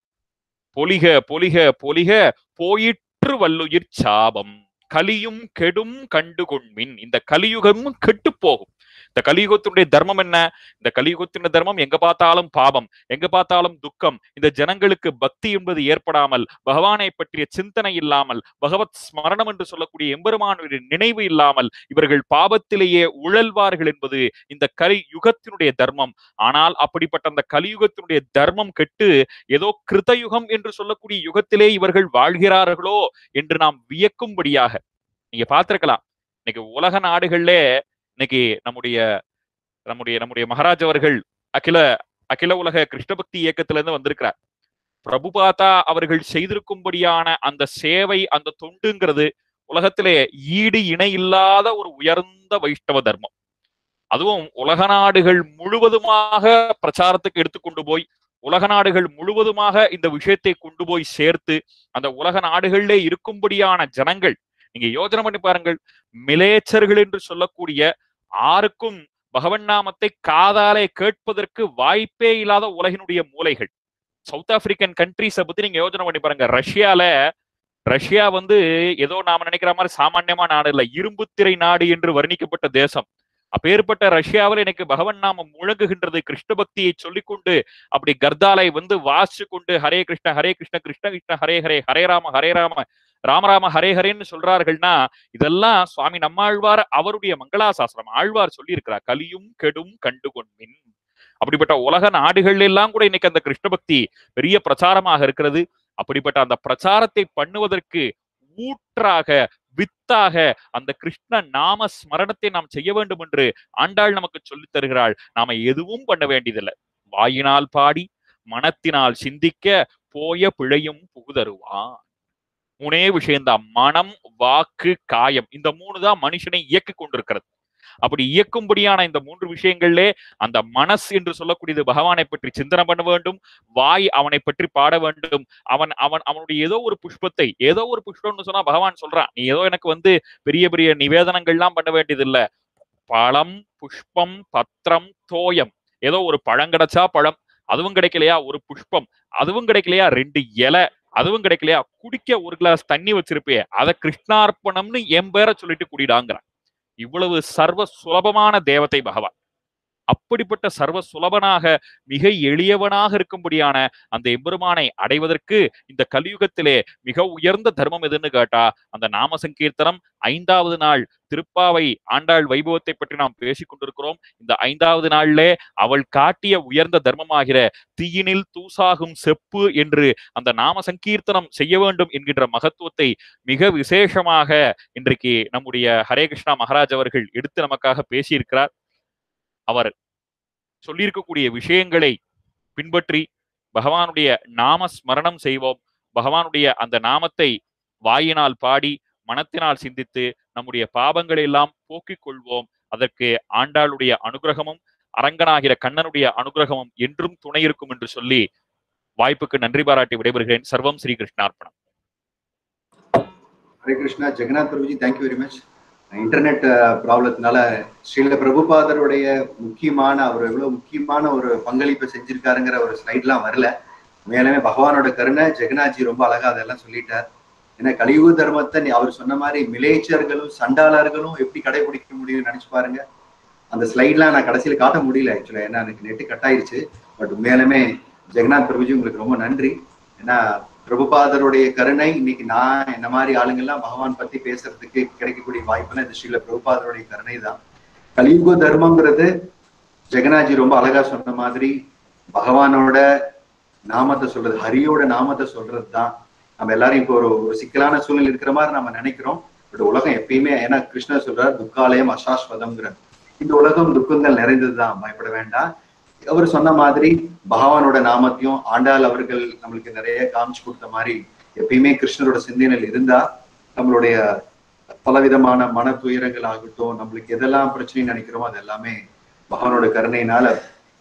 பொலிக பொலிக பொலிக போயிற்று வல்லுயிர் சாபம் கலியும் கெடும் கண்டு கொண்மின் இந்த கலியுகமும் கெட்டு போகும் இந்த கலியுகத்தினுடைய தர்மம் என்ன இந்த கலியுகத்தினுடைய தர்மம் எங்க பார்த்தாலும் பாவம் எங்க பார்த்தாலும் துக்கம் இந்த ஜனங்களுக்கு பக்தி என்பது ஏற்படாமல் பகவானை பற்றிய சிந்தனை இல்லாமல் பகவத் ஸ்மரணம் என்று சொல்லக்கூடிய எம்பெருமானுடைய நினைவு இல்லாமல் இவர்கள் பாவத்திலேயே உழல்வார்கள் என்பது இந்த கலி யுகத்தினுடைய தர்மம் ஆனால் அப்படிப்பட்ட அந்த கலியுகத்தினுடைய தர்மம் கெட்டு ஏதோ கிருதயுகம் என்று சொல்லக்கூடிய யுகத்திலே இவர்கள் வாழ்கிறார்களோ என்று நாம் வியக்கும்படியாக நீங்க பார்த்திருக்கலாம் இன்னைக்கு உலக நாடுகள்ல இன்னைக்கு நம்முடைய நம்முடைய நம்முடைய மகாராஜ் அவர்கள் அகில அகில உலக கிருஷ்ண பக்தி இயக்கத்துல இருந்து வந்திருக்கிறார் பிரபுபாதா அவர்கள் செய்திருக்கும்படியான அந்த சேவை அந்த தொண்டுங்கிறது உலகத்திலே ஈடு இணை இல்லாத ஒரு உயர்ந்த வைஷ்ணவ தர்மம் அதுவும் உலக நாடுகள் முழுவதுமாக பிரச்சாரத்துக்கு எடுத்துக்கொண்டு போய் உலக நாடுகள் முழுவதுமாக இந்த விஷயத்தை கொண்டு போய் சேர்த்து அந்த உலக நாடுகளிலே இருக்கும்படியான ஜனங்கள் நீங்க யோஜனை பண்ணி பாருங்கள் மிலேச்சர்கள் என்று சொல்லக்கூடிய ஆருக்கும் பகவன் நாமத்தை காதாலே கேட்பதற்கு வாய்ப்பே இல்லாத உலகினுடைய மூலைகள் சவுத் ஆப்பிரிக்கன் கண்ட்ரிஸை பத்தி நீங்க யோஜனை பண்ணி பாருங்க ரஷ்யால ரஷ்யா வந்து ஏதோ நாம நினைக்கிற மாதிரி சாமானியமா நாடு இல்ல இரும்புத்திரை நாடு என்று வர்ணிக்கப்பட்ட தேசம் அப்பேற்பட்ட ரஷ்யாவில் எனக்கு பகவன் நாமம் முழங்குகின்றது கிருஷ்ண பக்தியை சொல்லிக்கொண்டு அப்படி கர்தாலை வந்து வாசிச்சு கொண்டு ஹரே கிருஷ்ண ஹரே கிருஷ்ண கிருஷ்ண கிருஷ்ண ஹரே ஹரே ஹரே ராம ஹரே ராம ராமராம ஹரே ஹரேன்னு சொல்றார்கள்னா இதெல்லாம் சுவாமி நம்மாழ்வார் அவருடைய மங்களாசாஸ்திரம் ஆழ்வார் சொல்லி இருக்கிறார் கலியும் கெடும் கண்டு கொண்மின் அப்படிப்பட்ட உலக நாடுகள் எல்லாம் கூட இன்னைக்கு அந்த கிருஷ்ண பக்தி பெரிய பிரச்சாரமாக இருக்கிறது அப்படிப்பட்ட அந்த பிரச்சாரத்தை பண்ணுவதற்கு ஊற்றாக வித்தாக அந்த கிருஷ்ண நாம ஸ்மரணத்தை நாம் செய்ய வேண்டும் என்று ஆண்டாள் நமக்கு சொல்லித் தருகிறாள் நாம எதுவும் பண்ண வேண்டியதில்லை வாயினால் பாடி மனத்தினால் சிந்திக்க போய பிழையும் புகுதருவான் மூணே விஷயம்தான் மனம் வாக்கு காயம் இந்த மூணு தான் மனுஷனை இயக்கிக் கொண்டிருக்கிறது அப்படி இயக்கும்படியான இந்த மூன்று விஷயங்கள்லே அந்த மனசு என்று சொல்லக்கூடியது பகவானை பற்றி சிந்தனை பண்ண வேண்டும் வாய் அவனை பற்றி பாட வேண்டும் அவன் அவன் அவனுடைய ஏதோ ஒரு புஷ்பத்தை ஏதோ ஒரு புஷ்பம்னு சொன்னா பகவான் சொல்றான் நீ ஏதோ எனக்கு வந்து பெரிய பெரிய நிவேதனங்கள்லாம் பண்ண வேண்டியது இல்ல பழம் புஷ்பம் பத்திரம் தோயம் ஏதோ ஒரு பழம் கிடைச்சா பழம் அதுவும் கிடைக்கலையா ஒரு புஷ்பம் அதுவும் கிடைக்கலையா ரெண்டு இலை அதுவும் கிடைக்கலையா குடிக்க ஒரு கிளாஸ் தண்ணி வச்சிருப்பே அதை கிருஷ்ணார்ப்பணம்னு என் பேரை சொல்லிட்டு குடிடாங்கிறான் இவ்வளவு சர்வ சுலபமான தேவதை பகவான் அப்படிப்பட்ட சர்வ சுலபனாக மிக எளியவனாக இருக்கும்படியான அந்த எம்பெருமானை அடைவதற்கு இந்த கலியுகத்திலே மிக உயர்ந்த தர்மம் எதுன்னு கேட்டா அந்த நாம சங்கீர்த்தனம் ஐந்தாவது நாள் திருப்பாவை ஆண்டாள் வைபவத்தை பற்றி நாம் பேசிக் கொண்டிருக்கிறோம் இந்த ஐந்தாவது நாளிலே அவள் காட்டிய உயர்ந்த தர்மமாகிற தீயினில் தூசாகும் செப்பு என்று அந்த நாம சங்கீர்த்தனம் செய்ய வேண்டும் என்கின்ற மகத்துவத்தை மிக விசேஷமாக இன்றைக்கு நம்முடைய ஹரே கிருஷ்ணா மகாராஜ் அவர்கள் எடுத்து நமக்காக பேசியிருக்கிறார் அவர் சொல்லியிருக்கக்கூடிய விஷயங்களை பின்பற்றி பகவானுடைய நாம ஸ்மரணம் செய்வோம் பகவானுடைய அந்த நாமத்தை வாயினால் பாடி மனத்தினால் சிந்தித்து நம்முடைய பாவங்களை எல்லாம் போக்கிக் கொள்வோம் அதற்கு ஆண்டாளுடைய அனுகிரகமும் அரங்கனாகிற கண்ணனுடைய அனுகிரகமும் என்றும் துணை இருக்கும் என்று சொல்லி வாய்ப்புக்கு நன்றி பாராட்டி விடைபெறுகிறேன் சர்வம் ஸ்ரீ கிருஷ்ணார்ப்பணம் Hare Krishna Jagannath Prabhuji thank you very much internet ப்ராப்ளத்தினால ஸ்ரீல பிரபுபாதருடைய முக்கியமான அவர் எவ்வளவு முக்கியமான ஒரு பங்களிப்பை செஞ்சிருக்காருங்கிற ஒரு ஸ்லைட்லாம் வரல மேலுமே பகவானோட கருணை ஜெகநாத்ஜி ரொம்ப அழகா அதெல்லாம் சொல்லிட்டார் ஏன்னா கலியுக தர்மத்தை நீ அவர் சொன்ன மாதிரி மிலேச்சர்களும் சண்டாளர்களும் எப்படி கடைபிடிக்க முடியும்னு நினைச்சு பாருங்க அந்த ஸ்லைட்லாம் நான் கடைசியில் காட்ட முடியல ஆக்சுவலா ஏன்னா எனக்கு நெட்டு கட் ஆயிருச்சு பட் மேலுமே ஜெகநாத் பிரபுஜி உங்களுக்கு ரொம்ப நன்றி ஏன்னா பிரபுபாதருடைய கருணை இன்னைக்கு நான் இந்த மாதிரி ஆளுங்கெல்லாம் பகவான் பத்தி பேசுறதுக்கு கிடைக்கக்கூடிய வாய்ப்புலாம் இந்த ஸ்ரீல பிரபுபாதருடைய கருணை தான் கலியுக தர்மங்கிறது ஜெகநாத்ஜி ரொம்ப அழகா சொன்ன மாதிரி பகவானோட நாமத்தை சொல்றது ஹரியோட நாமத்தை சொல்றது தான் நம்ம எல்லாரும் இப்போ ஒரு ஒரு சிக்கலான சூழ்நிலை இருக்கிற மாதிரி நம்ம நினைக்கிறோம் பட் உலகம் எப்பயுமே ஏன்னா கிருஷ்ணர் சொல்றார் துக்காலயம் அசாஸ்வதம்ங்கிற இந்த உலகம் துக்கங்கள் நிறைந்ததுதான் பயப்பட வேண்டாம் அவர் சொன்ன மாதிரி பகவானோட நாமத்தையும் ஆண்டாள் அவர்கள் நம்மளுக்கு நிறைய காமிச்சு கொடுத்த மாதிரி எப்பயுமே கிருஷ்ணரோட சிந்தனையில் இருந்தா நம்மளுடைய பலவிதமான மன துயரங்கள் ஆகட்டும் நம்மளுக்கு எதெல்லாம் பிரச்சனை நினைக்கிறோமோ அது எல்லாமே பகவானோட கருணையினால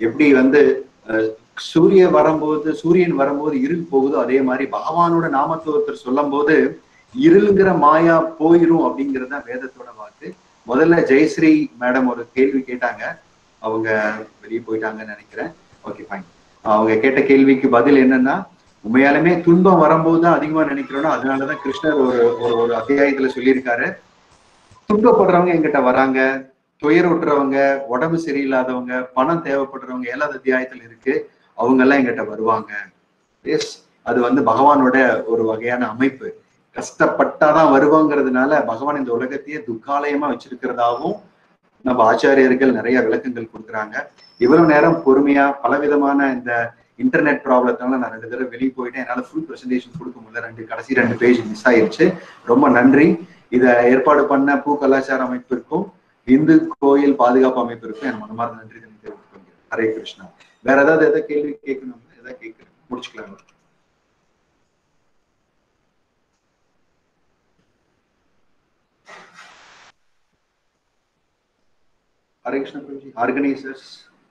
எப்படி வந்து அஹ், சூரிய வரும்போது சூரியன் வரும்போது இருள் போகுதோ அதே மாதிரி பகவானோட நாமத்தை ஒருத்தர் சொல்லும் போது இருளுங்கிற மாயா போயிரும் அப்படிங்கிறது தான் வேதத்தோட வாக்கு முதல்ல ஜெயஸ்ரீ மேடம் ஒரு கேள்வி கேட்டாங்க அவங்க வெளியே போயிட்டாங்கன்னு நினைக்கிறேன் ஓகே ஃபைன் அவங்க கேட்ட கேள்விக்கு பதில் என்னன்னா உண்மையாலுமே துன்பம் வரும்போது தான் அதிகமா நினைக்கிறோம்னா அதனாலதான் கிருஷ்ணர் ஒரு ஒரு ஒரு அத்தியாயத்துல சொல்லியிருக்காரு துன்பப்படுறவங்க எங்கிட்ட வராங்க துயருற்றவங்க உடம்பு சரியில்லாதவங்க பணம் தேவைப்படுறவங்க ஏழாவது அத்தியாயத்துல இருக்கு அவங்க எல்லாம் எங்கிட்ட வருவாங்க எஸ் அது வந்து பகவானோட ஒரு வகையான அமைப்பு கஷ்டப்பட்டாதான் வருவாங்கிறதுனால பகவான் இந்த உலகத்தையே துக்காலயமா வச்சிருக்கிறதாவும் நம்ம ஆச்சாரியர்கள் நிறைய விளக்கங்கள் கொடுக்குறாங்க இவ்வளவு நேரம் பொறுமையா பலவிதமான இந்த இன்டர்நெட் ப்ராப்ளத்தினால நான் ரெண்டு தடவை வெளியே போயிட்டேன் என்னால ஃபுல் ப்ரெசன்டேஷன் கொடுக்க முடியல ரெண்டு கடைசி ரெண்டு பேஜ் மிஸ் ஆயிருச்சு ரொம்ப நன்றி இதை ஏற்பாடு பண்ண பூ கலாச்சார அமைப்பிற்கும் இந்து கோயில் பாதுகாப்பு அமைப்பிற்கும் என் மனமார்ந்த நன்றி தெரிவித்துக் கொள்கிறேன் ஹரே கிருஷ்ணா வேற ஏதாவது எதாவது கேள்வி கேட்கணும் ஏதாவது கேட்கணும் முடிச்சுக்கலாம் Hare Krishna Prabhuji organisers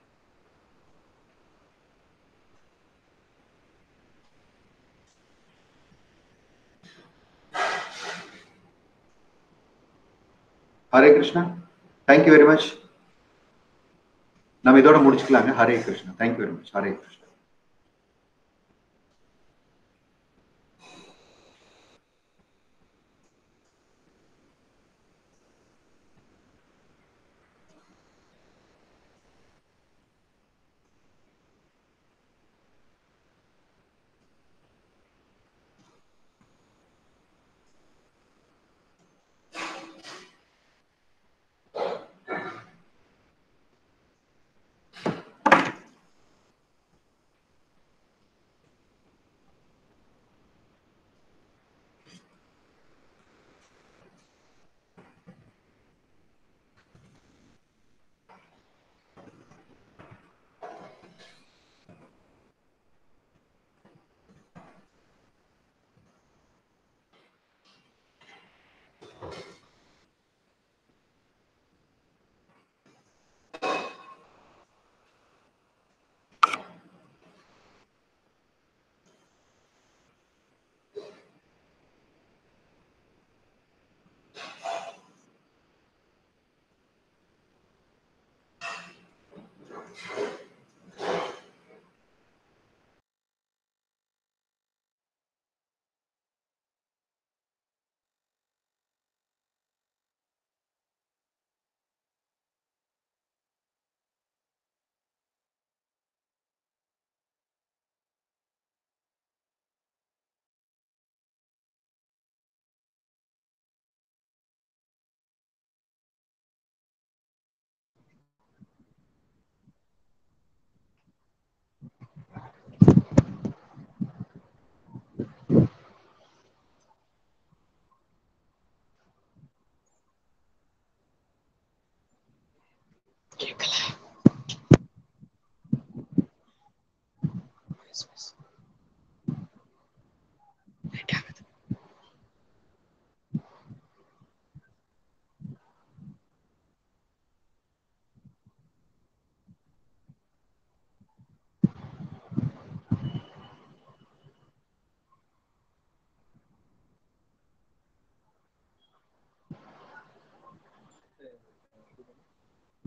Hare Krishna thank you very much நம்ம இதோட முடிச்சுக்கலாங்க Hare Krishna thank you very much Hare Krishna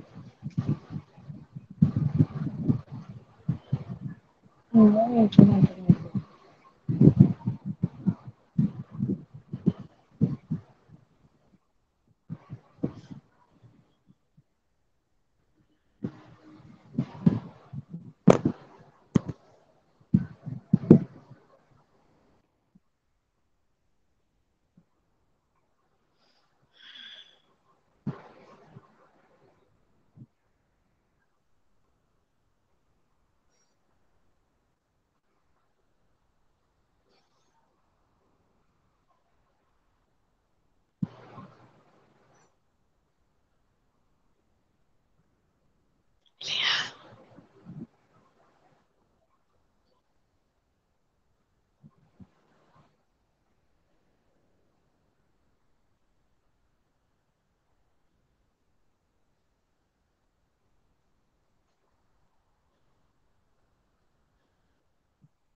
Mm, very interesting.